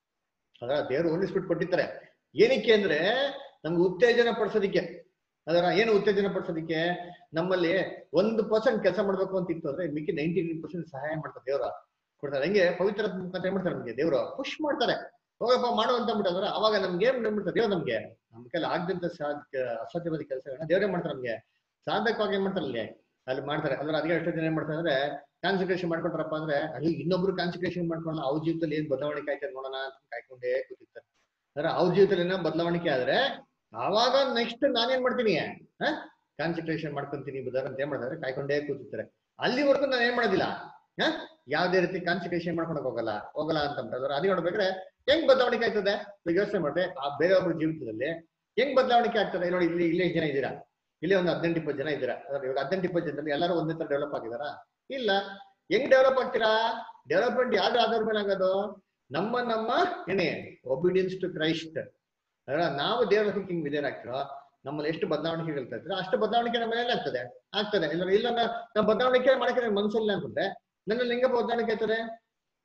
ಅದರ ದೇವ್ರು ಹೋಲಿ ಸ್ಪಿರಿಟ್ ಕೊಟ್ಟಿರ್ತಾರೆ ಏನಕ್ಕೆ ಅಂದ್ರೆ ನಮ್ಗೆ ಉತ್ತೇಜನ ಪಡಿಸೋದಿಕ್ಕೆ ಅದರ ಏನು ಉತ್ತೇಜನ ಪಡಿಸೋದಿಕ್ಕೆ ನಮ್ಮಲ್ಲಿ ಒಂದು ಪರ್ಸೆಂಟ್ ಕೆಲಸ ಮಾಡ್ಬೇಕು ಅಂತ ಇತ್ತು ಅಂದ್ರೆ ಮಿಕ್ಕಿ ನೈಂಟಿ ನೈನ್ ಪರ್ಸೆಂಟ್ ಸಹಾಯ ಮಾಡ್ತಾರೆ ದೇವ್ರ ಕೊಡ್ತಾರೆ ಹಂಗೆ ಪವಿತ್ರ ಮುಖಾಂತರ ಏನ್ ಮಾಡ್ತಾರೆ ನಮ್ಗೆ ದೇವ್ರು ಪುಷ್ ಮಾಡ್ತಾರೆ ಹೋಗಪ್ಪ ಮಾಡು ಅಂತ ಅಂದ್ಬಿಟ್ಟಂದ್ರೆ ಅವಾಗ ನಮ್ಗೆ ಏನ್ ಮಾಡ್ಬಿಡ್ತಾರೆ ದೇವ್ರು ನಮ್ಗೆ ನಮ್ ಕೈಲಿ ಆಗದಂತ ಸಾಧ್ಯ ಅಸಾಧ್ಯವಾದ ಕೆಲಸಗಳನ್ನ ದೇವ್ರೇ ಮಾಡ್ತಾರೆ ನಮ್ಗೆ ಸಾಧಕವಾಗಿ ಏನ್ ಮಾಡ್ತಾರೆ ಅಲ್ಲಿ ಅಲ್ಲಿ ಮಾಡ್ತಾರೆ ಅಂದ್ರೆ ಅದಕ್ಕೆ ಎಷ್ಟೋ ಜನ ಏನ್ ಮಾಡ್ತಾರೆ ಅಂದ್ರೆ ಕಾನ್ಸಂಟ್ರೇಷನ್ ಮಾಡ್ಕೊಂಡ್ರಪ್ಪ ಅಂದ್ರೆ ಅಲ್ಲಿ ಇನ್ನೊಬ್ರು ಕಾನ್ಸಂಟ್ರೇಷನ್ ಮಾಡ್ಕೊಳ್ಳ ಅವ್ರ ಜೀವಿತದಲ್ಲಿ ಏನ್ ಬದಲಾವಣೆ ಆಯ್ತದೆ ನೋಡೋಣ ಅಂತ ಕಾಯ್ಕೊಂಡೇ ಕೂತಿರ್ತಾರೆ ಅಂದ್ರೆ ಅವ್ರ ಜೀವಿತದಲ್ಲಿ ಏನೋ ಬದಲಾವಣೆ ಆದ್ರೆ ಆವಾಗ ನೆಕ್ಸ್ಟ್ ನಾನೇನ್ ಮಾಡ್ತೀನಿ ಕಾನ್ಸಂಟ್ರೇಷನ್ ಮಾಡ್ಕೊಂತೀನಿ ಬದರ್ ಅಂತ ಏನ್ ಮಾಡ್ತಾರೆ ಕಾಯ್ಕೊಂಡೇ ಕೂತಿರ್ತಾರೆ ಅಲ್ಲಿವರೆಗೂ ನಾನು ಏನ್ ಮಾಡೋದಿಲ್ಲ ಹ ಯಾವ್ದೇ ರೀತಿ ಕಾನ್ಸಂಟ್ರೇಷನ್ ಮಾಡ್ಕೊಳಕ್ ಹೋಗಲ್ಲ ಹೋಗಲ್ಲ ಅಂತ ಅಂತಾರೆ ಅದೇ ನೋಡ್ಬೇಕ್ರೆ ಹೆಂಗ್ ಬದಲಾವಣೆ ಆಯ್ತದೆ ಈಗ ಯೋಚನೆ ಮಾಡ್ರೆ ಆ ಬೇರೆಯೊಬ್ಬರ ಜೀವಿತದಲ್ಲಿ ಹೆಂಗ್ ಬದಲಾವಣೆ ಆಗ್ತದೆ ನೋಡಿ ಇಲ್ಲಿ ಇಲ್ಲೇ ಜನ ಇದ್ದೀರಾ ಇಲ್ಲಿ ಒಂದು ಹದಿನೆಂಟು ಇಪ್ಪತ್ತು ಜನ ಇದ್ದೀರಾ ಅದ್ರ ಇವಾಗ ಹದಿನೆಂಟು ಇಪ್ಪತ್ತು ಜನದಲ್ಲಿ ಎಲ್ಲರೂ ಒಂದೇ ತರ ಡೆವಲಪ್ ಆಗಿದಾರಾ ಇಲ್ಲ ಹೆಂಗ್ ಡೆವಲಪ್ ಆಗ್ತೀರಾ ಡೆವಲಪ್ಮೆಂಟ್ ಯಾವ್ದು ಆಧಾರ ಮೇಲೆ ಆಗೋದು ನಮ್ಮ ನಮ್ಮ ಏನೇ ಒಬಿಡಿಯನ್ಸ್ ಟು ಕ್ರೈಸ್ಟ್ ಅದ್ರ ನಾವು ದೇವರ ಹಿಂಗ್ ವಿಧೇಯರಾಗ್ತಿರೋ ನಮ್ಮಲ್ಲಿ ಎಷ್ಟು ಬದಲಾವಣೆ ಹೇಳ್ತಾ ಇದ್ರೆ ಅಷ್ಟು ಬದಲಾವಣೆ ನಮ್ಮ ಮೇಲೆ ಆಗ್ತದೆ ಆಗ್ತದೆ ಇಲ್ಲ ಇಲ್ಲ ನಾವು ಬದಲಾವಣೆ ಮಾಡಕ್ಕೆ ಮನಸ್ಸಲ್ಲಿ ಅಂತಂದ್ರೆ ನನ್ನಲ್ಲಿ ಹೆಂಗ ಬದಲಾವಣೆ ಆಯ್ತದೆ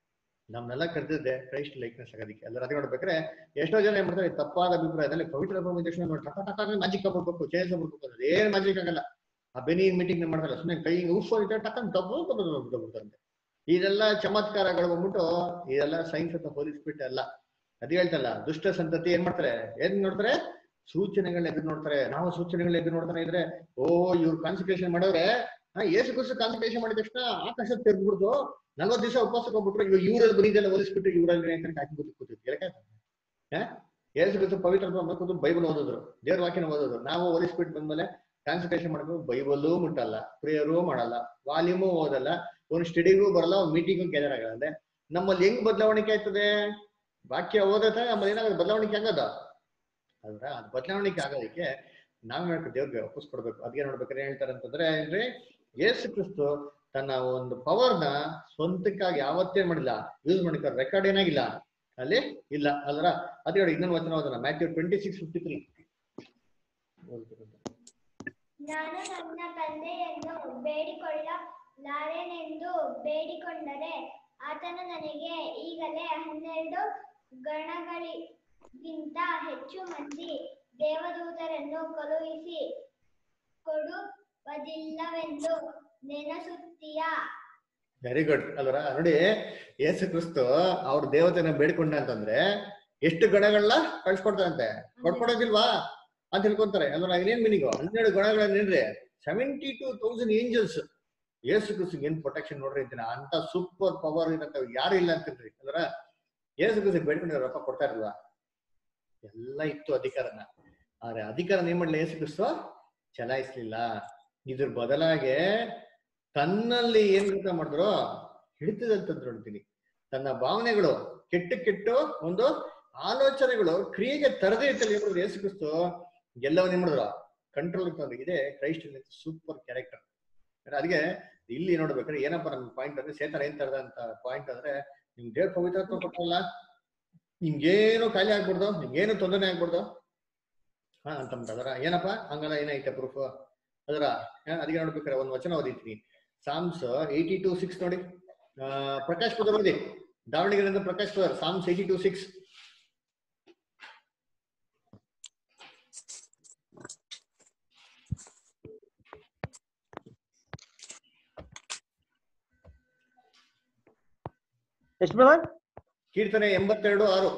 ನಮ್ನೆಲ್ಲ ಕರೆದಿದ್ದೆ ಕ್ರೈಸ್ಟ್ ಲೈಕ್ನೆಸ್ ಆಗೋದಕ್ಕೆ ಎಲ್ಲರೂ ಅದೇ ನೋಡ್ಬೇಕಾದ್ರೆ ಎಷ್ಟೋ ಜನ ಏನ್ ಮಾಡ್ತಾರೆ ತಪ್ಪಾದ ಅಭಿಪ್ರಾಯದಲ್ಲಿ ಪವಿತ್ರ ಬಂದ ತಕ್ಷಣ ಮಾಡ್ತಾರೆ ಮ್ಯಾಜಿಕ್ ಬರ್ಬೇಕು ಚೇಂಜ್ ಬರ್ಬೇಕು ಅನ್ನೋದು ಏನ್ ಮ್ಯಾಜಿಕ್ ಆಗಲ್ಲ ಆ ಬೆನಿನ್ ಮೀಟಿಂಗ್ ಮಾಡ್ತಾರೆ ಸುಮ್ಮನೆ ಕೈ ಉಫ್ ಟಕ್ಕನ್ ತಪ್ಪು ಬರ್ತಾರೆ ಇದೆಲ್ಲ ಚಮತ್ಕಾರಗಳು ಬಂದ್ಬಿಟ್ಟು ಇದೆಲ್ಲ ಸೈನ್ಸ್ ಅಂತ ಹೋಲಿಸ್ಬಿಟ್ಟು ಅಲ್ಲ ಅದೇ ಹೇಳ್ತಲ್ಲ ದುಷ್ಟ ಸಂತತಿ ಏನ್ ಮಾಡ್ತಾರೆ ಏನ್ ನೋಡ್ತಾರೆ ಸೂಚನೆಗಳನ್ನ ಎದುರು ನೋಡ್ತಾರೆ ನಾವು ಸೂಚನೆಗಳನ್ನ ಎದುರು ನೋಡ್ತಾನೆ ಇದ್ರೆ ಓ ಇವ್ರು ಕಾನ್ಸಂಟ್ರೇಷನ್ ಮಾಡೋರೆ ಹಾ ಏಸು ಕುಸು ಕಾನ್ಸಂಟ್ರೇಷನ್ ಮಾಡಿದ ತಕ್ಷಣ ಆಕಾಶ ತೆರೆದ್ಬಿಡ್ತು ನಲ್ವತ್ತು ದಿವಸ ಉಪವಾಸಕ್ಕೆ ಹೋಗ್ಬಿಟ್ರು ಇವಾಗ ಇವ್ರಲ್ಲಿ ಬರೀದೆಲ್ಲ ಹೋಲಿಸ್ಬಿಟ್ಟು ಇವ್ರಲ್ಲಿ ಹಾಕಿ ಕೂತಿದ್ವಿ ಹಾ ಏಸು ಕುಸು ಪವಿತ್ರ ಕೂತು ಬೈಬಲ್ ಓದಿದ್ರು ದೇವ್ರ ವಾಕ್ಯನ ಓದೋದು ನಾವು ಹೋಲಿಸ್ಬಿಟ್ಟು ಬಂದ್ಮೇಲೆ ಕಾನ್ಸಂಟ್ರೇಷನ್ ಮಾಡ್ಬೇಕು ಬೈಬಲ್ಲೂ ಮುಟ್ಟಲ್ಲ ಪ್ರೇಯರೂ ಮಾಡಲ್ಲ ವಾಲ್ಯೂಮು ಓದಲ್ಲ ಒಂದು ಸ್ಟಡಿಗೂ ಬರಲ್ಲ ಒಂದು ಮೀಟಿಂಗು ಗ್ಯಾದರ್ ಆಗಲ್ಲ ಅಂದ್ರೆ ನಮ್ಮಲ್ಲಿ ಹೆಂಗ್ ಬದಲಾವಣೆ ಆಯ್ತದೆ ವಾಕ್ಯ ಓದತ್ತ ನಮ್ಮಲ್ಲಿ ಏನಾಗುತ್ತೆ ಬದಲಾವಣೆ ಆಗದ ಅದ್ರ ಅದು ಬದಲಾವಣೆ ಆಗೋದಕ್ಕೆ ನಾವ್ ಹೇಳ್ಬೇಕು ದೇವ್ರಿಗೆ ಒಪ್ಪಿಸ್ಕೊಡ್ಬೇಕು ಅದ್ಗೆ ನೋಡ್ಬೇಕಾದ್ರೆ ಹೇಳ್ತಾರೆ ಅಂತಂದ್ರೆ ಏನ್ರಿ ಯೇಸು ಕ್ರಿಸ್ತು ತನ್ನ ಒಂದು ಪವರ್ನ ಸ್ವಂತಕ್ಕಾಗಿ ಯಾವತ್ತೇ ಮಾಡಿಲ್ಲ ಯೂಸ್ ಮಾಡಿಕ ರೆಕಾರ್ಡ್ ಏನಾಗಿಲ್ಲ ಅಲ್ಲಿ ಇಲ್ಲ ಅಲ್ರ ಅದೇ ಹೇಳಿ ಇನ್ನೊಂದು ವಚನ ಓದೋಣ Matthew twenty six fifty three ನಾನು ನನ್ನ ತಂದೆಯನ್ನು ಬೇಡಿಕೊಳ್ಳಲಾರೆನೆಂದು ಬೇಡಿಕೊಂಡರೆ ಆತನು ನನಗೆ ಈಗಲೇ ಹನ್ನೆರಡು ಗಣಗಳಿಗಿಂತ ಹೆಚ್ಚು ಮಂದಿ ದೇವದೂತರನ್ನು ಕಳುಹಿಸಿ ಕೊಡುವುದಿಲ್ಲವೆಂದು ನೆನಸುತ್ತೀಯಾ ವೆರಿ ಗುಡ್ ಅಲ್ವರ ನೋಡಿ ಯೇಸು ಕ್ರಿಸ್ತು ಅವ್ರ ದೇವತೆನ ಬೇಡ್ಕೊಂಡ ಅಂತಂದ್ರೆ ಎಷ್ಟು ಗಣಗಳನ್ನ ಕಳ್ಸ್ಕೊಡ್ತಾರಂತೆ ಕೊಡ್ಕೊಡೋದಿಲ್ವಾ ಅಂತ ತಿಳ್ಕೊಂತಾರೆ ಅಲ್ವರ ಏನೇನ್ ಮೀನಿಂಗ್ ಹನ್ನೆರಡು ಗಣಗಳನ್ನೇನ್ರಿ ಸೆವೆಂಟಿ ಟೂ ತೌಸಂಡ್ ಏಂಜಲ್ಸ್ ಯೇಸು ಕ್ರಿಸ್ತು ಏನ್ ಪ್ರೊಟೆಕ್ಷನ್ ನೋಡ್ರಿ ಅಂತೀನಿ ಅಂತ ಸೂಪರ್ ಪವರ್ ಇರಂತ ಯಾರು ಇಲ್ಲ ಅಂತೀನ್ರಿ ಅಲ್ವರ ಯೇಸು ಕ್ರಿಸ್ತು ಬೇಡ್ಕೊಂಡಿರೋ ರೊಕ್ಕ ಕೊಡ್ತಾ ಇರಲ್ವಾ ಎಲ್ಲ ಇತ್ತು ಅಧಿಕಾರನ ಆದ್ರೆ ಅಧಿಕಾರನ ಏನ್ ಮಾಡ್ಲಿ ಯೇಸು ಕ್ರಿಸ್ತು ಚಲಾಯಿಸ್ಲಿಲ್ಲ ಇದ್ರ ಬದಲಾಗೆ ತನ್ನಲ್ಲಿ ಏನ್ ಗೊತ್ತಾ ಮಾಡಿದ್ರು ಹಿಡಿತದಂತಂದ್ರು ನೋಡ್ತೀನಿ ತನ್ನ ಭಾವನೆಗಳು ಕೆಟ್ಟ ಕೆಟ್ಟು ಒಂದು ಆಲೋಚನೆಗಳು ಕ್ರಿಯೆಗೆ ತರದೇ ಇರ್ತಲ್ಲ ಏನ್ ಮಾಡಿದ್ರು ಯೇಸು ಕ್ರಿಸ್ತು ಎಲ್ಲವನ್ನ ಏನ್ ಮಾಡಿದ್ರು ಕಂಟ್ರೋಲ್ ತಂದ್ರೆ ಇದೆ ಕ್ರೈಸ್ಟ್ ಸೂಪರ್ ಕ್ಯಾರೆಕ್ಟರ್ ಅದಕ್ಕೆ ಇಲ್ಲಿ ನೋಡ್ಬೇಕಾದ್ರೆ ಏನಪ್ಪ ನಮ್ಮ ಪಾಯಿಂಟ್ ಅಂದ್ರೆ ಸೇತನ ಏನ್ ತರದ ಅಂತ ಪಾಯಿಂಟ್ ಅಂದ್ರೆ ನಿಮ್ ದೇವ್ರ ಪವಿತ್ರತ್ವ ಕೊಟ್ಟಲ್ಲ ನಿಮ್ಗೇನು ಖಾಲಿ ಆಗ್ಬಿಡ್ದು ನಿಮ್ಗೇನು ತೊಂದರೆ ಆಗ್ಬಿಡ್ದು ಹಾ ಅಂತ ಅದರ ಏನಪ್ಪ ಹಂಗಲ್ಲ ಏನೈತೆ ಪ್ರೂಫ್ ಅದರ ಅದಕ್ಕೆ ನೋಡ್ಬೇಕಾರೆ ಒಂದ್ ವಚನ ಓದಿದ್ದೀನಿ ಸಾಮ್ಸ್ ಏಯ್ಟಿ ಟು ಸಿಕ್ಸ್ ನೋಡಿ ಆ, ಪ್ರಕಾಶ್ ಪದ ಓದಿ ದಾವಣಗೆರೆಯಿಂದ Prakash brother Psalms eighty two six ಎಷ್ಟು ಬ್ರದರ್ ಕೀರ್ತನೆ ಎಂಬತ್ತೆರಡು ಆರು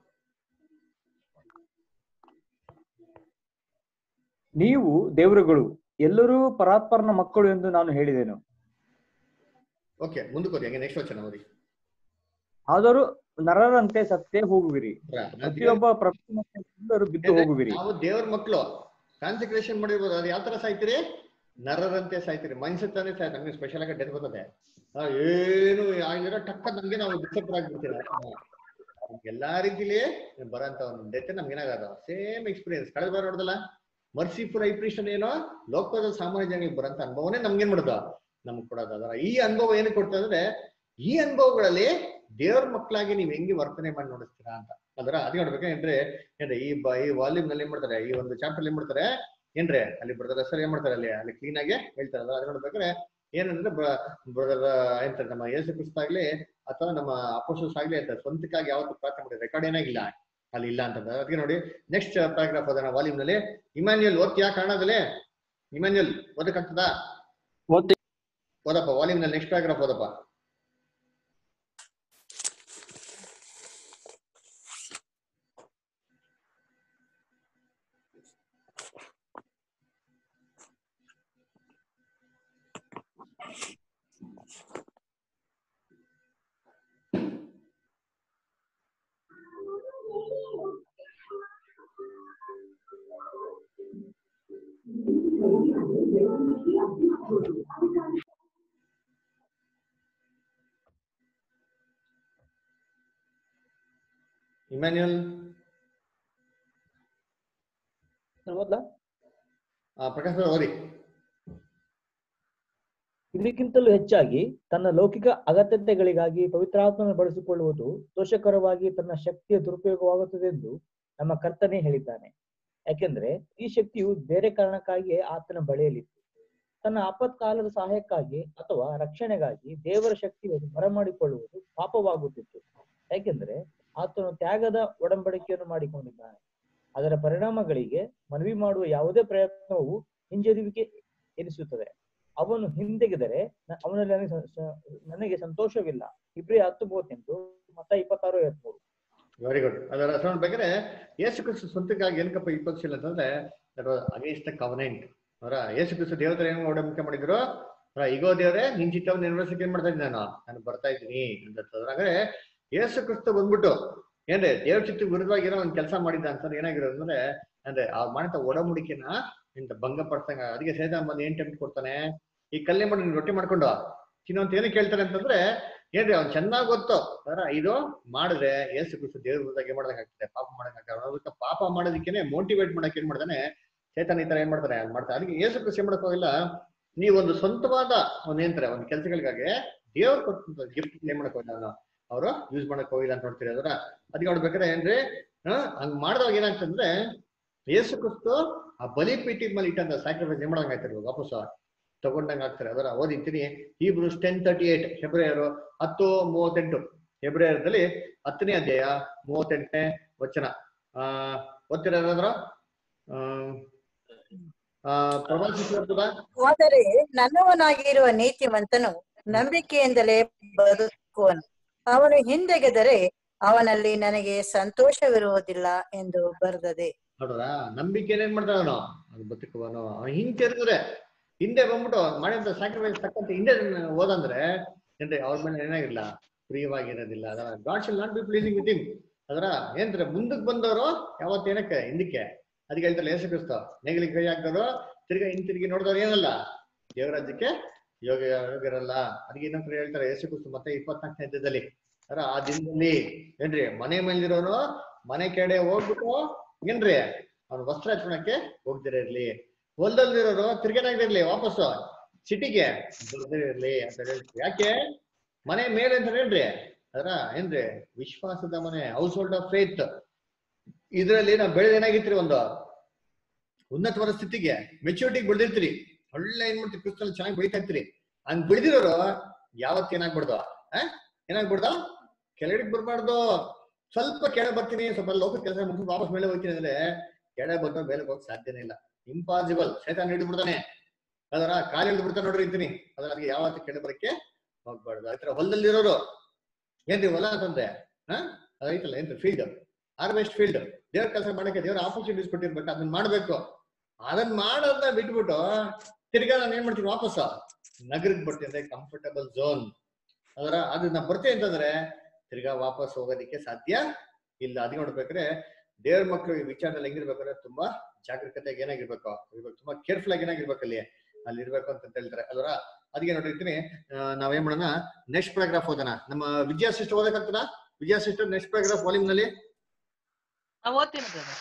ನೀವು ದೇವರುಗಳು ಎಲ್ಲರೂ ಪರಾತ್ಪರನ ಮಕ್ಕಳು ಎಂದು ನಾನು ಹೇಳಿದೆನು ಓಕೆ ಮುಂದಕ್ಕೆ ಓದಿ ಹಂಗೆ ನೆಕ್ಸ್ಟ್ ವಚನ ಓದಿ ಆದರೂ ನರರಂತೆ ಸತ್ತೇ ಹೋಗುವಿರಿ ರಾ, ಪ್ರತಿಯೊಬ್ಬ ಪ್ರಪಂಚದಲ್ಲರೂ ಬಿದ್ದು ಹೋಗುವಿರಿ ನಾವು ದೇವ್ರ ಮಕ್ಕಳು ಕಾನ್ಸಂಟ್ರೇಷನ್ ಮಾಡಿರ್ಬೋದು ಅದು ಯಾವ ತರ ಸಾಯ್ತೀರಿ ನರರಂತೆ ಸಾಯ್ತೀರಿ ಮನುಷ್ಯ ತಾನೇ ಸಾಯ್ತು ನಮ್ಗೆ ಸ್ಪೆಷಲ್ ಆಗಿ ಡೆತ್ ಬರ್ತದೆ ಆ, ಏನು ಆಗಿರೋ ಟಕ್ಕ ನಮ್ಗೆ ನಾವು ಡಿಸ್ಟರ್ಬ್ ಆಗ್ಬಿಡ್ತೀರ ಎಲ್ಲಾ ರೀತಿಲಿ ಬರೋಂತ ಒಂದು ಡೆತ್ ನಮ್ಗೆ ಏನಾಗದ ಸೇಮ್ ಎಕ್ಸ್ಪೀರಿಯನ್ಸ್ ಕಳೆದ ಬಾರ ನೋಡ್ದಲ್ಲ ಮರ್ಸಿಫುಲ್ ಐಪ್ರಿಷನ್ ಏನೋ ಲೋಕದ ಸಾಮಾನ್ಯ ಜನಗಳಿಗೆ ಬರೋಂತ ಅನುಭವನೇ ನಮ್ಗೇನ್ ಮಾಡೋದು ನಮ್ಗೆ ಕೊಡೋದು ಅದರ ಈ ಅನುಭವ ಏನಕ್ಕೆ ಕೊಡ್ತಾ ಅಂದ್ರೆ ಈ ಅನುಭವಗಳಲ್ಲಿ ದೇವ್ರ ಮಕ್ಕಳಾಗಿ ನೀವ್ ಹೆಂಗೆ ವರ್ತನೆ ಮಾಡಿ ನೋಡಿಸ್ತೀರಾ ಅಂತ ಅದರ ಅದ್ ನೋಡ್ಬೇಕೇನ್ರಿ ಏನ್ರಿ ಈ ಬ ಈ ವಾಲ್ಯೂಮ್ ನಲ್ಲಿ ಏನ್ ಮಾಡ್ತಾರೆ ಈ ಒಂದು ಚಾಪ್ಟರ್ ಏನ್ ಮಾಡ್ತಾರೆ ಏನ್ರಿ ಅಲ್ಲಿ ಬ್ರದರ್ ಸರ್ ಏನ್ ಮಾಡ್ತಾರೆ ಅಲ್ಲಿ ಅಲ್ಲಿ ಕ್ಲೀನ್ ಆಗಿ ಹೇಳ್ತಾರೆ ಅದ್ ನೋಡ್ಬೇಕಾದ್ರೆ ಏನಂದ್ರೆ ಬ್ರದರ್ ಎಂತಾರೆ ನಮ್ಮ ಯೇಸು ಕ್ರಿಸ್ತ ಆಗ್ಲಿ ಅಥವಾ ನಮ್ಮ ಅಪೋಸಸ್ ಆಗ್ಲಿ ಅಂತ ಸ್ವಂತಕ್ಕಾಗಿ ಯಾವತ್ತು ಪ್ರಾರ್ಥನೆ ಮಾಡಿ ರೆಕಾರ್ಡ್ ಏನಾಗಿಲ್ಲ ಅಲ್ಲಿ ಇಲ್ಲ ಅಂತಂದ್ರೆ ಅದಕ್ಕೆ ನೋಡಿ ನೆಕ್ಸ್ಟ್ ಪ್ಯಾರಾಗ್ರಾಫ್ ಅದನ್ನ ವಾಲ್ಯೂಮ್ ನಲ್ಲಿ ಇಮ್ಯಾನ್ಯಲ್ ಓದ್ತೀಯಾ ಕನ್ನಡದಲ್ಲಿ ಇಮ್ಯಾನ್ಯಲ್ ಓದಕ್ಕಾಗ್ತದಾ ಓದ್ತಿ ಓದಪ್ಪ ವಾಲ್ಯೂಮ್ ನಲ್ಲಿ ನೆಕ್ಸ್ಟ್ ಪ್ಯಾರಾಗ್ರಾಫ್ ಓದಪ್ಪ ಇಮ್ಯಾನ್ಯಲ್ ಓದ್ಲಾ ಆ, ಪ್ರಕಾಶ್ ಅವ್ರು ಓದಿ ಇದಕ್ಕಿಂತಲೂ ಹೆಚ್ಚಾಗಿ ತನ್ನ ಲೌಕಿಕ ಅಗತ್ಯತೆಗಳಿಗಾಗಿ ಪವಿತ್ರಾತ್ಮನ ಬಳಸಿಕೊಳ್ಳುವುದು ದೋಷಕರವಾಗಿ ತನ್ನ ಶಕ್ತಿಯ ದುರುಪಯೋಗವಾಗುತ್ತದೆ ಎಂದು ನಮ್ಮ ಕರ್ತನೆ ಹೇಳಿದ್ದಾನೆ ಯಾಕೆಂದ್ರೆ ಈ ಶಕ್ತಿಯು ಬೇರೆ ಕಾರಣಕ್ಕಾಗಿಯೇ ಆತನ ಬಳಿಯಲ್ಲಿತ್ತು ತನ್ನ ಆಪತ್ಕಾಲದ ಸಹಾಯಕ್ಕಾಗಿ ಅಥವಾ ರಕ್ಷಣೆಗಾಗಿ ದೇವರ ಶಕ್ತಿಯನ್ನು ಬರಮಾಡಿಕೊಳ್ಳುವುದು ಪಾಪವಾಗುತ್ತಿತ್ತು ಯಾಕೆಂದ್ರೆ ಆತನು ತ್ಯಾಗದ ಒಡಂಬಡಿಕೆಯನ್ನು ಮಾಡಿಕೊಂಡಿದ್ದಾನೆ ಅದರ ಪರಿಣಾಮಗಳಿಗೆ ಮನವಿ ಮಾಡುವ ಯಾವುದೇ ಪ್ರಯತ್ನವು ಹಿಂಜರಿಯುವಿಕೆ ಎನಿಸುತ್ತದೆ ಅವನು ಹಿಂದೆಗೆದರೆ ನ- ಅವನಲ್ಲಿ ನನಗೆ ಸ- ಸ- ನನಗೆ ಸಂತೋಷವಿಲ್ಲ ಇಬ್ರಿ ಹತ್ತು ಮೂವತ್ತೆಂಟು ಮತ್ತ ಇಪ್ಪತ್ತಾರು ಐವತ್ಮೂರು ವೆರಿ ಗುಡ್ ಅದರ ಅರ್ಥ ನೋಡ್ಬೇಕಾದ್ರೆ ಯೇಸು ಕ್ರಿಸ್ತು ಸ್ವಂತಕ್ಕಾಗಿ ಏನಕ್ಕಪ್ಪ ಇಪ್ಪತ್ತು ಅಂತಂದ್ರೆ ಅಗೇನ್ಸ್ಟ್ ದ ಕವನೆಂಟ್ ಅವರ ಯೇಸು ಕ್ರಿಸ್ತು ದೇವತರ ಏನು ಒಡಂಬಡಿಕೆ ಮಾಡಿದ್ರು ಅವರ ಈಗೋ ದೇವರೇ ನಿನ್ ಚಿತ್ತವನ್ನು ನೆರವೇರಿಸಕ್ಕೆ ಏನ್ ಮಾಡ್ತಾ ಇದ್ದೀನಿ ನಾನು ನಾನು ಬರ್ತಾ ಇದ್ದೀನಿ ಅಂತ ಹಾಗಾದ್ರೆ ಯೇಸು ಕ್ರಿಸ್ತು ಬಂದ್ಬಿಟ್ಟು ಏನ್ರಿ ದೇವ್ರ ಚಿತ್ತ ವಿರುದ್ಧವಾಗಿ ಏನೋ ಒಂದ್ ಕೆಲಸ ಮಾಡಿದ್ದ ಅಂತಂದ್ರೆ ಏನಾಗಿರೋದು ಅಂದ್ರೆ ಅಂದ್ರೆ ಆ ಮಾಡಿದ ಒಡಂಬಡಿಕೆನ ಇಂತ ಭಂಗ ಪಡ್ಸಂಗ ಅದಕ್ಕೆ ಸೇದ ಬಂದು ಏನ್ ಟೆಂಪ್ಟ್ ಕೊಡ್ತಾನೆ ಈ ಕಲ್ಲೆ ಮಾಡಿ ನೀನ್ ರೊಟ್ಟಿ ಮಾಡ್ಕೊಂಡು ತಿನ್ನೋಂತ ಏನು ಕೇಳ್ತಾನೆ ಅಂತಂದ್ರೆ ಏನ್ರಿ ಅವ್ನ್ ಚೆನ್ನಾಗ್ ಗೊತ್ತು ಅದರ ಇದು ಮಾಡಿದ್ರೆ ಏಸು ಕ್ರಿಸ್ತು ದೇವ್ರ ವಿರುದ್ಧ ಏನ್ ಮಾಡ್ದಂಗ್ ಆಗ್ತದೆ ಪಾಪ ಮಾಡಂಗ್ ಆಗ್ತದೆ ಅದಕ್ಕೆ ಪಾಪ ಮಾಡೋದಕ್ಕೆ ಮೋಟಿವೇಟ್ ಮಾಡಕ್ ಏನ್ ಮಾಡ್ತಾನೆ ಚೇತನ್ ಈ ತರ ಏನ್ ಮಾಡ್ತಾನೆ ಅದ್ ಮಾಡ್ತಾನೆ ಅದಕ್ಕೆ ಏಸು ಕ್ರಿಸ್ತು ಏನ್ ಮಾಡಕ್ ಹೋಗಿಲ್ಲ ನೀವೊಂದು ಸ್ವಂತವಾದ ಒಂದ್ ಏನಂತಾರೆ ಒಂದ್ ಕೆಲಸಗಳಿಗಾಗಿ ದೇವ್ರ ಕೊಟ್ಟಂತ ಗಿಫ್ಟ್ ಏನ್ ಮಾಡಕ್ ಹೋಗಿಲ್ಲ ನಾನು ಅವರು ಯೂಸ್ ಮಾಡಕ್ ಹೋಗಿಲ್ಲ ಅಂತ ನೋಡ್ತೀರಿ ಅದರ ಅದಕ್ಕೆ ನೋಡ್ಬೇಕಾದ್ರೆ ಏನ್ರಿ ಆ, ಹಂಗ್ ಮಾಡಿದಾಗ ಏನಾಗ್ತಂದ್ರೆ ಯೇಸು ಕ್ರಿಸ್ತು ಆ ಬಲಿ ಪೀಠಿ ಮೇಲೆ ಇಟ್ಟಂತ ಸ್ಯಾಕ್ರಿಫೈಸ್ ಏನ್ ಮಾಡಂಗ್ ಆಯ್ತಾರೆ ಇವಾಗ ವಾಪಸ್ ತಗೊಂಡಂಗ್ ಆಗ್ತಾರೆ ಅದರ ಓದಿರ್ತೀನಿ ಹೀಬ್ರೂಸ್ ಟೆನ್ ತರ್ಟಿ ಏಟ್ ಫೆಬ್ರವರಿ ಹತ್ತು ಮೂವತ್ತೆಂಟು ಫೆಬ್ರವರಿದಲ್ಲಿ ಹತ್ತನೇ ಅಧ್ಯಾಯ ಮೂವತ್ತೆಂಟನೇ ವಚನ ಆ ಓದ್ತಿರೋದ್ರ ಆ ಪ್ರವಾಸಿಸಿರ್ತದ ಆದರೆ ನನ್ನವನಾಗಿರುವ ನೀತಿವಂತನು ನಂಬಿಕೆಯಿಂದಲೇ ಬದುಕುವನು ಅವನು ಹಿಂದೆಗೆದರೆ ಅವನಲ್ಲಿ ನನಗೆ ಸಂತೋಷವಿರುವುದಿಲ್ಲ ಎಂದು ಬರೆದದೆ ನೋಡ್ರ ನಂಬಿಕೆ ಏನ್ ಮಾಡ್ತಾನ ಅವನು ಅದು ಬದುಕುವನು ಅವ್ನು ಹಿಂಗ್ ತಿರುಗಿದ್ರೆ ಹಿಂದೆ ಬಂದ್ಬಿಟ್ಟು ಮಾಡಿದಂತ ಸ್ಯಾಕ್ರಿಫೈಸ್ ತಕ್ಕಂತ ಹಿಂದೆ ಹೋದಂದ್ರೆ ಏನ್ರಿ ಅವ್ರ ಮೇಲೆ ಏನಾಗಿಲ್ಲ ಪ್ರಿಯವಾಗಿರೋದಿಲ್ಲ ಅದರ God shall not be pleasing with him ಅದರ ಏನ್ರಿ ಮುಂದಕ್ಕೆ ಬಂದವರು ಯಾವತ್ತು ಏನಕ್ಕೆ ಹಿಂದಕ್ಕೆ ಅದಕ್ಕೆ ಹೇಳ್ತಾರೆ ಯೇಸು ಕ್ರಿಸ್ತ ನೇಗಿಲಿಗೆ ಕೈ ಹಾಕ್ದವರು ತಿರ್ಗಾ ಹಿಂತಿರುಗಿ ನೋಡಿದವ್ರು ಏನಲ್ಲ ದೇವರಾಜ್ಯಕ್ಕೆ ಯೋಗ ಯೋಗ್ಯರಲ್ಲ ಅದಕ್ಕೆ ಇನ್ನೊಂದು ಹೇಳ್ತಾರೆ ಯೇಸು ಕ್ರಿಸ್ತು ಮತ್ತೆ ಇಪ್ಪತ್ನಾಲ್ಕನೇ ಅಧ್ಯಾಯದಲ್ಲಿ ಅದರ ಆ ದಿನದಲ್ಲಿ ಏನ್ರಿ ಮನೆ ಮೇಲಿರೋನು ಮನೆ ಕಡೆ ಹೋಗ್ಬಿಟ್ಟು ಏನ್ರಿ ಅವ್ನ ವಸ್ತ್ರ ಹಚ್ಕೊಳಕ್ಕೆ ಹೋಗ್ದಿರ ಇರ್ಲಿ ಹೊಲದಲ್ಲಿರೋರು ತಿರ್ಗೇನಾಗ್ದಿರ್ಲಿ ವಾಪಸ್ಸು ಸಿಟಿಗೆ ಬರ್ದಿರ್ಲಿ ಅಂತ ಹೇಳ್ತೀವಿ ಯಾಕೆ ಮನೆ ಮೇಲೆ ಅಂತ ಹೇಳ್ರಿ ಅದರ ಏನ್ರಿ ವಿಶ್ವಾಸದ ಮನೆ ಹೌಸ್ ಹೋಲ್ಡ್ ಆಫ್ ಫೇತ್ ಇದ್ರಲ್ಲಿ ನಾವು ಬೆಳೆದ ಏನಾಗಿತ್ರಿ ಒಂದು ಉನ್ನತವಾದ ಸ್ಥಿತಿಗೆ ಮೆಚುರಿಟಿಗೆ ಬೆಳೆದಿರ್ತೀರಿ ಒಳ್ಳೆ ಏನ್ ಮಾಡ್ತೀರಿ ಕ್ರಿಸ್ತಲ್ಲಿ ಚೆನ್ನಾಗಿ ಬೆಳಿತಾ ಇರ್ತೀರಿ ಹಂಗ್ ಬೆಳೆದಿರೋರು ಯಾವತ್ತು ಏನಾಗ್ಬಿಡ್ದು ಆ ಏನಾಗ್ಬಿಡ್ದು ಕೆಳಗಡೆ ಬರ್ಬಾರ್ದು ಸ್ವಲ್ಪ ಕೆಳಗೆ ಬರ್ತೀನಿ ಸ್ವಲ್ಪ ಲೋಕ ಕೆಲಸ ಮುಗಿಸ್ಕೊಂಡು ವಾಪಸ್ ಮೇಲೆ ಹೋಗ್ತೀನಿ ಅಂದ್ರೆ ಕೆಳಗೆ ಬಂದ್ರೆ ಮೇಲೆ ಹೋಗಕ್ ಸಾಧ್ಯನೇ ಇಲ್ಲ ಇಂಪಾಸಿಬಲ್ ಶೈತಾನ್ ಹಿಡಿದು ಬಿಡ್ತಾನೆ ಅದರ ಕಾಲು ಹಿಡಿದು ಬಿಡ್ತಾನೆ ನೋಡ್ರಿ ಇರ್ತೀನಿ ಅದ್ರ ಅದಕ್ಕೆ ಯಾವತ್ತು ಕೆಳಗೆ ಬರಕ್ಕೆ ಹೋಗ್ಬಾರ್ದು ಆತರ ಹೊಲದಲ್ಲಿರೋರು ಏನ್ರಿ ಹೊಲ ಅಂತಂದ್ರೆ ಹಾ ಅದೈತಲ್ಲ ಏನ್ರಿ ಫೀಲ್ಡ್ ಹಾರ್ವೆಸ್ಟ್ ಫೀಲ್ಡ್ ದೇವ್ರ ಕೆಲಸ ಮಾಡಕ್ಕೆ ದೇವ್ರ ಆಪರ್ಚುನಿಟೀಸ್ ಕೊಟ್ಟಿರ್ಬೇಕು ಅದನ್ನ ಮಾಡ್ಬೇಕು ಅದನ್ನ ಮಾಡೋದನ್ನ ಬಿಟ್ಬಿಟ್ಟು ತಿರ್ಗಾ ನಾನು ಏನ್ ಮಾಡ್ತೀನಿ ವಾಪಸ್ ನಗರಕ್ಕೆ ಬರ್ತೀನಿ ಅಂದ್ರೆ ಕಂಫರ್ಟಬಲ್ ಝೋನ್ ಅದರ ಅದನ್ನ ಬರ್ತೀನಿ ಅಂತಂದ್ರೆ ತಿರ್ಗಾ ವಾಪಸ್ ಹೋಗೋದಿಕ್ಕೆ ಸಾಧ್ಯ ಇಲ್ಲ ಅದ್ ನೋಡ್ಬೇಕಾದ್ರೆ ದೇವ್ರ ಮಕ್ಕಳು ಈ ವಿಚಾರದಲ್ಲಿ ಹೆಂಗಿರ್ಬೇಕಾದ್ರೆ ತುಂಬಾ ಜಾಗರೂಕತೆಯಾಗಿ ಏನಾಗಿರ್ಬೇಕು ಇವಾಗ ತುಂಬಾ ಕೇರ್ಫುಲ್ ಆಗಿ ಏನಾಗಿರ್ಬೇಕು ಅಲ್ಲಿ ಅಲ್ಲಿ ಇರ್ಬೇಕು ಅಂತ ಹೇಳ್ತಾರೆ ಅಲ್ವರ ಅದಕ್ಕೆ ನೋಡಿರ್ತೀನಿ ನಾವೇನ್ ಮಾಡೋಣ ನೆಕ್ಸ್ಟ್ ಪ್ಯಾರಾಗ್ರಾಫ್ ಓದೋಣ ನಮ್ಮ ವಿದ್ಯಾ ಸಿಸ್ಟರ್ ಓದಕ್ಕಾಗ್ತದ Vidya sister next paragraph volume ನಲ್ಲಿ ನಾವ್ ಓದ್ತೀನಿ brother.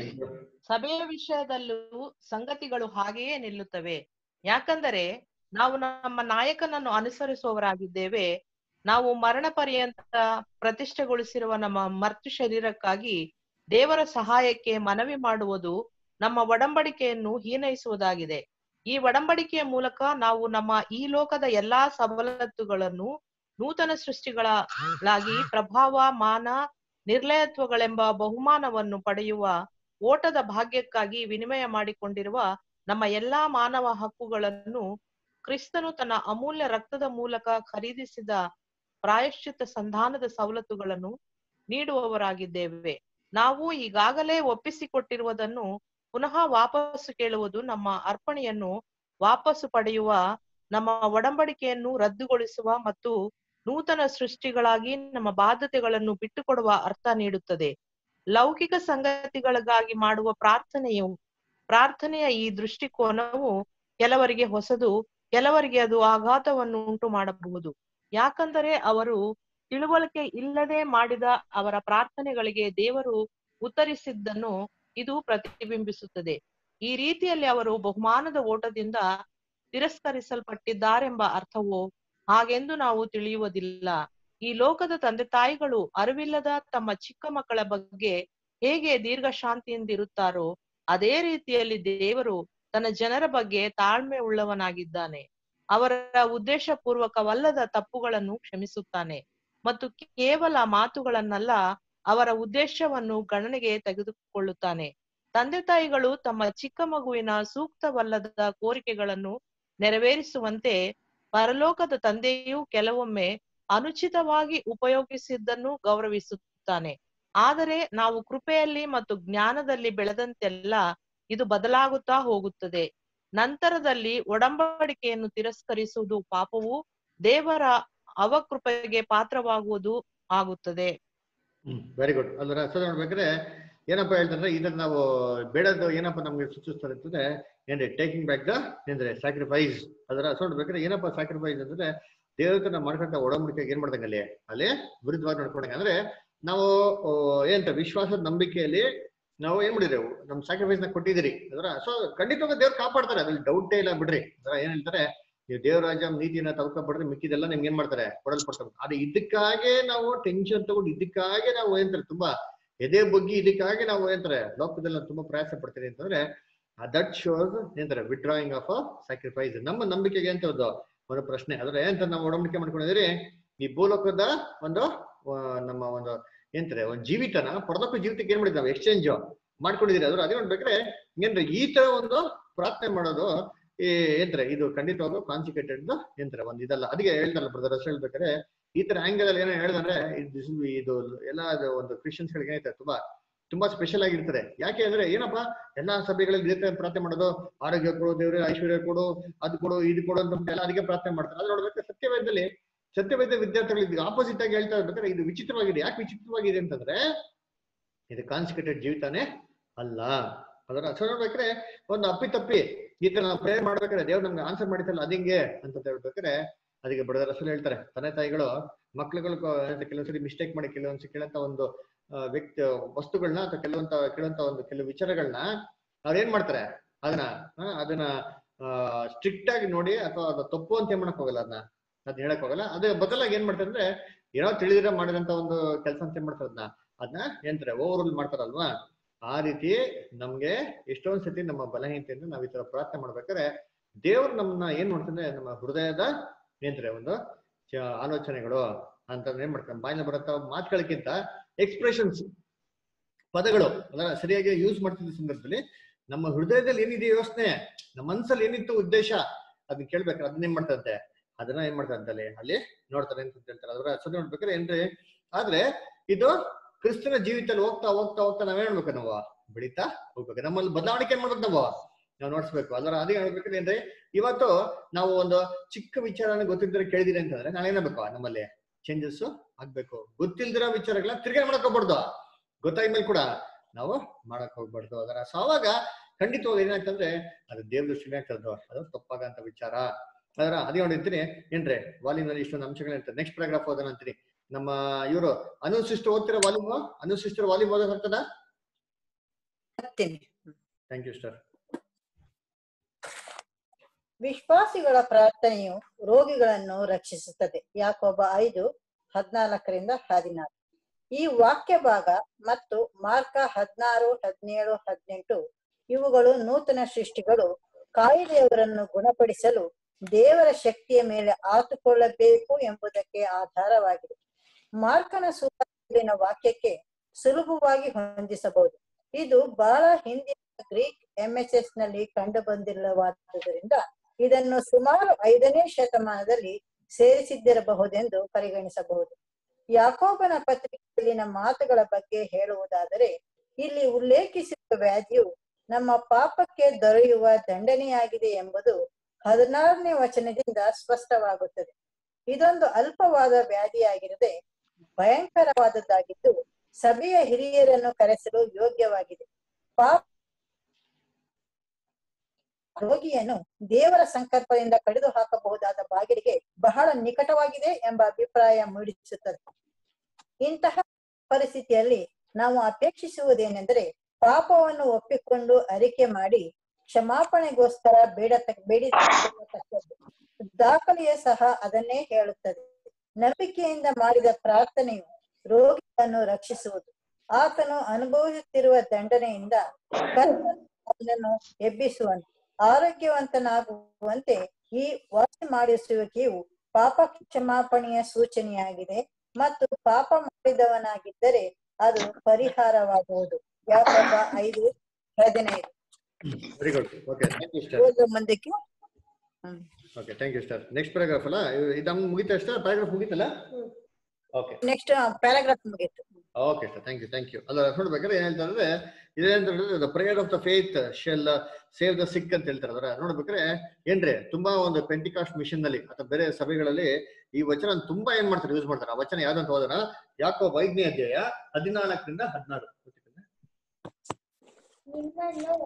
ಸಭೆಯ ವಿಷಯದಲ್ಲೂ ಸಂಗತಿಗಳು ಹಾಗೆಯೇ ನಿಲ್ಲುತ್ತವೆ ಯಾಕಂದರೆ ನಾವು ನಮ್ಮ ನಾಯಕನನ್ನು ಅನುಸರಿಸುವವರಾಗಿದ್ದೇವೆ ನಾವು ಮರಣ ಪರ್ಯಂತ ಪ್ರತಿಷ್ಠೆಗೊಳಿಸಿರುವ ನಮ್ಮ ಮರ್ತು ಶರೀರಕ್ಕಾಗಿ ದೇವರ ಸಹಾಯಕ್ಕೆ ಮನವಿ ಮಾಡುವುದು ನಮ್ಮ ಒಡಂಬಡಿಕೆಯನ್ನು ಹೀನೈಸುವುದಾಗಿದೆ ಈ ಒಡಂಬಡಿಕೆಯ ಮೂಲಕ ನಾವು ನಮ್ಮ ಈ ಲೋಕದ ಎಲ್ಲಾ ಸವಲತ್ತುಗಳನ್ನು ನೂತನ ಸೃಷ್ಟಿಗಳಾಗಿ ಪ್ರಭಾವ ಮಾನ ನಿರ್ಲಯತ್ವಗಳೆಂಬ ಬಹುಮಾನವನ್ನು ಪಡೆಯುವ ಓಟದ ಭಾಗ್ಯಕ್ಕಾಗಿ ವಿನಿಮಯ ಮಾಡಿಕೊಂಡಿರುವ ನಮ್ಮ ಎಲ್ಲಾ ಮಾನವ ಹಕ್ಕುಗಳನ್ನು ಕ್ರಿಸ್ತನು ತನ್ನ ಅಮೂಲ್ಯ ರಕ್ತದ ಮೂಲಕ ಖರೀದಿಸಿದ ಪ್ರಾಯಶ್ಚಿತ್ತ ಸಂಧಾನದ ಸವಲತ್ತುಗಳನ್ನು ನೀಡುವವರಾಗಿದ್ದೇವೆ ನಾವು ಈಗಾಗಲೇ ಒಪ್ಪಿಸಿಕೊಟ್ಟಿರುವುದನ್ನು ಪುನಃ ವಾಪಸ್ಸು ಕೇಳುವುದು ನಮ್ಮ ಅರ್ಪಣೆಯನ್ನು ವಾಪಸ್ಸು ಪಡೆಯುವ ನಮ್ಮ ಒಡಂಬಡಿಕೆಯನ್ನು ರದ್ದುಗೊಳಿಸುವ ಮತ್ತು ನೂತನ ಸೃಷ್ಟಿಗಳಾಗಿ ನಮ್ಮ ಬಾಧ್ಯತೆಗಳನ್ನು ಬಿಟ್ಟುಕೊಡುವ ಅರ್ಥ ನೀಡುತ್ತದೆ ಲೌಕಿಕ ಸಂಗತಿಗಳಿಗಾಗಿ ಮಾಡುವ ಪ್ರಾರ್ಥನೆಯು ಪ್ರಾರ್ಥನೆಯ ಈ ದೃಷ್ಟಿಕೋನವು ಕೆಲವರಿಗೆ ಹೊಸದು ಕೆಲವರಿಗೆ ಅದು ಆಘಾತವನ್ನು ಉಂಟು ಮಾಡಬಹುದು ಯಾಕಂದರೆ ಅವರು ತಿಳುವಳಿಕೆ ಇಲ್ಲದೆ ಮಾಡಿದ ಅವರ ಪ್ರಾರ್ಥನೆಗಳಿಗೆ ದೇವರು ಉತ್ತರಿಸಿದ್ದನ್ನು ಇದು ಪ್ರತಿಬಿಂಬಿಸುತ್ತದೆ ಈ ರೀತಿಯಲ್ಲಿ ಅವರು ಬಹುಮಾನದ ಓಟದಿಂದ ತಿರಸ್ಕರಿಸಲ್ಪಟ್ಟಿದ್ದಾರೆಂಬ ಅರ್ಥವು ಹಾಗೆಂದು ನಾವು ತಿಳಿಯುವುದಿಲ್ಲ ಈ ಲೋಕದ ತಂದೆ ತಾಯಿಗಳು ಅರಿವಿಲ್ಲದ ತಮ್ಮ ಚಿಕ್ಕ ಮಕ್ಕಳ ಬಗ್ಗೆ ಹೇಗೆ ದೀರ್ಘ ಶಾಂತಿಯಿಂದಿರುತ್ತಾರೋ ಅದೇ ರೀತಿಯಲ್ಲಿ ದೇವರು ತನ್ನ ಜನರ ಬಗ್ಗೆ ತಾಳ್ಮೆ ಉಳ್ಳವನಾಗಿದ್ದಾನೆ ಅವರ ಉದ್ದೇಶ ಪೂರ್ವಕವಲ್ಲದ ತಪ್ಪುಗಳನ್ನು ಕ್ಷಮಿಸುತ್ತಾನೆ ಮತ್ತು ಕೇವಲ ಮಾತುಗಳನ್ನಲ್ಲ ಅವರ ಉದ್ದೇಶವನ್ನು ಗಣನೆಗೆ ತೆಗೆದುಕೊಳ್ಳುತ್ತಾನೆ ತಂದೆ ತಾಯಿಗಳು ತಮ್ಮ ಚಿಕ್ಕ ಮಗುವಿನ ಸೂಕ್ತವಲ್ಲದ ಕೋರಿಕೆಗಳನ್ನು ನೆರವೇರಿಸುವಂತೆ ಪರಲೋಕದ ತಂದೆಯು ಕೆಲವೊಮ್ಮೆ ಅನುಚಿತವಾಗಿ ಉಪಯೋಗಿಸಿದ್ದನ್ನು ಗೌರವಿಸುತ್ತಾನೆ ಆದರೆ ನಾವು ಕೃಪೆಯಲ್ಲಿ ಮತ್ತು ಜ್ಞಾನದಲ್ಲಿ ಬೆಳೆದಂತೆಲ್ಲ ಇದು ಬದಲಾಗುತ್ತಾ ಹೋಗುತ್ತದೆ ನಂತರದಲ್ಲಿ ಒಡಂಬಡಿಕೆಯನ್ನು ತಿರಸ್ಕರಿಸುವುದು ಪಾಪವು ದೇವರ ಅವಕೃಪೆಗೆ ಪಾತ್ರವಾಗುವುದು ಆಗುತ್ತದೆ ಹ್ಮ್ ವೆರಿ ಗುಡ್ ಅಂದ್ರೆ ಅರ್ಥ ನೋಡ್ಬೇಕಾದ್ರೆ ಏನಪ್ಪ ಹೇಳ್ತಾರೆ ಇದನ್ನ ನಾವು ಬೇಡದ್ದು ಏನಪ್ಪ ನಮ್ಗೆ ಸೂಚಿಸ್ತಾರೆ ಅಂತಂದ್ರೆ ಏನ್ರಿ ಟೇಕಿಂಗ್ ಬ್ಯಾಕ್ ದ ಏನ್ರಿ ಸ್ಯಾಕ್ರಿಫೈಸ್ ಅದರ ಅರ್ಥ ನೋಡ್ಬೇಕಾದ್ರೆ ಏನಪ್ಪ ಸ್ಯಾಕ್ರಿಫೈಸ್ ಅಂತಂದ್ರೆ ದೇವತೆ ನಾವು ಮಾಡ್ಕೊಂತ ಒಡಂಬಡಿಕೆಗೆ ಏನ್ ಮಾಡ್ದಂಗೆ ಅಲ್ಲಿ ಅಲ್ಲಿ ವಿರುದ್ಧವಾಗಿ ನಡ್ಕೊಂಡಂಗೆ ಅಂದ್ರೆ ನಾವು ಆ, ಏನಂತ ವಿಶ್ವಾಸದ ನಂಬಿಕೆಯಲ್ಲಿ ನಾವು ಏನ್ ಮಾಡಿದೆವು ನಮ್ ಸ್ಯಾಕ್ರಿಫೈಸ್ ನ ಕೊಟ್ಟಿದ್ದೀರಿ ಅದರ ಸೊ ಖಂಡಿತವಾಗಿ ದೇವ್ರು ಕಾಪಾಡ್ತಾರೆ ಅದ್ರಲ್ಲಿ ಡೌಟೇ ಇಲ್ಲ ಬಿಡ್ರಿ ಅದರ ಏನ್ ಹೇಳ್ತಾರೆ ನೀವು ದೇವರಾಜ ನೀತಿಯನ್ನ ತಗೊಬಿಡ್ರೆ ಮಿಕ್ಕಿದೆಲ್ಲ ನಿಮ್ಗೆ ಏನ್ ಮಾಡ್ತಾರೆ ಕೊಡಲ್ಪಡ್ತಾರೆ ಆದ್ರೆ ಇದಕ್ಕಾಗೆ ನಾವು ಟೆನ್ಷನ್ ತಗೊಂಡು ಇದಕ್ಕಾಗೆ ನಾವು ಏನಂತಾರೆ ತುಂಬಾ ಎದೆ ಬಗ್ಗಿ ಇದಕ್ಕಾಗಿ ನಾವು ಏನಂತಾರೆ ಲೋಕದಲ್ಲಿ ನಾವು ತುಂಬಾ ಪ್ರಯಾಸ ಪಡ್ತೀವಿ ಅಂತಂದ್ರೆ ದಟ್ ಶೋಸ್ ಏನಂತಾರೆ ವಿಡ್ರಾಯಿಂಗ್ ಆಫ್ ಅ ಸ್ಯಾಕ್ರಿಫೈಸ್ ನಮ್ಮ ನಂಬಿಕೆಗೆ ಅಂತ ಒಂದು ಒಂದು ಪ್ರಶ್ನೆ ಅದ್ರ ಏನಂತ ನಾವು ಒಡಂಬಡಿಕೆ ಮಾಡ್ಕೊಂಡಿದ್ದೀರಿ ಈ ಭೂಲೋಕದ ಒಂದು ಆ, ನಮ್ಮ ಒಂದು ಏನಂತಾರೆ ಒಂದು ಜೀವಿತನ ಪರಲೋಕ ಜೀವಿತಕ್ಕೆ ಏನ್ ಮಾಡಿದ್ವಿ ನಾವು ಎಕ್ಸ್ಚೇಂಜ್ ಮಾಡ್ಕೊಂಡಿದ್ದೀರಿ ಅದ್ರ ಅದೇ ನೋಡ್ಬೇಕಾದ್ರೆ ಏನ್ರಿ ಈ ತರ ಒಂದು ಪ್ರಾರ್ಥನೆ ಮಾಡೋದು ಈ ಏನ್ತಾರೆ ಇದು ಖಂಡಿತವಾಗ್ಲೂ ಕಾನ್ಸಿಕ್ರೇಟೆಡ್ ಏನ್ತಾರೆ ಒಂದು ಇದಲ್ಲ ಅದಕ್ಕೆ ಹೇಳ್ತಾರಲ್ಲ ಬ್ರದರ್ ಅಷ್ಟು ಹೇಳ್ಬೇಕಾದ್ರೆ ಈ ತರ ಆಂಗಲ್ ಅಲ್ಲಿ ಏನೋ ಹೇಳಿದ್ರೆ ಇದು ಇದು ಎಲ್ಲ ಅದು ಒಂದು ಕ್ರಿಶ್ಚಿಯನ್ಸ್ ಗಳಿಗೆ ಏನೈತೆ ತುಂಬಾ ತುಂಬಾ ಸ್ಪೆಷಲ್ ಆಗಿರ್ತದೆ ಯಾಕೆ ಅಂದ್ರೆ ಏನಪ್ಪಾ ಎಲ್ಲಾ ಸಭೆಗಳಲ್ಲಿ ಇದೇ ತರ ಪ್ರಾರ್ಥನೆ ಮಾಡೋದು ಆರೋಗ್ಯ ಕೊಡು ದೇವ್ರೆ ಐಶ್ವರ್ಯ ಕೊಡು ಅದು ಕೊಡು ಇದು ಕೊಡು ಅಂತ ಎಲ್ಲ ಅದಕ್ಕೆ ಪ್ರಾರ್ಥನೆ ಮಾಡ್ತಾರೆ ಅದು ನೋಡ್ಬೇಕು ಸತ್ಯವೇದದಲ್ಲಿ ಸತ್ಯವೇದ ವಿದ್ಯಾರ್ಥಿಗಳು ಇದಕ್ಕೆ ಆಪೋಸಿಟ್ ಆಗಿ ಹೇಳ್ತಾ ಇರ್ಬೇಕಾದ್ರೆ ಇದು ವಿಚಿತ್ರವಾಗಿದೆ ಯಾಕೆ ವಿಚಿತ್ರವಾಗಿದೆ ಅಂತಂದ್ರೆ ಇದು ಕಾನ್ಸಿಕ್ರೇಟೆಡ್ ಜೀವಿತಾನೇ ಅಲ್ಲ ಅದರ ಅರ್ಥ ನೋಡ್ಬೇಕಾದ್ರೆ ಒಂದು ಅಪ್ಪಿತಪ್ಪಿ ಈ ತರ ನಾವು ಪ್ರೇಯರ್ ಮಾಡ್ಬೇಕಾದ್ರೆ ದೇವ್ರು ನಮ್ಗೆ ಆನ್ಸರ್ ಮಾಡಿತ್ತಲ್ಲ ಅದಿಂಗೆ ಅಂತ ಹೇಳ್ಬೇಕಾದ್ರೆ ಅದಕ್ಕೆ ಬಡದ ರಸಲು ಹೇಳ್ತಾರೆ ತಂದೆ ತಾಯಿಗಳು ಮಕ್ಳುಗಳು ಕೆಲವೊಂದ್ಸರಿ ಮಿಸ್ಟೇಕ್ ಮಾಡಿ ಕೆಲವೊಂದ್ಸರಿ ಕೇಳಂತ ಒಂದು ಆ, ವ್ಯಕ್ತಿ ವಸ್ತುಗಳನ್ನ ಅಥವಾ ಕೆಲವೊಂತ ಕೇಳುವಂತ ಒಂದು ಕೆಲವು ವಿಚಾರಗಳನ್ನ ಅವ್ರು ಏನ್ ಮಾಡ್ತಾರೆ ಅದನ್ನ ಆ, ಅದನ್ನ ಸ್ಟ್ರಿಕ್ಟ್ ಆಗಿ ನೋಡಿ ಅಥವಾ ಅದು ತಪ್ಪು ಅಂತ ಏನ್ ಮಾಡಕ್ ಹೋಗಲ್ಲ ಅದನ್ನ ಅದನ್ನ ಹೇಳಕ್ ಹೋಗಲ್ಲ ಅದ್ರ ಬದಲಾಗಿ ಏನ್ ಮಾಡ್ತಾರೆ ಅಂದ್ರೆ ಏನೋ ತಿಳಿದಿರ ಮಾಡಿದಂತ ಒಂದು ಕೆಲಸ ಅಂತ ಏನ್ ಮಾಡ್ತಾರೆ ಅದನ್ನ ಅದನ್ನ ಏನಂತಾರೆ ಓವರ್ ರೂಲ್ ಮಾಡ್ತಾರಲ್ವಾ ಆ ರೀತಿ ನಮ್ಗೆ ಎಷ್ಟೊಂದ್ ಸತಿ ನಮ್ಮ ಬಲಹೀನತೆಯಿಂದ ನಾವ್ ಈ ತರ ಪ್ರಾರ್ಥನೆ ಮಾಡ್ಬೇಕಾದ್ರೆ ದೇವ್ರು ನಮ್ಮನ್ನ ಏನ್ ಮಾಡ್ತಾರೆ ನಮ್ಮ ಹೃದಯದ ಏನಂತಾರೆ ಒಂದು ಚ- ಆಲೋಚನೆಗಳು ಅಂತ ಏನ್ ಮಾಡ್ತಾರೆ ಬಾಯಿನ ಬರಂತ ಮಾತುಗಳಕ್ಕಿಂತ ಎಕ್ಸ್ಪ್ರೆಷನ್ಸ್ ಪದಗಳು ಅದನ್ನ ಸರಿಯಾಗಿ ಯೂಸ್ ಮಾಡ್ತಿದ್ದ ಸಂದರ್ಭದಲ್ಲಿ ನಮ್ಮ ಹೃದಯದಲ್ಲಿ ಏನಿದೆ ಯೋಚನೆ ನಮ್ಮ ಮನ್ಸಲ್ಲಿ ಏನಿತ್ತು ಉದ್ದೇಶ ಅದನ್ನ ಕೇಳ್ಬೇಕಾದ್ರೆ ಅದನ್ನ ಏನ್ ಮಾಡ್ತಂತೆ ಅದನ್ನ ಏನ್ ಮಾಡ್ತಾರೆ ಅಲ್ಲಿ ಅಲ್ಲಿ ನೋಡ್ತಾರೆ ಅಂತ ಹೇಳ್ತಾರೆ ಅದರ ಸರಿ ನೋಡ್ಬೇಕಾದ್ರೆ ಏನ್ರಿ ಆದ್ರೆ ಇದು ಕ್ರಿಸ್ತನ ಜೀವಿತದಲ್ಲಿ ಹೋಗ್ತಾ ಹೋಗ್ತಾ ಹೋಗ್ತಾ ನಾವೇನ್ ಮಾಡ್ಬೇಕು ನಾವು ಬೆಳೀತಾ ಹೋಗ್ಬೇಕು ನಮ್ಮಲ್ಲಿ ಬದಲಾವಣೆ ಏನ್ ಮಾಡ್ಬೇಕು ನಾವು ನಾವು ನೋಡ್ಸ್ಬೇಕು ಅದರ ಅದೇ ಹೇಳ್ಬೇಕಾದ್ರೆ ಏನ್ರಿ ಇವತ್ತು ನಾವು ಒಂದು ಚಿಕ್ಕ ವಿಚಾರನ ಗೊತ್ತಿದ್ರೆ ಕೇಳಿದಿರಿ ಅಂತಂದ್ರೆ ನಾಳೆ ಏನಾಗಬೇಕು ನಮ್ಮಲ್ಲಿ ಚೇಂಜಸ್ ಆಗ್ಬೇಕು ಗೊತ್ತಿಲ್ದಿರೋ ವಿಚಾರಗಳನ್ನ ತಿರ್ಗಾ ಮಾಡಕ್ ಹೋಗ್ಬಾರ್ದು ಗೊತ್ತಾದ್ಮೇಲೆ ಕೂಡ ನಾವು ಮಾಡಕ್ ಹೋಗ್ಬಾರ್ದು ಅದರ ಸೊ ಅವಾಗ ಖಂಡಿತವಾಗಿ ಏನಾಗ್ತಂದ್ರೆ ಅದು ದೇವ್ರ ದೃಷ್ಟಿನೇ ಆಗ್ತದ್ದು ಅದು ತಪ್ಪಾಗಂತ ವಿಚಾರ ಅದರ ಅದೇ ನೋಡಿರ್ತೀನಿ ಏನ್ರಿ ವಾಲ್ಯೂಮ್ನಲ್ಲಿ ಇಷ್ಟೊಂದು ಅಂಶಗಳಿರ್ತದೆ ನೆಕ್ಸ್ಟ್ ಪ್ಯಾರಾಗ್ರಾಫ್ ಓದೋಣ ಅಂತೀನಿ ನಮ್ಮ ಇವರು ಅನು ಸಿಸ್ಟರ್ ಓದ್ತಿರೋ ವಾಲ್ಯೂಮ್ ಅನು ಸಿಸ್ಟರ್ ವಾಲ್ಯೂಮ್ ಓದೋಕ್ಕಾಗ್ತದ ಥ್ಯಾಂಕ್ ಯು ಸರ್ ವಿಶ್ವಾಸಿಗಳ ಪ್ರಾರ್ಥನೆಯು ರೋಗಿಗಳನ್ನು ರಕ್ಷಿಸುತ್ತದೆ ಯಾಕೊಬ್ಬ ಐದು ಹದ್ನಾಲ್ಕರಿಂದ ಹದಿನಾರು ಈ ವಾಕ್ಯ ಭಾಗ ಮತ್ತು ಮಾರ್ಕ ಹದ್ನಾರು ಹದಿನೇಳು ಹದಿನೆಂಟು ಇವುಗಳು ನೂತನ ಸೃಷ್ಟಿಗಳು ಕಾಯಿಲೆಯವರನ್ನು ಗುಣಪಡಿಸಲು ದೇವರ ಶಕ್ತಿಯ ಮೇಲೆ ಆತುಕೊಳ್ಳಬೇಕು ಎಂಬುದಕ್ಕೆ ಆಧಾರವಾಗಿದೆ ಮಾರ್ಕನ ಸೂತ್ರದಲ್ಲಿನ ವಾಕ್ಯಕ್ಕೆ ಸುಲಭವಾಗಿ ಹೊಂದಿಸಬಹುದು ಇದು ಬಹಳ ಹಿಂದಿನ ಗ್ರೀಕ್ ಎಂಎಸ್ಎಸ್ ನಲ್ಲಿ ಕಂಡು ಬಂದಿಲ್ಲವಾದುದರಿಂದ ಇದನ್ನು ಸುಮಾರು ಐದನೇ ಶತಮಾನದಲ್ಲಿ ಸೇರಿಸಿದ್ದಿರಬಹುದೆಂದು ಪರಿಗಣಿಸಬಹುದು ಯಾಕೋಬನ ಪತ್ರಿಕೆಯಲ್ಲಿನ ಮಾತುಗಳ ಬಗ್ಗೆ ಹೇಳುವುದಾದರೆ ಇಲ್ಲಿ ಉಲ್ಲೇಖಿಸಿರುವ ವ್ಯಾಧಿಯು ನಮ್ಮ ಪಾಪಕ್ಕೆ ದೊರೆಯುವ ದಂಡನೆಯಾಗಿದೆ ಎಂಬುದು ಹದಿನಾರನೇ ವಚನದಿಂದ ಸ್ಪಷ್ಟವಾಗುತ್ತದೆ ಇದೊಂದು ಅಲ್ಪವಾದ ವ್ಯಾಧಿಯಾಗಿರದೆ ಭಯಂಕರವಾದದ್ದಾಗಿದ್ದು ಸಭೆಯ ಹಿರಿಯರನ್ನು ಕರೆಸಲು ಯೋಗ್ಯವಾಗಿದೆ ಪಾಪ ರೋಗಿಯನ್ನು ದೇವರ ಸಂಕಲ್ಪದಿಂದ ಕಡಿದು ಹಾಕಬಹುದಾದ ಬಾಗಿಲಿಗೆ ಬಹಳ ನಿಕಟವಾಗಿದೆ ಎಂಬ ಅಭಿಪ್ರಾಯ ಮೂಡಿಸುತ್ತದೆ ಇಂತಹ ಪರಿಸ್ಥಿತಿಯಲ್ಲಿ ನಾವು ಅಪೇಕ್ಷಿಸುವುದೇನೆಂದರೆ ಪಾಪವನ್ನು ಒಪ್ಪಿಕೊಂಡು ಅರಿಕೆ ಮಾಡಿ ಕ್ಷಮಾಪಣೆಗೋಸ್ಕರ ಬೇಡ ಬೇಡಿ ದಾಖಲೆಯ ಸಹ ಅದನ್ನೇ ಹೇಳುತ್ತದೆ ನಂಬಿಕೆಯಿಂದ ಮಾಡಿದ ಪ್ರಾರ್ಥನೆಯು ರೋಗಿಯನ್ನು ರಕ್ಷಿಸುವುದು ಆತನು ಅನುಭವಿಸುತ್ತಿರುವ ದಂಡನೆಯಿಂದ ಕರ್ತನು ಅವನನ್ನು ಎಬ್ಬಿಸುವನು ಆರೋಗ್ಯವಂತನಾಗುವಂತೆ ಈ ವಾಸಿ ಮಾಡಿಸುವಿಕೆಯು ಪಾಪ ಕ್ಷಮಾಪಣೆಯ ಸೂಚನೆಯಾಗಿದೆ ಮತ್ತು ಪಾಪ ಮಾಡಿದವನಾಗಿದ್ದರೆ ಅದು ಪರಿಹಾರವಾಗುವುದು ಯಾಕೊಬ್ಬ ಐದು ಹದಿನೈದು very good okay thank you star ಹೋಗುವ ಮುಂದಕ್ಕೆ ಹ್ಮ್ okay thank you star next paragraph ಅಲ್ಲ ಇದು ನಮ್ಗೆ ಮುಗಿತಾ ಸ್ಟಾರ್ ಪ್ಯಾರಾಗ್ರಾಫ್ ಮುಗಿತಲ್ಲ ಓಕೆ ನೆಕ್ಸ್ಟ್ ಪ್ಯಾರಾಗ್ರಾಫ್ ಮುಗೀತು okay sir thank you thank you ಅಲ್ಲ ನೋಡ್ಬೇಕಾದ್ರೆ ಏನ್ ಹೇಳ್ತಾ ಅಂದ್ರೆ ಇದೇನಂತ ಹೇಳಿದ್ರೆ the prayer of the faith shall save the sick ಅಂತ ಹೇಳ್ತಾರೆ ಅದರ ನೋಡ್ಬೇಕಾದ್ರೆ ಏನ್ರಿ ತುಂಬಾ ಒಂದು ಪೆಂಟಿಕಾಸ್ಟ್ ಮಿಷನ್ ನಲ್ಲಿ ಅಥವಾ ಬೇರೆ ಸಭೆಗಳಲ್ಲಿ ಈ ವಚನ ತುಂಬಾ ಏನ್ ಮಾಡ್ತಾರೆ ಯೂಸ್ ಮಾಡ್ತಾರೆ ಆ ವಚನ ಯಾವ್ದಂತ ಹೋದನ ಯಾಕೋ ವೈದ್ಯ ಅಧ್ಯಾಯ ಹದಿನಾಲ್ಕರಿಂದ ಹದಿನಾರು ನಿನ್ನನ್ನು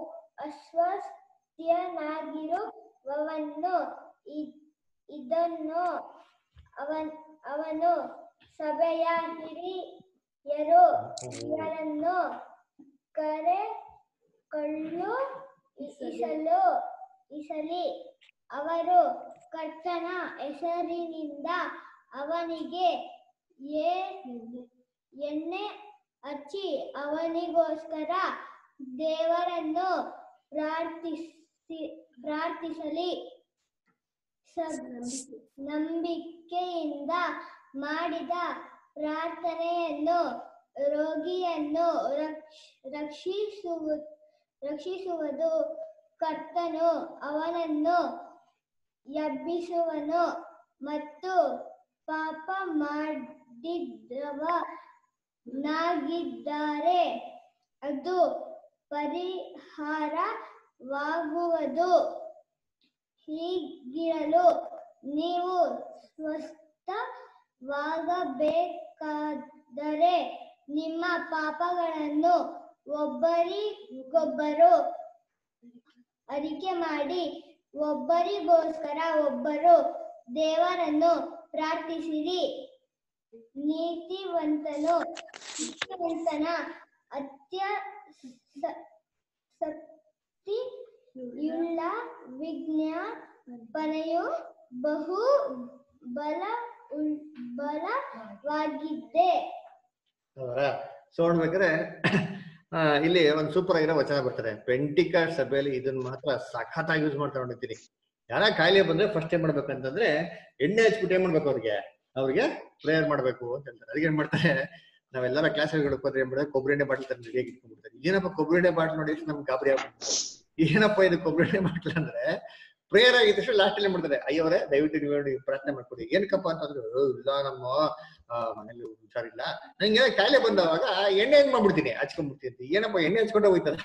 ಅಸ್ವಸ್ಥನಾಗಿರುವವನು ಇ- ಇದನ್ನು ಅವನ್ ಅವನು ಸಭೆಯ ಹಿರಿಯರು ಇವರನ್ನು ಕರೆ ಕೊಳ್ಳು ಇಸಲು ಇಸಲಿ ಅವರು ಕರ್ತನ ಹೆಸರಿನಿಂದ ಅವನಿಗೆ ಏ- ಎಣ್ಣೆ ಹಚ್ಚಿ ಅವನಿಗೋಸ್ಕರ ದೇವರನ್ನು ಪ್ರಾರ್ಥಿಸಿ ಪ್ರಾರ್ಥಿಸಲಿ ಸ- ನಂಬಿಕೆಯಿಂದ ಮಾಡಿದ ಪ್ರಾರ್ಥನೆಯನ್ನು ರೋಗಿಯನ್ನು ರಕ್ಷ ರಕ್ಷಿಸುವು ರಕ್ಷಿಸುವುದು ಕರ್ತನು ಅವನನ್ನು ಎಬ್ಬಿಸುವನು ಮತ್ತು ಪಾಪ ಮಾಡಿದವನಾಗಿದ್ದಾರೆ ಅದು ಪರಿಹಾರವಾಗುವುದು ಹೀಗಿರಲು ನೀವು ಸ್ವಸ್ಥವಾಗಬೇಕಾದರೆ ನಿಮ್ಮ ಪಾಪಗಳನ್ನು ಒಬ್ಬರಿಗೊಬ್ಬರು ಅರಿಕೆ ಮಾಡಿ ಒಬ್ಬರಿಗೋಸ್ಕರ ಒಬ್ಬರು ದೇವರನ್ನು ಪ್ರಾರ್ಥಿಸಿರಿ ನೀತಿವಂತನು ನೀತಿವಂತನ ಅತ್ಯ ಸ- ಶಕ್ತಿಯುಳ್ಳ ವಿಜ್ಞಾಪನೆಯು ಬಹು ಬಲ ಉಳ್- ಬಲವಾಗಿದ್ದೆ ಸೊ ನೋಡ್ಬೇಕಾದ್ರೆ ಆ, ಇಲ್ಲಿ ಒಂದ್ ಸೂಪರ್ ಆಗಿರೋ ವಚನ ಬರ್ತದೆ ಪೆಂಟಿಕಾಸ್ಟ್ ಸಭೆಯಲ್ಲಿ ಇದನ್ನ ಮಾತ್ರ ಸಖತ್ತಾಗಿ ಯೂಸ್ ಮಾಡ್ತಾ ನೋಡಿರ್ತೀನಿ ಯಾರ ಕಾಯಿಲೆ ಬಂದ್ರೆ ಫಸ್ಟ್ ಏನ್ ಮಾಡ್ಬೇಕಂತಂದ್ರೆ ಎಣ್ಣೆ ಹಚ್ಬಿಟ್ಟು ಏನ್ ಮಾಡ್ಬೇಕು ಅವ್ರಿಗೆ ಅವ್ರಿಗೆ ಪ್ರೇಯರ್ ಮಾಡ್ಬೇಕು ಅಂತ ಹೇಳ್ತಾರೆ ಅದಕ್ಕೆ ಏನ್ ಮಾಡ್ತಾರೆ ನಾವೆಲ್ಲರ ಕ್ಲಾಸ್ಗಳಿಗೆ ಹೋದ್ರೆ ಏನ್ ಮಾಡ್ತಾರೆ ಕೊಬ್ಬರಿ ಎಣ್ಣೆ ಬಾಟ್ಲ್ ತಂದು ರೆಡಿಯಾಗಿ ಇಟ್ಕೊಂಡ್ಬಿಡ್ತಾರೆ ಏನಪ್ಪ ಕೊಬ್ಬರಿ ಎಣ್ಣೆ ಬಾಟ್ಲ್ ನೋಡಿ ನಮ್ಗೆ ಗಾಬರಿ ಆಗ್ಬಿಡುತ್ತೆ ಏನಪ್ಪ ಇದು ಕೊಬ್ಬರಿ ಎಣ್ಣೆ ಬಾಟ್ಲ್ ಅಂದ್ರೆ ಪ್ರೇಯರ್ ಆಗಿದ ತಕ್ಷಣ ಲಾಸ್ಟ್ ಅಲ್ಲಿ ಮಾಡ್ತಾರೆ ಅಯ್ಯವರೇ ದಯವಿಟ್ಟು ನೀವು ನೋಡಿ ಪ್ರಾರ್ಥನೆ ಮಾಡ್ಕೊಡಿ ಏನಕ್ಕಪ್ಪ ಅಂತಂದ್ರೆ "ಓ, ಇಲ್ಲ ನಮ್ಮ ಆ, ಮನೇಲಿ ಹುಷಾರಿಲ್ಲ ನಂಗೆ ಕಾಯಿಲೆ ಬಂದವಾಗ ಎಣ್ಣೆ ಹೆಂಗ್ ಮಾಡ್ಬಿಡ್ತೀನಿ ಹಚ್ಕೊಂಡ್ಬಿಡ್ತೀನಿ ಅಂತ. ಏನಪ್ಪ ಎಣ್ಣೆ ಹಚ್ಕೊಂಡೆ ಹೋಯ್ತಾರೆ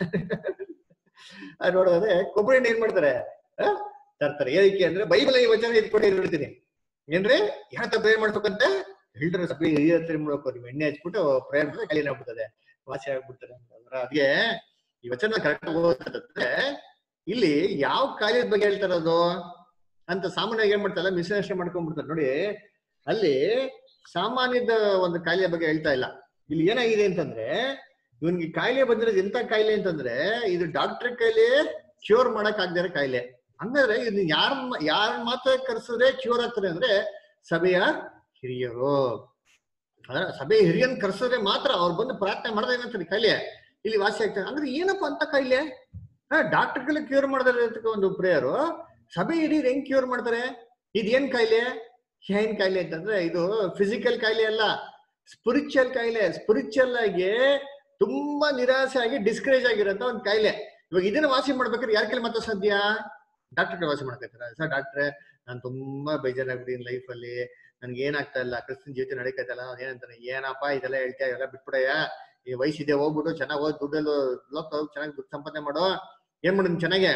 ಅದ್ ನೋಡೋದ್ರೆ ಕೊಬ್ಬರಿ ಎಣ್ಣೆ ಏನ್ ಮಾಡ್ತಾರೆ ಆ? ತರ್ತಾರೆ ಏನಕ್ಕೆ ಅಂದ್ರೆ ಬೈಬಲ್ ಈ ವಚನ ಇಟ್ಕೊಂಡೆ ಇರ್ತೀನಿ ಏನ್ರಿ ಯಾರ ಪ್ರೇಯರ್ ಮಾಡ್ಬೇಕಂತ ಹೇಳ್ತಾರೆ ಸಭೆ ಹಿರಿಯ ಹತ್ರ ಏನ್ ಮಾಡ್ಬೇಕು ನೀವು ಎಣ್ಣೆ ಹಚ್ಬಿಟ್ಟು ಪ್ರೇಯರ್ ಮಾಡಿದ್ರೆ ಕಾಯಿಲೆ ಆಗ್ಬಿಡ್ತದೆ ವಾಸಿ ಆಗ್ಬಿಡ್ತಾರೆ ಅಂದ್ರೆ ಅದ್ಗೆ ಈ ವಚನ ಕರೆಕ್ಟ್ ಓದಿದ್ರೆ ಇಲ್ಲಿ ಯಾವ ಕಾಯಿಲೆ ಬಗ್ಗೆ ಹೇಳ್ತಾರದು ಅಂತ ಸಾಮಾನ್ಯವಾಗಿ ಏನ್ ಮಾಡ್ತಾರೆ ಮಿಸ್ಅಂಡರ್ಸ್ಟ್ಯಾಂಡ್ ಮಾಡ್ಕೊಂಡ್ಬಿಡ್ತಾರೆ ನೋಡಿ ಅಲ್ಲಿ ಸಾಮಾನ್ಯದ ಒಂದು ಕಾಯಿಲೆ ಬಗ್ಗೆ ಹೇಳ್ತಾ ಇಲ್ಲ ಇಲ್ಲಿ ಏನಾಗಿದೆ ಅಂತಂದ್ರೆ ಇವನ್ಗೆ ಕಾಯಿಲೆ ಬಂದಿರೋದು ಎಂತ ಕಾಯಿಲೆ ಅಂತಂದ್ರೆ ಇದು ಡಾಕ್ಟರ್ ಕೈಲಿ ಕ್ಯೂರ್ ಮಾಡಕ್ ಆಗದೇ ಇರೋ ಕಾಯಿಲೆ ಹಂಗಾದ್ರೆ ಇದು ಯಾರ ಯಾರ ಮಾತ್ರ ಕರ್ಸಿದ್ರೆ ಕ್ಯೂರ್ ಆಗ್ತಾರೆ ಅಂದ್ರೆ ಸಭೆಯ ಹಿರಿಯರು ಅದ್ರ ಸಭೆಯ ಹಿರಿಯನ್ ಕರ್ಸಿದ್ರೆ ಮಾತ್ರ ಅವ್ರು ಬಂದು ಪ್ರಾರ್ಥನೆ ಮಾಡಿದ್ರೆ ಏನಂತಾರೆ ಕಾಯಿಲೆ ಇಲ್ಲಿ ವಾಸಿ ಆಗ್ತಾರೆ ಅಂದ್ರೆ ಏನಪ್ಪ ಅಂತ ಕಾಯಿಲೆ ಡಾಕ್ಟರ್ಗಳು ಕ್ಯೂರ್ ಮಾಡದೇ ಒಂದು ಪ್ರೇಯರು ಸಭೆ ಹಿರಿಯರು ಹೆಂಗ್ ಕ್ಯೂರ್ ಮಾಡ್ತಾರೆ ಇದೇನ್ ಕಾಯಿಲೆ ಏನ್ ಕಾಯಿಲೆ ಅಂತಂದ್ರೆ ಇದು ಫಿಸಿಕಲ್ ಕಾಯಿಲೆ ಅಲ್ಲ ಸ್ಪಿರಿಚುವಲ್ ಕಾಯಿಲೆ ಸ್ಪಿರಿಚುವಲ್ ಆಗಿ ತುಂಬಾ ನಿರಾಸೆ ಆಗಿ ಡಿಸ್ಕರೇಜ್ ಆಗಿರೋಂತ ಒಂದು ಕಾಯಿಲೆ ಇವಾಗ ಇದನ್ನ ವಾಸಿ ಮಾಡ್ಬೇಕಾದ್ರೆ ಯಾರ ಕೈಲಿ ಮಾತ್ರ ಸಾಧ್ಯ ಡಾಕ್ಟರ್ ವಾಸಿ ಮಾಡ್ಕೊತಾರೆ ಸರ್ ಡಾಕ್ಟ್ರೆ ನಾನು ತುಂಬಾ ಬೇಜಾರಾಗ್ಬಿಟ್ಟಿದ್ದೀನಿ ಲೈಫ್ ಅಲ್ಲಿ ನನ್ಗೆ ಏನಾಗ್ತಾ ಇಲ್ಲ ಕ್ರಿಸ್ತನ್ ಜೀವಿತ ನಡೀತಾ ಇಲ್ಲ ಅವ್ನ್ ಏನಂತಾನೆ ಏನಪ್ಪಾ ಇದೆಲ್ಲ ಹೇಳ್ತೀಯ ಎಲ್ಲ ಬಿಟ್ಬಿಡಯ್ಯ ಈ ವಯಸ್ಸಿದೆ ಹೋಗ್ಬಿಟ್ಟು ಚೆನ್ನಾಗಿ ಓದ್ ದುಡ್ಡಲ್ಲಿ ಲೋಕ ಚೆನ್ನಾಗಿ ದುಡ್ಡು ಸಂಪಾದನೆ ಮಾಡೋ ಏನ್ ಮಾಡೋದು ಚೆನ್ನಾಗೆ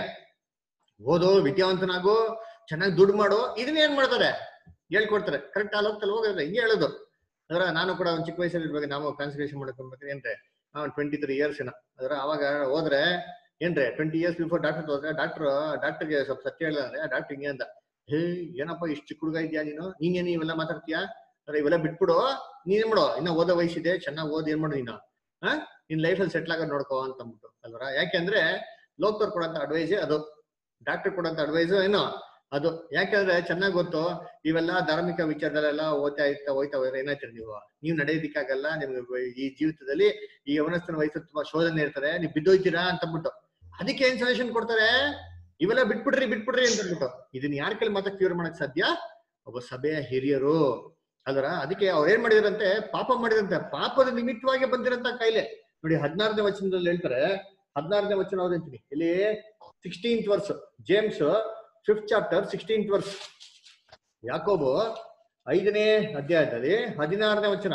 ಓದು ವಿದ್ಯಾವಂತನಾಗು ಚೆನ್ನಾಗಿ ದುಡ್ಡು ಮಾಡು ಇದನ್ನ ಏನ್ ಮಾಡ್ತಾರೆ ಹೇಳ್ಕೊಡ್ತಾರೆ ಕರೆಕ್ಟ್ ಆ ಲೋಕದಲ್ಲಿ ಹೋಗಿದ್ರೆ ಹಿಂಗೆ ಹೇಳೋದು ಅದರ ನಾನು ಕೂಡ ಒಂದು ಚಿಕ್ಕ ವಯಸ್ಸಲ್ಲಿ ಇರ್ಬೇಕು ನಾವು ಕಾನ್ಸಂಟ್ರೇಷನ್ ಮಾಡ್ಕೊಬೇಕು ಏನ್ರೆ ನಾವು ಟ್ವೆಂಟಿ ತ್ರೀ ಇಯರ್ಸ್ ಏನೋ ಅದರ ಅವಾಗ ಹೋದ್ರೆ ಏನ್ರೆ ಟ್ವೆಂಟಿ ಇಯರ್ಸ್ ಬಿಫೋರ್ ಡಾಕ್ಟರ್ ಹೋದ್ರೆ ಡಾಕ್ಟರ್ ಡಾಕ್ಟರ್ಗೆ ಸ್ವಲ್ಪ ಸತ್ಯ ಹೇಳಿಲ್ಲ ಅಂದ್ರೆ ಡಾಕ್ಟರ್ ಹಿಂಗೆ ಅಂತ ಹೇ ಏನಪ್ಪ ಇಷ್ಟು ಚಿಕ್ಕ ಹುಡುಗ ಇದೆಯಾ ನೀನು ನೀನೇನು ಇವೆಲ್ಲ ಮಾತಾಡ್ತೀಯಾ ಅಂದ್ರೆ ಇವೆಲ್ಲ ಬಿಟ್ಬಿಡು ನೀನ್ ಮಾಡು ಇನ್ನ ಓದೋ ವಯಸ್ಸಿದೆ ಚೆನ್ನಾಗಿ ಓದಿ ಏನ್ ಮಾಡು ನೀನು ಹಾ ನಿನ್ ಲೈಫಲ್ಲಿ ಸೆಟ್ಲ್ ಆಗೋದು ನೋಡ್ಕೋ ಅಂತ ಅಂದ್ಬಿಟ್ಟು ಅಲ್ವರ ಯಾಕೆಂದ್ರೆ ಲೋಕದವ್ರು ಕೊಡಂತ ಅಡ್ವೈಸ್ ಅದು ಡಾಕ್ಟರ್ ಕೊಡಂತ ಅಡ್ವೈಸ್ ಏನು ಅದು ಯಾಕಂದ್ರೆ ಚೆನ್ನಾಗ್ ಗೊತ್ತು ಇವೆಲ್ಲ ಧಾರ್ಮಿಕ ವಿಚಾರದಲ್ಲೆಲ್ಲ ಓದ್ತಾ ಇರ್ತಾ ಹೋಯ್ತಾ ಹೋದ್ರೆ ಏನಾಯ್ತಾರೆ ನೀವು ನೀವು ನಡೆಯೋದಿಕ್ಕಾಗಲ್ಲ ನಿಮ್ಗೆ ಈ ಜೀವಿತದಲ್ಲಿ ಈ ಯವನಸ್ಥನ ವಯಸ್ಸು ತುಂಬಾ ಶೋಧನೆ ಇರ್ತಾರೆ ನೀವು ಬಿದ್ದೋಯ್ತೀರಾ ಅಂತ ಅಂದ್ಬಿಟ್ಟು ಅದಕ್ಕೆ ಏನ್ ಸಜೆಷನ್ ಕೊಡ್ತಾರೆ ಇವೆಲ್ಲ ಬಿಟ್ಬಿಡ್ರಿ ಬಿಟ್ಬಿಡ್ರಿ ಅಂತ ಅಂದ್ಬಿಟ್ಟು ಇದನ್ನ ಯಾರ ಕೈಲಿ ಮಾತ್ರ ಕ್ಯೂರ್ ಮಾಡಕ್ ಸಾಧ್ಯ ಒಬ್ಬ ಸಭೆಯ ಹಿರಿಯರು ಅಲ್ರ ಅದಕ್ಕೆ ಅವ್ರು ಏನ್ ಮಾಡಿದ್ರಂತೆ ಪಾಪ ಮಾಡಿದ್ರಂತೆ ಪಾಪದ ನಿಮಿತ್ತವಾಗಿ ಬಂದಿರಂತ ಕಾಯಿಲೆ ನೋಡಿ ಹದಿನಾರನೇ ವಚನದಲ್ಲಿ ಹೇಳ್ತಾರೆ ಹದಿನಾರನೇ ವಚನ ಅವ್ರು ಅಂತೀನಿ ಇಲ್ಲಿ sixteenth verse James fifth chapter sixteenth verse ಯಾಕೋಬು ಐದನೇ ಅಧ್ಯಾಯದಲ್ಲಿ ಹದಿನಾರನೇ ವಚನ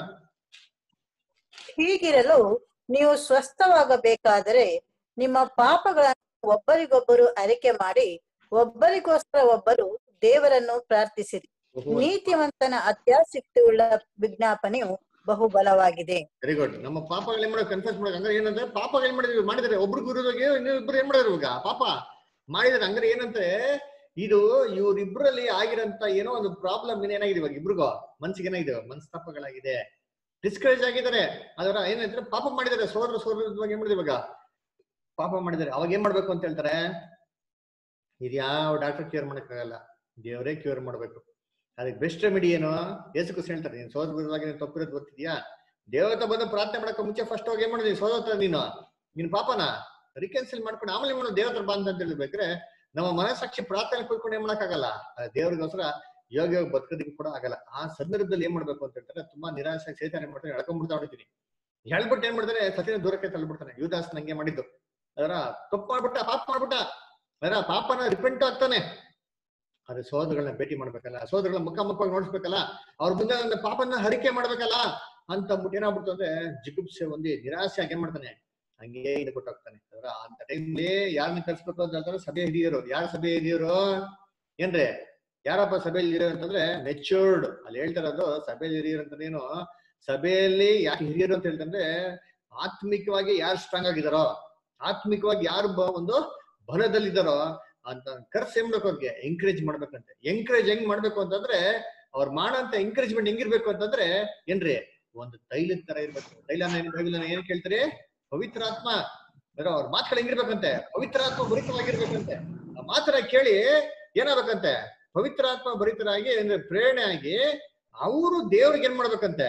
ಹೀಗಿರಲು ನೀವು ಸ್ವಸ್ಥವಾಗಬೇಕಾದರೆ ನಿಮ್ಮ ಪಾಪಗಳನ್ನು ಒಬ್ಬರಿಗೊಬ್ಬರು ಅರಿಕೆ ಮಾಡಿ ಒಬ್ಬರಿಗೋಸ್ಕರ ಒಬ್ಬರು ದೇವರನ್ನು ಪ್ರಾರ್ಥಿಸಿರಿ ನೀತಿವಂತನ ಅತ್ಯಾಸಕ್ತಿಯುಳ್ಳ ವಿಜ್ಞಾಪನೆಯು ಬಹುಬಲವಾಗಿದೆ ವೆರಿ ಗುಡ್ ನಮ್ಮ ಪಾಪಗಳು ಏನ್ ಮಾಡೋದು ಕನ್ಫ್ಯೂಸ್ ಮಾಡೋದು ಅಂದ್ರೆ ಏನಂದ್ರೆ ಪಾಪಗಳು ಏನ್ ಮಾಡಿದ್ವಿ ಮಾಡಿದ್ರೆ ಒಬ್ರಿಗೆ ವಿರೋಧವಾಗಿ ಇನ್ನೊಬ್ರು ಏನ್ ಮಾಡಿದ್ರು ಇವಾಗ ಪಾಪ ಮಾಡಿದ್ರೆ ಹಂಗಾರೆ ಏನಂದ್ರೆ ಇದು ಇವ್ರಿಬ್ರಲ್ಲಿ ಆಗಿರಂತ ಏನೋ ಒಂದು ಪ್ರಾಬ್ಲಮ್ ಏನಾಗಿದೆ ಇವಾಗ ಇಬ್ರಿಗೋ ಮನ್ಸಿಗೆ ಏನಾಗಿದೆ ಮನಸ್ತಾಪಗಳಾಗಿದೆ ಡಿಸ್ಕರೇಜ್ ಆಗಿದ್ದಾರೆ ಅದರ ಏನಂದ್ರೆ ಪಾಪ ಮಾಡಿದ್ದಾರೆ ಸೋದರ ಸೋದರ ಏನ್ ಮಾಡಿದ್ರು ಇವಾಗ ಪಾಪ ಮಾಡಿದ್ದಾರೆ ಅವಾಗ ಏನ್ ಮಾಡ್ಬೇಕು ಅಂತ ಹೇಳ್ತಾರೆ ಇದು ಯಾವ ಡಾಕ್ಟರ್ ಕ್ಯೂರ್ ಮಾಡಕ್ಕಾಗಲ್ಲ ದೇವರೇ ಕ್ಯೂರ್ ಮಾಡ್ಬೇಕು ಅದಕ್ಕೆ ಬೆಸ್ಟ್ ರೆಮಿಡಿ ಏನು ಯೇಸು ಕ್ರಿಸ್ತ ಹೇಳ್ತಾರೆ ನೀನ್ ಸೋದರ ವಿರುದ್ಧವಾಗಿ ನೀನು ತಪ್ಪಿರೋದು ಗೊತ್ತಿದ್ಯಾ ದೇವತ ಬಂದು ಪ್ರಾರ್ಥನೆ ಮಾಡಕ್ಕೆ ಮುಂಚೆ ಫಸ್ಟ್ ಹೋಗಿ ಏನ್ ಮಾಡಿದ್ವಿ ಸೋದರ ನೀನು ನಿನ್ ಪಾಪನ ರಿಕೆನ್ಸಿಲ್ ಮಾಡ್ಕೊಂಡು ಆಮೇಲೆ ಏನ್ ಮಾಡೋದು ದೇವತರ ಬಂದ ಅಂತ ಹೇಳ್ಬೇಕ್ರೆ ನಮ್ಮ ಮನಸ್ಸಾಕ್ಷಿ ಪ್ರಾರ್ಥನೆ ಕೂತ್ಕೊಂಡು ಏನ್ ಮಾಡಕ್ಕಾಗಲ್ಲ ಆ ದೇವ್ರಿಗೋಸ್ಕರ ಯೋಗ ಯೋಗ ಬದುಕೋದಕ್ಕೆ ಕೂಡ ಆಗಲ್ಲ ಆ ಸಂದರ್ಭದಲ್ಲಿ ಏನ್ ಮಾಡ್ಬೇಕು ಅಂತ ಹೇಳ್ತಾರೆ ತುಂಬಾ ನಿರಾಶೆ ಚೇತನ ಏನ್ ಮಾಡ್ತಾರೆ ಎಳ್ಕೊಂಡ್ಬಿಡ್ತಾ ಹೊಡಿತೀನಿ ಹೇಳ್ಬಿಟ್ಟು ಏನ್ ಮಾಡ್ತಾರೆ ಸತಿನ ದೂರಕ್ಕೆ ತಳ್ಳಿಬಿಡ್ತಾನೆ ಯುವದಾಸ್ ನಂಗೆ ಮಾಡಿದ್ದು ಅದರ ತಪ್ಪು ಮಾಡ್ಬಿಟ್ಟ ಪಾಪ ಮಾಡ್ಬಿಟ್ಟ ಅದರ ಪಾಪನ ರಿಪೆಂಟ್ ಆಗ್ತಾನೆ ಅದೇ ಸೋದರಗಳನ್ನ ಭೇಟಿ ಮಾಡ್ಬೇಕಲ್ಲ ಸೋದರಗಳ ಮುಖ ಮುಖವಾಗಿ ನೋಡಿಸ್ಬೇಕಲ್ಲ ಅವ್ರ ಮುಂದೆ ನನ್ನ ಪಾಪನ ಹರಿಕೆ ಮಾಡ್ಬೇಕಲ್ಲ ಅಂತ ಅಂದ್ಬಿಟ್ಟು ಏನಾಗ್ಬಿಡ್ತು ಅಂದ್ರೆ ಜಿಗುಪ್ಸೆ ಹೊಂದಿ ನಿರಾಸೆ ಆಗಿ ಏನ್ ಮಾಡ್ತಾನೆ ಹಂಗೆ ಇದು ಕೊಟ್ಟೋಗ್ತಾನೆ ಅದರ ಅಂತ ಟೈಮ್ಲಿ ಯಾರನ್ನ ಕರ್ಸ್ಬೇಕು ಅಂತ ಹೇಳ್ತಾರೆ ಸಭೆ ಹಿರಿಯರು ಯಾರ ಸಭೆ ಹಿರಿಯರು ಏನ್ರಿ ಯಾರಪ್ಪ ಸಭೆಯಲ್ಲಿ ಹಿರಿಯರು ಅಂತಂದ್ರೆ ಮೆಚೂರ್ಡ್ ಅಲ್ಲಿ ಹೇಳ್ತಾರದು ಸಭೆಯಲ್ಲಿ ಹಿರಿಯರು ಅಂತಂದೇನು ಸಭೆಯಲ್ಲಿ ಯಾಕೆ ಹಿರಿಯರು ಅಂತ ಹೇಳ್ತಂದ್ರೆ ಆತ್ಮಿಕವಾಗಿ ಯಾರು ಸ್ಟ್ರಾಂಗ್ ಆಗಿದಾರೋ ಆತ್ಮಿಕವಾಗಿ ಯಾರು ಬ- ಒಂದು ಬಲದಲ್ಲಿದ್ದಾರೋ ಅಂತ ಕರ್ಸ್ ಏನ್ ಮಾಡ್ಬೇಕು ಅವ್ರಿಗೆ ಎಂಕರೇಜ್ ಮಾಡ್ಬೇಕಂತೆ ಎಂಕರೇಜ್ ಹೆಂಗ್ ಮಾಡ್ಬೇಕು ಅಂತಂದ್ರೆ ಅವ್ರು ಮಾಡಂತ ಎಂಕರೇಜ್ಮೆಂಟ್ ಹೆಂಗಿರ್ಬೇಕು ಅಂತಂದ್ರೆ ಏನ್ರಿ ಒಂದು ತೈಲದ ತರ ಇರ್ಬೇಕು ತೈಲ ಬೈಬಲ್ ಏನ್ ಕೇಳ್ತಾರೆ ಪವಿತ್ರಾತ್ಮ ಅಂದ್ರೆ ಅವ್ರ ಮಾತುಗಳು ಹೆಂಗಿರ್ಬೇಕಂತೆ ಪವಿತ್ರಾತ್ಮ ಭರಿತವಾಗಿರ್ಬೇಕಂತೆ ಆ ಮಾತ್ರ ಕೇಳಿ ಏನಾಗ್ಬೇಕಂತೆ ಪವಿತ್ರಾತ್ಮ ಭರಿತರಾಗಿ ಅಂದ್ರೆ ಪ್ರೇರಣೆ ಆಗಿ ಅವರು ದೇವ್ರಿಗೆ ಏನ್ ಮಾಡ್ಬೇಕಂತೆ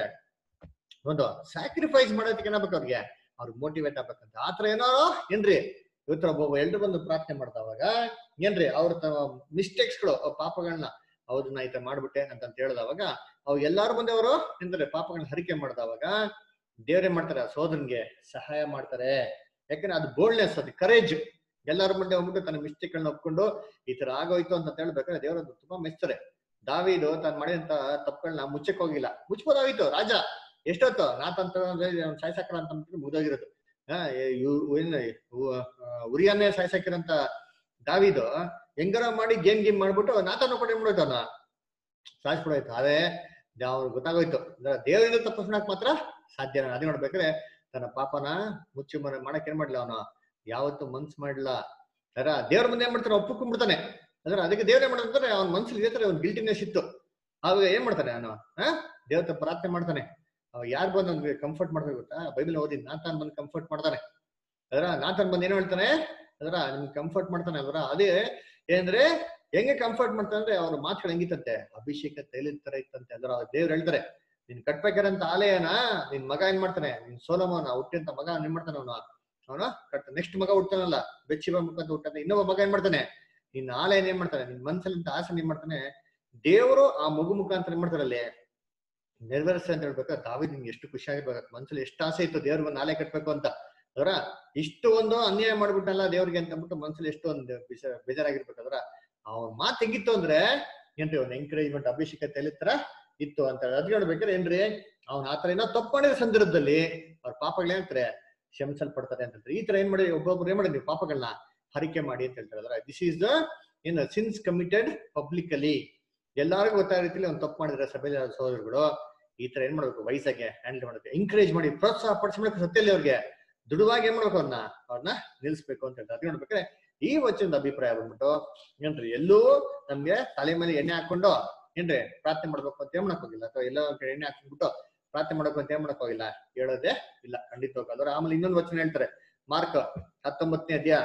ಒಂದು ಸ್ಯಾಕ್ರಿಫೈಸ್ ಮಾಡೋದಕ್ಕೆ ಏನಾಗ್ಬೇಕು ಅವ್ರಿಗೆ ಅವ್ರಿಗೆ ಮೋಟಿವೇಟ್ ಆಗ್ಬೇಕಂತ ಆತರ ಏನೋ ಏನ್ರಿ ಇವತ್ತರ ಒಬ್ಬ ಎಲ್ರು ಬಂದು ಪ್ರಾರ್ಥನೆ ಮಾಡ್ತಾವಾಗ ಏನ್ರಿ ಅವ್ರ ಮಿಸ್ಟೇಕ್ಸ್ ಗಳು ಅವ್ರ ಪಾಪಗಳನ್ನ ಅವ್ರನ್ನ ಈ ತರ ಮಾಡ್ಬಿಟ್ಟೆ ಅಂತ ಹೇಳಿದವಾಗ ಅವ್ ಎಲ್ಲಾರು ಮುಂದೆ ಅವರು ಎಂದ್ರೆ ಪಾಪಗಳನ್ನ ಹರಿಕೆ ಮಾಡಿದವಾಗ ದೇವ್ರೇ ಮಾಡ್ತಾರೆ ಆ ಸೋದರನ್ಗೆ ಸಹಾಯ ಮಾಡ್ತಾರೆ ಯಾಕಂದ್ರೆ ಅದು ಬೋಲ್ಡ್ನೆಸ್ ಅದು ಕರೇಜ್ ಎಲ್ಲಾರ ಮುಂದೆ ಹೋಗ್ಬಿಟ್ಟು ತನ್ನ ಮಿಸ್ಟೇಕ್ ಗಳನ್ನ ಒಪ್ಕೊಂಡು ಈ ತರ ಆಗೋಯ್ತು ಅಂತ ಹೇಳ್ಬೇಕಾದ್ರೆ ದೇವರದ್ದು ತುಂಬಾ ಮೆಚ್ತಾರೆ ದಾವಿದು ತಾನು ಮಾಡಿದಂತ ತಪ್ಪುಗಳನ್ನ ಮುಚ್ಚಕ್ ಹೋಗಿಲ್ಲ ಮುಚ್ಬೋದಾಗಿತ್ತು ರಾಜ ಎಷ್ಟೊತ್ತು ನಾತಂತ ಸಾಯ್ಸಾಕರ ಅಂತ ಅಂದ್ಬಿಟ್ಟು ಮುಗ್ದೋಗಿರೋದು ಆ, ಇವ್- ಏನು ಉ- ಆ, ಉರಿಯನ್ನೇ ಸಾಯ್ಸಾಕಿರಂತ ದಾವಿದು ಹೆಂಗಾರ ಮಾಡಿ ಗೇಮ್ ಗೇಮ್ ಮಾಡ್ಬಿಟ್ಟು ನಾತನ ಕೂಡ ಏನ್ ಮಾಡೋಯ್ತು ಅವನ ಸಾಯಿಸ್ಬಿಡೋಯ್ತು ಅದೇ ಅವ್ರು ಗೊತ್ತಾಗೋಯ್ತು ಅಂದ್ರೆ ದೇವರಿಂದ ತಪ್ಪಿಸ್ಕೊಳಕ್ ಮಾತ್ರ ಸಾಧ್ಯ ಇಲ್ಲ. ಅದೇ ನೋಡ್ಬೇಕಾದ್ರೆ ತನ್ನ ಪಾಪನ ಮುಚ್ಚಿ ಮರೆ ಮಾಡಕ್ ಏನ್ ಮಾಡ್ಲಿಲ್ಲ ಅವನು ಯಾವತ್ತು ಮನ್ಸ್ ಮಾಡ್ಲಿಲ್ಲ ಅದರ ದೇವ್ರ ಮುಂದೆ ಏನ್ ಮಾಡ್ತಾನೆ ಒಪ್ಪಿಕೊಂಡ್ಬಿಡ್ತಾನೆ ಅಂದ್ರೆ ಅದಕ್ಕೆ ದೇವ್ರ ಏನ್ ಮಾಡ್ತಾರೆ ಅವ್ನ ಮನ್ಸಲ್ಲಿ ಇದೇ ತರ ಒಂದು ಗಿಲ್ಟಿನೆಸ್ ಇತ್ತು ಅವಾಗ ಏನ್ ಮಾಡ್ತಾನೆ ಅವನು ಆ ದೇವತ ಪ್ರಾರ್ಥನೆ ಮಾಡ್ತಾನೆ ಅವಾಗ ಯಾರು ಬಂದು ಅವ್ನಿಗೆ ಕಂಫರ್ಟ್ ಮಾಡ್ಬೇಕು ಗೊತ್ತಾ ಬೈಬಲ್ ಓದಿ ನಾತಾನ್ ಬಂದು ಕಂಫರ್ಟ್ ಮಾಡ್ತಾನೆ ಅದರ ನಾತಾನ್ ಬಂದು ಏನ್ ಹೇಳ್ತಾನೆ ಅದರ ನಿಮ್ಗೆ ಕಂಫರ್ಟ್ ಮಾಡ್ತಾನೆ ಅದರ ಅದೇ ಏನಂದ್ರೆ ಹೆಂಗೆ ಕಂಫರ್ಟ್ ಮಾಡ್ತಾನೆ ಅಂದ್ರೆ ಅವ್ರ ಮಾತುಗಳು ಹೆಂಗಿತ್ತಂತೆ ಅಭಿಷೇಕ ತೈಲದ ತರ ಇತ್ತಂತೆ ಅದರ ದೇವ್ರು ಹೇಳ್ತಾರೆ ನೀನ್ ಕಟ್ಬೇಕಾರಂತ ಆಲಯನ ನಿನ್ ಮಗ ಏನ್ ಮಾಡ್ತಾನೆ ನಿನ್ ಸೋಲಮೋನ ಹುಟ್ಟಿಂತ ಮಗ ಏನ್ ಮಾಡ್ತಾನೆ ಅವನು ಅವನು ಕಟ್ ನೆಕ್ಸ್ಟ್ ಮಗ ಹುಡ್ತಾನಲ್ಲ ಬೆಚ್ಚಿಬ ಮುಖಂತ ಹುಟ್ಟಾನೆ ಇನ್ನೊಬ್ಬ ಮಗ ಏನ್ ಮಾಡ್ತಾನೆ ನಿನ್ನ ಆಲಯನ ಏನ್ ಮಾಡ್ತಾನೆ ನಿನ್ ಮನ್ಸಲ್ಲಿ ಆಸೆ ಏನ್ ಮಾಡ್ತಾನೆ ದೇವರು ಆ ಮಗು ಮುಖಾಂತರ ಏನ್ ಮಾಡ್ತಾರೆ ಅಲ್ಲಿ ನೆರವೇರಿಸ ಅಂತ ಹೇಳ್ಬೇಕು ದಾವಿದ್ ನಿಮ್ಗೆ ಎಷ್ಟು ಖುಷಿ ಆಗಿರ್ಬೇಕು ಮನ್ಸಲ್ಲಿ ಎಷ್ಟು ಆಸೆ ಇತ್ತು ದೇವ್ರಿಗೆ ಒಂದು ಆಲಯ ಕಟ್ಬೇಕು ಅಂತ ಅದರ ಇಷ್ಟು ಒಂದು ಅನ್ಯಾಯ ಮಾಡ್ಬಿಟ್ಟಲ್ಲ ದೇವ್ರಿಗೆ ಅಂತ ಅಂದ್ಬಿಟ್ಟು ಮನ್ಸಲ್ಲಿ ಎಷ್ಟು ಒಂದು ಬೇಜಾರ್- ಬೇಜಾರಾಗಿರ್ಬೇಕಂದ್ರ ಅವ್ರ ಮಾತು ಹೆಂಗಿತ್ತು ಅಂದ್ರೆ ಏನ್ರಿ ಒಂದು ಎಂಕರೇಜ್ಮೆಂಟ್ ಅಭಿಷೇಕ ತರ ಇತ್ತು ಅಂತ ಹೇಳಿ ಅದ್ ಹೇಳ್ಬೇಕಾದ್ರೆ ಏನ್ರಿ ಅವ್ನ ಆತರ ಏನೋ ತಪ್ಪು ಮಾಡಿದ ಸಂದರ್ಭದಲ್ಲಿ ಅವ್ರ ಪಾಪಗಳೇನಂತಾರೆ ಕ್ಷಮಿಸಲ್ಪಡ್ತಾರೆ ಅಂತ ಹೇಳ್ತಾರೆ ಈ ತರ ಏನ್ ಮಾಡಿ ಒಬ್ಬೊಬ್ರು ಏನ್ ಮಾಡಿ ನೀವು ಪಾಪಗಳನ್ನ ಹರಿಕೆ ಮಾಡಿ ಅಂತ ಹೇಳ್ತಾರೆ ಅದ್ರ ದಿಸ್ ಈಸ್ ದ ಏನು ಸಿನ್ಸ್ ಕಮಿಟೆಡ್ ಪಬ್ಲಿಕಲಿ ಎಲ್ಲಾರ್ಗು ಗೊತ್ತಾಗ ರೀತಿಲಿ ಒಂದು ತಪ್ಪು ಮಾಡಿದ್ರೆ ಸಭೆಯಲ್ಲಿ ಸಹೋದರಗಳು ಈ ತರ ಏನ್ ಮಾಡ್ಬೇಕು ವಯಸ್ಸಾಗೆ ಹ್ಯಾಂಡಲ್ ಮಾಡ್ಬೇಕು ಎಂಕರೇಜ್ ಮಾಡಿ ಪ್ರೋತ್ಸಾಹ ಪಡಿಸ್ಬೇಕು ಸತ್ಯಲ್ಲಿ ಅವ್ರಿಗೆ ದುಡುವಾಗಿ ಏನ್ ಮಾಡ್ಬೇಕು ಅವ್ರನ್ನ ಅವ್ರನ್ನ ನಿಲ್ಸ್ಬೇಕು ಅಂತ ಹೇಳ್ತಾರೆ ಅದ್ ನೋಡ್ಬೇಕಾದ್ರೆ ಈ ವಚನದ ಅಭಿಪ್ರಾಯ ಬಂದ್ಬಿಟ್ಟು ಏನ್ರಿ ಎಲ್ಲೂ ನಮ್ಗೆ ತಲೆ ಮೇಲೆ ಎಣ್ಣೆ ಹಾಕೊಂಡು ಏನ್ರಿ ಪ್ರಾರ್ಥನೆ ಮಾಡ್ಬೇಕು ಅಂತ ಏನ್ ಮಾಡಕ್ ಹೋಗಿಲ್ಲ ಅಥವಾ ಎಲ್ಲ ಒಂದ್ ಕಡೆ ಎಣ್ಣೆ ಹಾಕ್ಬಿಟ್ಟು ಪ್ರಾರ್ಥನೆ ಮಾಡ್ಬೇಕು ಅಂತ ಏನ್ ಮಾಡಕ್ ಹೋಗಿಲ್ಲ ಹೇಳೋದೇ ಇಲ್ಲ ಖಂಡಿತವಾಗಿ ಅದರ ಆಮೇಲೆ ಇನ್ನೊಂದು ವಚನ ಹೇಳ್ತಾರೆ ಮಾರ್ಕ್ ಹತ್ತೊಂಬತ್ತನೇ ಅಧ್ಯಾಯ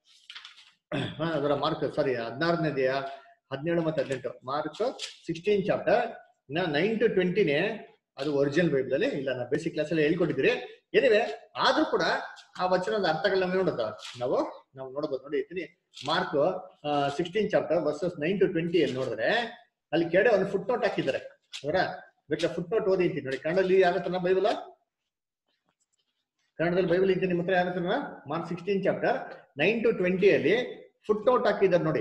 ಹಾ, ಅದರ ಮಾರ್ಕ್ ಸಾರಿ ಹದಿನಾರನೇ ಅಧ್ಯಾಯ ಹದಿನೇಳು ಮತ್ತೆ ಹದಿನೆಂಟು Mark sixteen chapter nine to ಟ್ವೆಂಟಿನೇ ಅದು ಒರಿಜಿನಲ್ ಬೈಬಲ್ ಅಲ್ಲಿ ಇಲ್ಲ ನಾ ಬೇಸಿಕ್ ಕ್ಲಾಸ್ ಅಲ್ಲಿ ಹೇಳ್ಕೊಟ್ಟಿದ್ರಿ ಏನಿವೆ ಆದ್ರೂ ಕೂಡ ಆ ವಚನದ ಅರ್ಥಗಳನ್ನ ನೋಡುತ್ತ ನಾವು ನಾವು ನೋಡ್ಬೋದು ನೋಡಿ ಇದ್ದೀನಿ Mark sixteen chapter verses nine to twenty ಅಲ್ಲಿ ನೋಡಿದ್ರೆ ಅಲ್ಲಿ ಕೆಡೆ ಒಂದು ಫುಟ್ ನೋಟ್ ಹಾಕಿದ್ದಾರೆ ಅವರ ಬೇಕಾದ್ರೆ ಫುಟ್ ನೋಟ್ ಓದಿ ಅಂತೀನಿ ನೋಡಿ ಕನ್ನಡದಲ್ಲಿ ಯಾವ ತರ ಬೈಬಲ್ ಕನ್ನಡದಲ್ಲಿ ಬೈಬಲ್ ಇದ್ದೀನಿ ನಿಮ್ಮ ಹತ್ರ ಯಾವ ತರ Mark sixteen chapter nine to twenty ಅಲ್ಲಿ ಫುಟ್ ನೋಟ್ ಹಾಕಿದ್ದಾರೆ ನೋಡಿ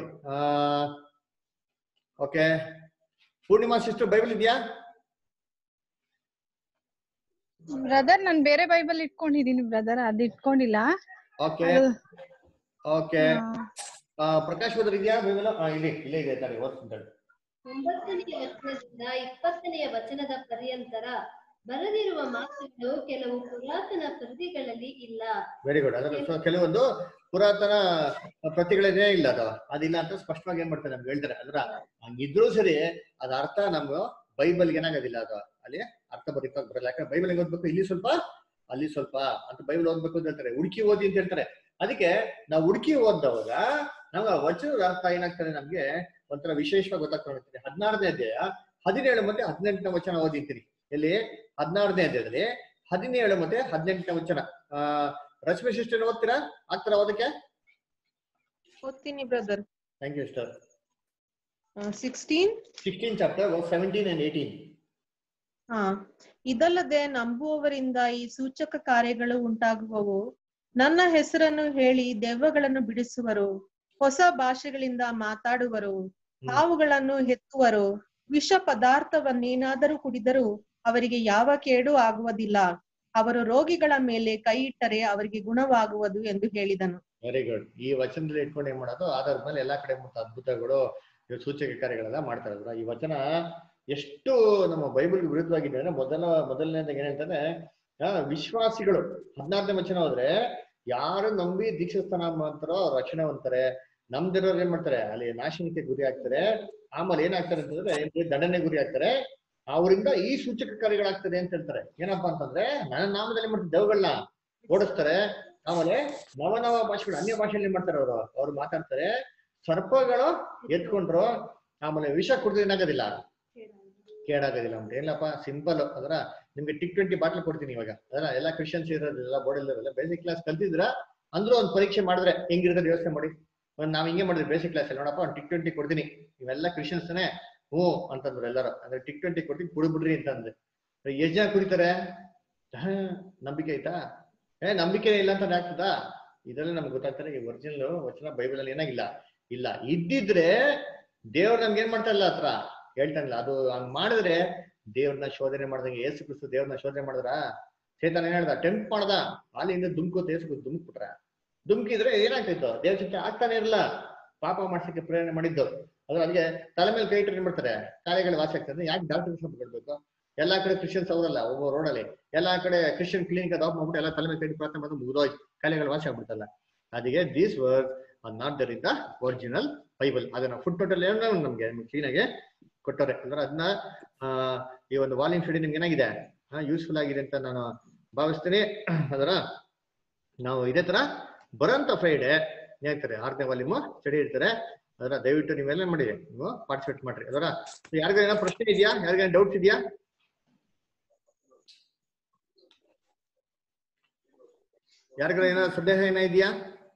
ಓಕೆ ಪೂರ್ಣಿಮಾ ಸಿಸ್ಟರ್ ಬೈಬಲ್ ಇದೆಯಾ ಬ್ರದರ್ ನಾನ್ ಬೇರೆ ಬೈಬಲ್ ಇಟ್ಕೊಂಡಿದೀನಿ ಬ್ರದರ್ ಅದ್ ಇಟ್ಕೊಂಡಿಲ್ಲ ಓಕೆ ಓಕೆ ಪ್ರಕಾಶ್ ಹೋದ್ರ ಇದೆಯಾ ಬೈಬಲ್ ಇಲ್ಲಿ ಇಲ್ಲೇ ಇದೆ ತಾಳಿ ಓದ್ತೀನಿ ಒಂಬತ್ತನೆಯ ವಚನದಿಂದ ಇಪ್ಪತ್ತನೆಯ ವಚನದ ಪರ್ಯಂತರ ಬರೆದಿರುವ ಮಾತುಗಳು ಕೆಲವು ಪುರಾತನ ಪ್ರತಿಗಳಲ್ಲಿ ಇಲ್ಲ ವೆರಿ ಗುಡ್ ಅದರ ಸೊ ಕೆಲವೊಂದು ಪುರಾತನ ಪ್ರತಿಗಳೇನೇ ಇಲ್ಲ ಅದು ಅದಿಲ್ಲ ಅಂತ ಸ್ಪಷ್ಟವಾಗಿ ಏನ್ ಮಾಡ್ತಾರೆ ನಮ್ಗೆ ಹೇಳ್ತಾರೆ ಅದ್ರ ಹಂಗಿದ್ರು ಸರಿ ಅದ ಅರ್ಥ ನಮ್ಗೆ ಬೈಬಲ್ ಏನಾಗೋದಿಲ್ಲ ಅದು ಅಲ್ಲಿ ಅರ್ಥ ಬರೀತಾಗ ಬರಲ್ಲ ಯಾಕಂದ್ರೆ ಬೈಬಲ್ ಹೆಂಗ್ ಓದ್ಬೇಕು ಇಲ್ಲಿ ಸ್ವಲ್ಪ ಅಲ್ಲಿ ಸ್ವಲ್ಪ ಅಂತ ಬೈಬಲ್ ಓದ್ಬೇಕು ಅಂತ ಹೇಳ್ತಾರೆ ಹುಡುಕಿ ಓದಿ ಅಂತ ಹೇಳ್ತಾರೆ ಅದಕ್ಕೆ ನಾವು ಹುಡುಕಿ ಓದ್ದವಾಗ ನಮ್ಗೆ ಆ ವಚನದ ಅರ್ಥ ಏನಾಗ್ತದೆ ನಮ್ಗೆ ಒಂಥರ ವಿಶೇಷವಾಗಿ ಗೊತ್ತಾಗ್ತಾ ಹೋಗ್ತದೆ ಹದಿನಾರನೇ ಅಧ್ಯಾಯ ಹದಿನೇಳು ಮತ್ತೆ ಹದಿನೆಂಟನೇ ವಚನ ಓದಿರ್ತೀನಿ ಎಲ್ಲಿ ಹದಿನಾರನೇ ಅಧ್ಯಾಯದಲ್ಲಿ ಹದಿನೇಳು ಮತ್ತೆ ಹದಿನೆಂಟನೇ ವಚನ ಆ ರಶ್ಮಿ ಸಿಸ್ಟರ್ ಓದ್ತೀರಾ ಆಗ್ತಾರ ಓದಕ್ಕೆ ಓದ್ತೀನಿ brother thank you sister sixteen sixteen chapter seventeen and eighteen ಹಾ ಇದಲ್ಲದೆ ನಂಬುವವರಿಂದ ಈ ಸೂಚಕ ಕಾರ್ಯಗಳು ಉಂಟಾಗುವವು ನನ್ನ ಹೆಸರನ್ನು ಹೇಳಿ ದೆವ್ವಗಳನ್ನು ಬಿಡಿಸುವರು ಹೊಸ ಭಾಷೆಗಳಿಂದ ಮಾತಾಡುವರು ಹಾವುಗಳನ್ನು ಹೆತ್ತುವರು ವಿಷ ಪದಾರ್ಥವನ್ನೇನಾದರೂ ಕುಡಿದರೂ ಅವರಿಗೆ ಯಾವ ಕೇಡು ಆಗುವುದಿಲ್ಲ ಅವರು ರೋಗಿಗಳ ಮೇಲೆ ಕೈ ಇಟ್ಟರೆ ಅವರಿಗೆ ಗುಣವಾಗುವುದು ಎಂದು ಹೇಳಿದನು ವೆರಿ ಗುಡ್ ಈ ವಚನದಲ್ಲಿ ಇಟ್ಕೊಂಡು ಏನ್ ಮಾಡೋದು ಆಧಾರದ ಮೇಲೆ ಎಲ್ಲಾ ಕಡೆ ಮತ್ತು ಅದ್ಭುತಗಳು ಇವು ಸೂಚಕ ಕಾರ್ಯಗಳೆಲ್ಲ ಮಾಡ್ತಾ ಇದ್ರು ಈ ವಚನ ಎಷ್ಟು ನಮ್ಮ ಬೈಬಲ್ ವಿರುದ್ಧವಾಗಿದೆ ಅಂದ್ರೆ ಮೊದಲ ಮೊದಲನೇದಾಗ ಏನಂತಂದ್ರೆ ಆ, ವಿಶ್ವಾಸಿಗಳು ಹದಿನಾರನೇ ವಚನ ಹೋದ್ರೆ ಯಾರು ನಂಬಿ ದೀಕ್ಷಾಸ್ಥಾನ ಮಾಡ್ತಾರೋ ಅವ್ರು ರಕ್ಷಣೆ ಹೊಂದ್ತಾರೆ ನಮ್ದಿರೋರು ಏನ್ ಮಾಡ್ತಾರೆ ಅಲ್ಲಿ ನಾಶನಕ್ಕೆ ಗುರಿ ಆಗ್ತಾರೆ ಆಮೇಲೆ ಏನಾಗ್ತಾರೆ ಅಂತಂದ್ರೆ ಏನ್ರಿ ದಂಡನೆ ಗುರಿ ಆಗ್ತಾರೆ ಅವರಿಂದ ಈ ಸೂಚಕ ಕಾರ್ಯಗಳಾಗ್ತದೆ ಅಂತ ಹೇಳ್ತಾರೆ ಏನಪ್ಪಾ ಅಂತಂದ್ರೆ ನನ್ನ ನಾಮದಲ್ಲಿ ಮಾಡ್ತಾರೆ ದೇವಗಳನ್ನ ಓಡಿಸ್ತಾರೆ ಆಮೇಲೆ ನವನವ ಭಾಷೆಗಳು ಅನ್ಯ ಭಾಷೆಯಲ್ಲಿ ಮಾಡ್ತಾರೆ ಅವರು ಅವ್ರು ಮಾತಾಡ್ತಾರೆ ಸರ್ಪಗಳು ಎತ್ಕೊಂಡ್ರು ಆಮೇಲೆ ವಿಷ ಕುಡಿದ್ರೆ ಏನಾಗೋದಿಲ್ಲ ಕೇಡಾಗೋದಿಲ್ಲ ಅಂತ ಏನಪ್ಪ ಸಿಂಪಲ್ ಅದರ ನಿಮ್ಗೆ ಟಿಕ್ ಟ್ವೆಂಟಿ ಬಾಟ್ಲ್ ಕೊಡ್ತೀನಿ ಇವಾಗ ಅದರ ಎಲ್ಲ ಕ್ರಿಶ್ಚಿಯನ್ಸ್ ಇರೋದಿಲ್ಲ ಬೋರ್ಡ್ ಇರೋದಿಲ್ಲ ಬೇಸಿಕ್ ಕ್ಲಾಸ್ ಕಲ್ತಿದ್ರ ಅಂದ್ರೂ ಒಂದು ಪರೀಕ್ಷೆ ಮಾಡಿದ್ರೆ ಹೆಂಗಿರ್ತದೆ ಯೋಚನೆ ಮಾಡಿ ಒಂದ್ ನಾವ್ ಹಿಂಗೆ ಮಾಡಿದ್ವಿ ಬೇಸಿಕ್ ಕ್ಲಾಸ್ ಅಲ್ಲಿ ನೋಡಪ್ಪ ಒಂದು ಟಿಕ್ ಟ್ವೆಂಟಿ ಕೊಡ್ತೀನಿ ಇವೆಲ್ಲ ಕ್ರಿಶ್ಚಿಯನ್ಸ್ ತಾನೆ ಹ್ಞೂ ಅಂತಂದ್ರು ಎಲ್ಲರೂ ಅಂದ್ರೆ ಟಿಕ್ ಟ್ವೆಂಟಿ ಕೊಡ್ತೀನಿ ಕುಡಿಬಿಡ್ರಿ ಅಂತಂದ್ರೆ ಎಷ್ಟ್ ಜನ ಕುಡಿತಾರೆ ಹಾ, ನಂಬಿಕೆ ಆಯ್ತಾ ಏ ನಂಬಿಕೆ ಇಲ್ಲ ಅಂತ ಆಗ್ತದಾ ಇದೆಲ್ಲ ನಮ್ಗೆ ಗೊತ್ತಾಗ್ತಾರೆ ಈ ಒರಿಜಿನಲ್ ವಚನ ಬೈಬಲ್ ಅಲ್ಲಿ ಏನಾಗಿಲ್ಲ ಇಲ್ಲ ಇದ್ದಿದ್ರೆ ದೇವ್ರು ನಮ್ಗೆ ಏನ್ ಮಾಡ್ತಾ ಇಲ್ಲ ಹತ್ರ ಹೇಳ್ತಾನಿಲ್ಲ ಅದು ಹಂಗ್ ಮಾಡಿದ್ರೆ ದೇವ್ರನ್ನ ಶೋಧನೆ ಮಾಡ್ದಂಗೆ ಏಸು ಕ್ರಿಸ್ತು ದೇವ್ರನ್ನ ಶೋಧನೆ ಮಾಡಿದ್ರ ಚೇತನ ಏನ್ ಹೇಳ್ದ ಟೆಂಪ್ ಮಾಡ್ದ ಅಲ್ಲಿಂದ ದುಮ್ಕೋತ ಏಸು ಕ್ರಿಸ್ತು ದುಮ್ಕ್ಬಿಟ್ರ ದುಮ್ಕಿದ್ರೆ ಏನಾಗ್ತಿತ್ತು ದೇವ್ರ ಚಿತ್ತ ಆಗ್ತಾನೆ ಇರಲ್ಲ ಪಾಪ ಮಾಡ್ಸಕ್ಕೆ ಪ್ರೇರಣೆ ಮಾಡಿದ್ದು ಅದು ಅದಕ್ಕೆ ತಲೆ ಮೇಲೆ ಕೈ ಇಟ್ಟರೆ ಏನ್ ಮಾಡ್ತಾರೆ ಕಾಯಿಲೆಗಳು ವಾಸಿ ಆಗ್ತದೆ ಯಾಕೆ ಡಾಕ್ಟರ್ ಬಿಡ್ಬೇಕು ಎಲ್ಲಾ ಕಡೆ ಕ್ರಿಶ್ಚಿಯನ್ಸ್ ಅವರಲ್ಲ ಒಬ್ಬ ರೋಡಲ್ಲಿ ಎಲ್ಲಾ ಕಡೆ ಕ್ರಿಶ್ಚಿಯನ್ ಕ್ಲಿನಿಕ್ ಅದು ಆಫ್ ಮಾಡ್ಬಿಟ್ಟು ಎಲ್ಲ ತಲೆ ಮೇಲೆ ಕೈ ಇಟ್ಟು ಪ್ರಾರ್ಥನೆ ಮಾಡಿದ್ರೆ ಮುಗಿದೋಯ್ತು ಕಾಯಿಲೆಗಳು ವಾಸಿ ಆಗ್ಬಿಡ್ತಲ್ಲ ಅದಕ್ಕೆ these word are not there in the original Bible ಅದನ್ನ ಫುಟ್ ಟೋಟಲ್ ನಮ್ಗೆ ಕ್ಲೀನ್ ಆಗಿ ಕೊಟ್ಟವ್ರೆ ಅಂದ್ರೆ ಅದನ್ನ ಆ, ಈ ಒಂದು ವಾಲ್ಯೂಮ್ ಸ್ಟಡಿ ನಿಮ್ಗೆ ಏನಾಗಿದೆ ಯೂಸ್ಫುಲ್ ಆಗಿದೆ ಅಂತ ನಾನು ಭಾವಿಸ್ತೀನಿ ಅದರ ನಾವು ಇದೇ ತರ ಬರೋಂತ ಫ್ರೈಡೆ ಹೇಳ್ತಾರೆ ಆರನೇ ವಾಲ್ಯೂಮ್ ಸ್ಟಡಿ ಇರ್ತಾರೆ ಅದರ ದಯವಿಟ್ಟು ನೀವೆಲ್ಲ ಮಾಡಿ ನೀವು ಪಾರ್ಟಿಸಿಪೇಟ್ ಮಾಡ್ರಿ ಅದರ ಯಾರಿಗ ಏನೋ ಪ್ರಶ್ನೆ ಇದೆಯಾ ಯಾರಿಗ ಡೌಟ್ಸ್ ಇದೆಯಾ ಯಾರಿಗ ಏನೋ ಸಂದೇಹ ಏನೋ ಇದೆಯಾ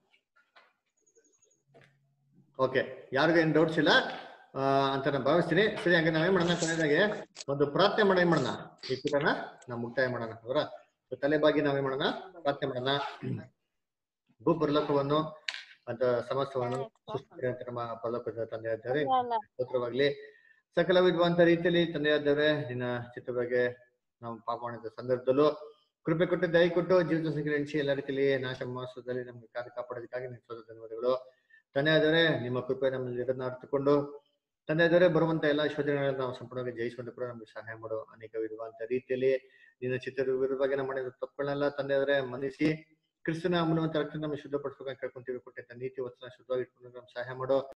ಓಕೆ ಯಾರಿಗೂ ಏನು ಡೌಟ್ಸ್ ಇಲ್ಲ ಆ, ಅಂತ ನಾನು ಭಾವಿಸ್ತೀನಿ ಸರಿ ಹಂಗೆ ನಾವೇನ್ ಮಾಡೋಣ ಕೊನೆಯದಾಗೆ ಒಂದು ಪ್ರಾರ್ಥನೆ ಮಾಡೋಣ ಏನ್ ಮಾಡೋಣ ಈ ಕೂಟನ ನಾವು ಮುಕ್ತಾಯ ಮಾಡೋಣ ಅವರ ತಲೆಬಾಗಿ ನಾವೇನ್ ಮಾಡೋಣ ಪ್ರಾರ್ಥನೆ ಮಾಡೋಣ ಭೂ ಪರಲೋಕವನ್ನು ಅಂತ ಸಮಸ್ತವನ್ನು ಸೃಷ್ಟಿಸಿದಂತ ನಮ್ಮ ಪರಲೋಕದ ತಂದೆ ಇದ್ದಾರೆ ಸ್ತೋತ್ರವಾಗ್ಲಿ ಸಕಲ ವಿದ್ವಾಂತ ರೀತಿಯಲ್ಲಿ ತಂದೆಯಾದವರೇ ನಿನ್ನ ಚಿತ್ರ ಬಗ್ಗೆ ನಾವು ಪಾಪ ಮಾಡಿದ ಸಂದರ್ಭದಲ್ಲೂ ಕೃಪೆ ಕೊಟ್ಟು ದಯ ಕೊಟ್ಟು ಜೀವಿತ ಸಂಖ್ಯೆ ಎಣಿಸಿ ಎಲ್ಲ ರೀತಿಯಲ್ಲಿ ನಾಶ ಮಾಸದಲ್ಲಿ ನಮ್ಗೆ ಕಾರ್ಯ ಕಾಪಾಡೋದಕ್ಕಾಗಿ ನಿಮ್ಮ ಸ್ವತಃ ಧನ್ಯವಾದಗಳು ತಂದೆಯಾದವರೇ ನಿಮ್ಮ ಕೃಪೆ ನಮ್ಮಲ್ಲಿ ಇರೋದನ್ನ ಅರ್ಥಕೊಂಡು ತಂದೆಯಾದವರೇ ಬರುವಂತ ಎಲ್ಲಾ ಶೋಧನೆಗಳನ್ನ ನಾವು ಸಂಪೂರ್ಣವಾಗಿ ಜಯಿಸುವಂತ ಕೂಡ ನಮ್ಗೆ ಸಹಾಯ ಮಾಡು ಅನೇಕ ವಿಧವಾದಂತ ರೀತಿಯಲ್ಲಿ ನಿನ್ನ ಚಿತ್ರದ ವಿರುದ್ಧವಾಗಿ ನಮ್ಮ ಮಾಡಿದ ತಪ್ಪುಗಳನ್ನೆಲ್ಲ ತಂದೆಯಾದವರೇ ಮನ್ನಿಸಿ ಕ್ರಿಸ್ತನ ಮೂಲವಂತ ರಕ್ತ ನಮ್ಮ ಶುದ್ಧಪಡಿಸ್ಬೇಕಂತ ಕೇಳ್ಕೊಂತೀವಿ ಕೊಟ್ಟಂತ ನೀತಿ ವಚನ ಶುದ್ಧವಾಗಿ ಇಟ್ಕೊಂಡು ನಮ್ಗೆ ಸಹಾಯ ಮಾಡು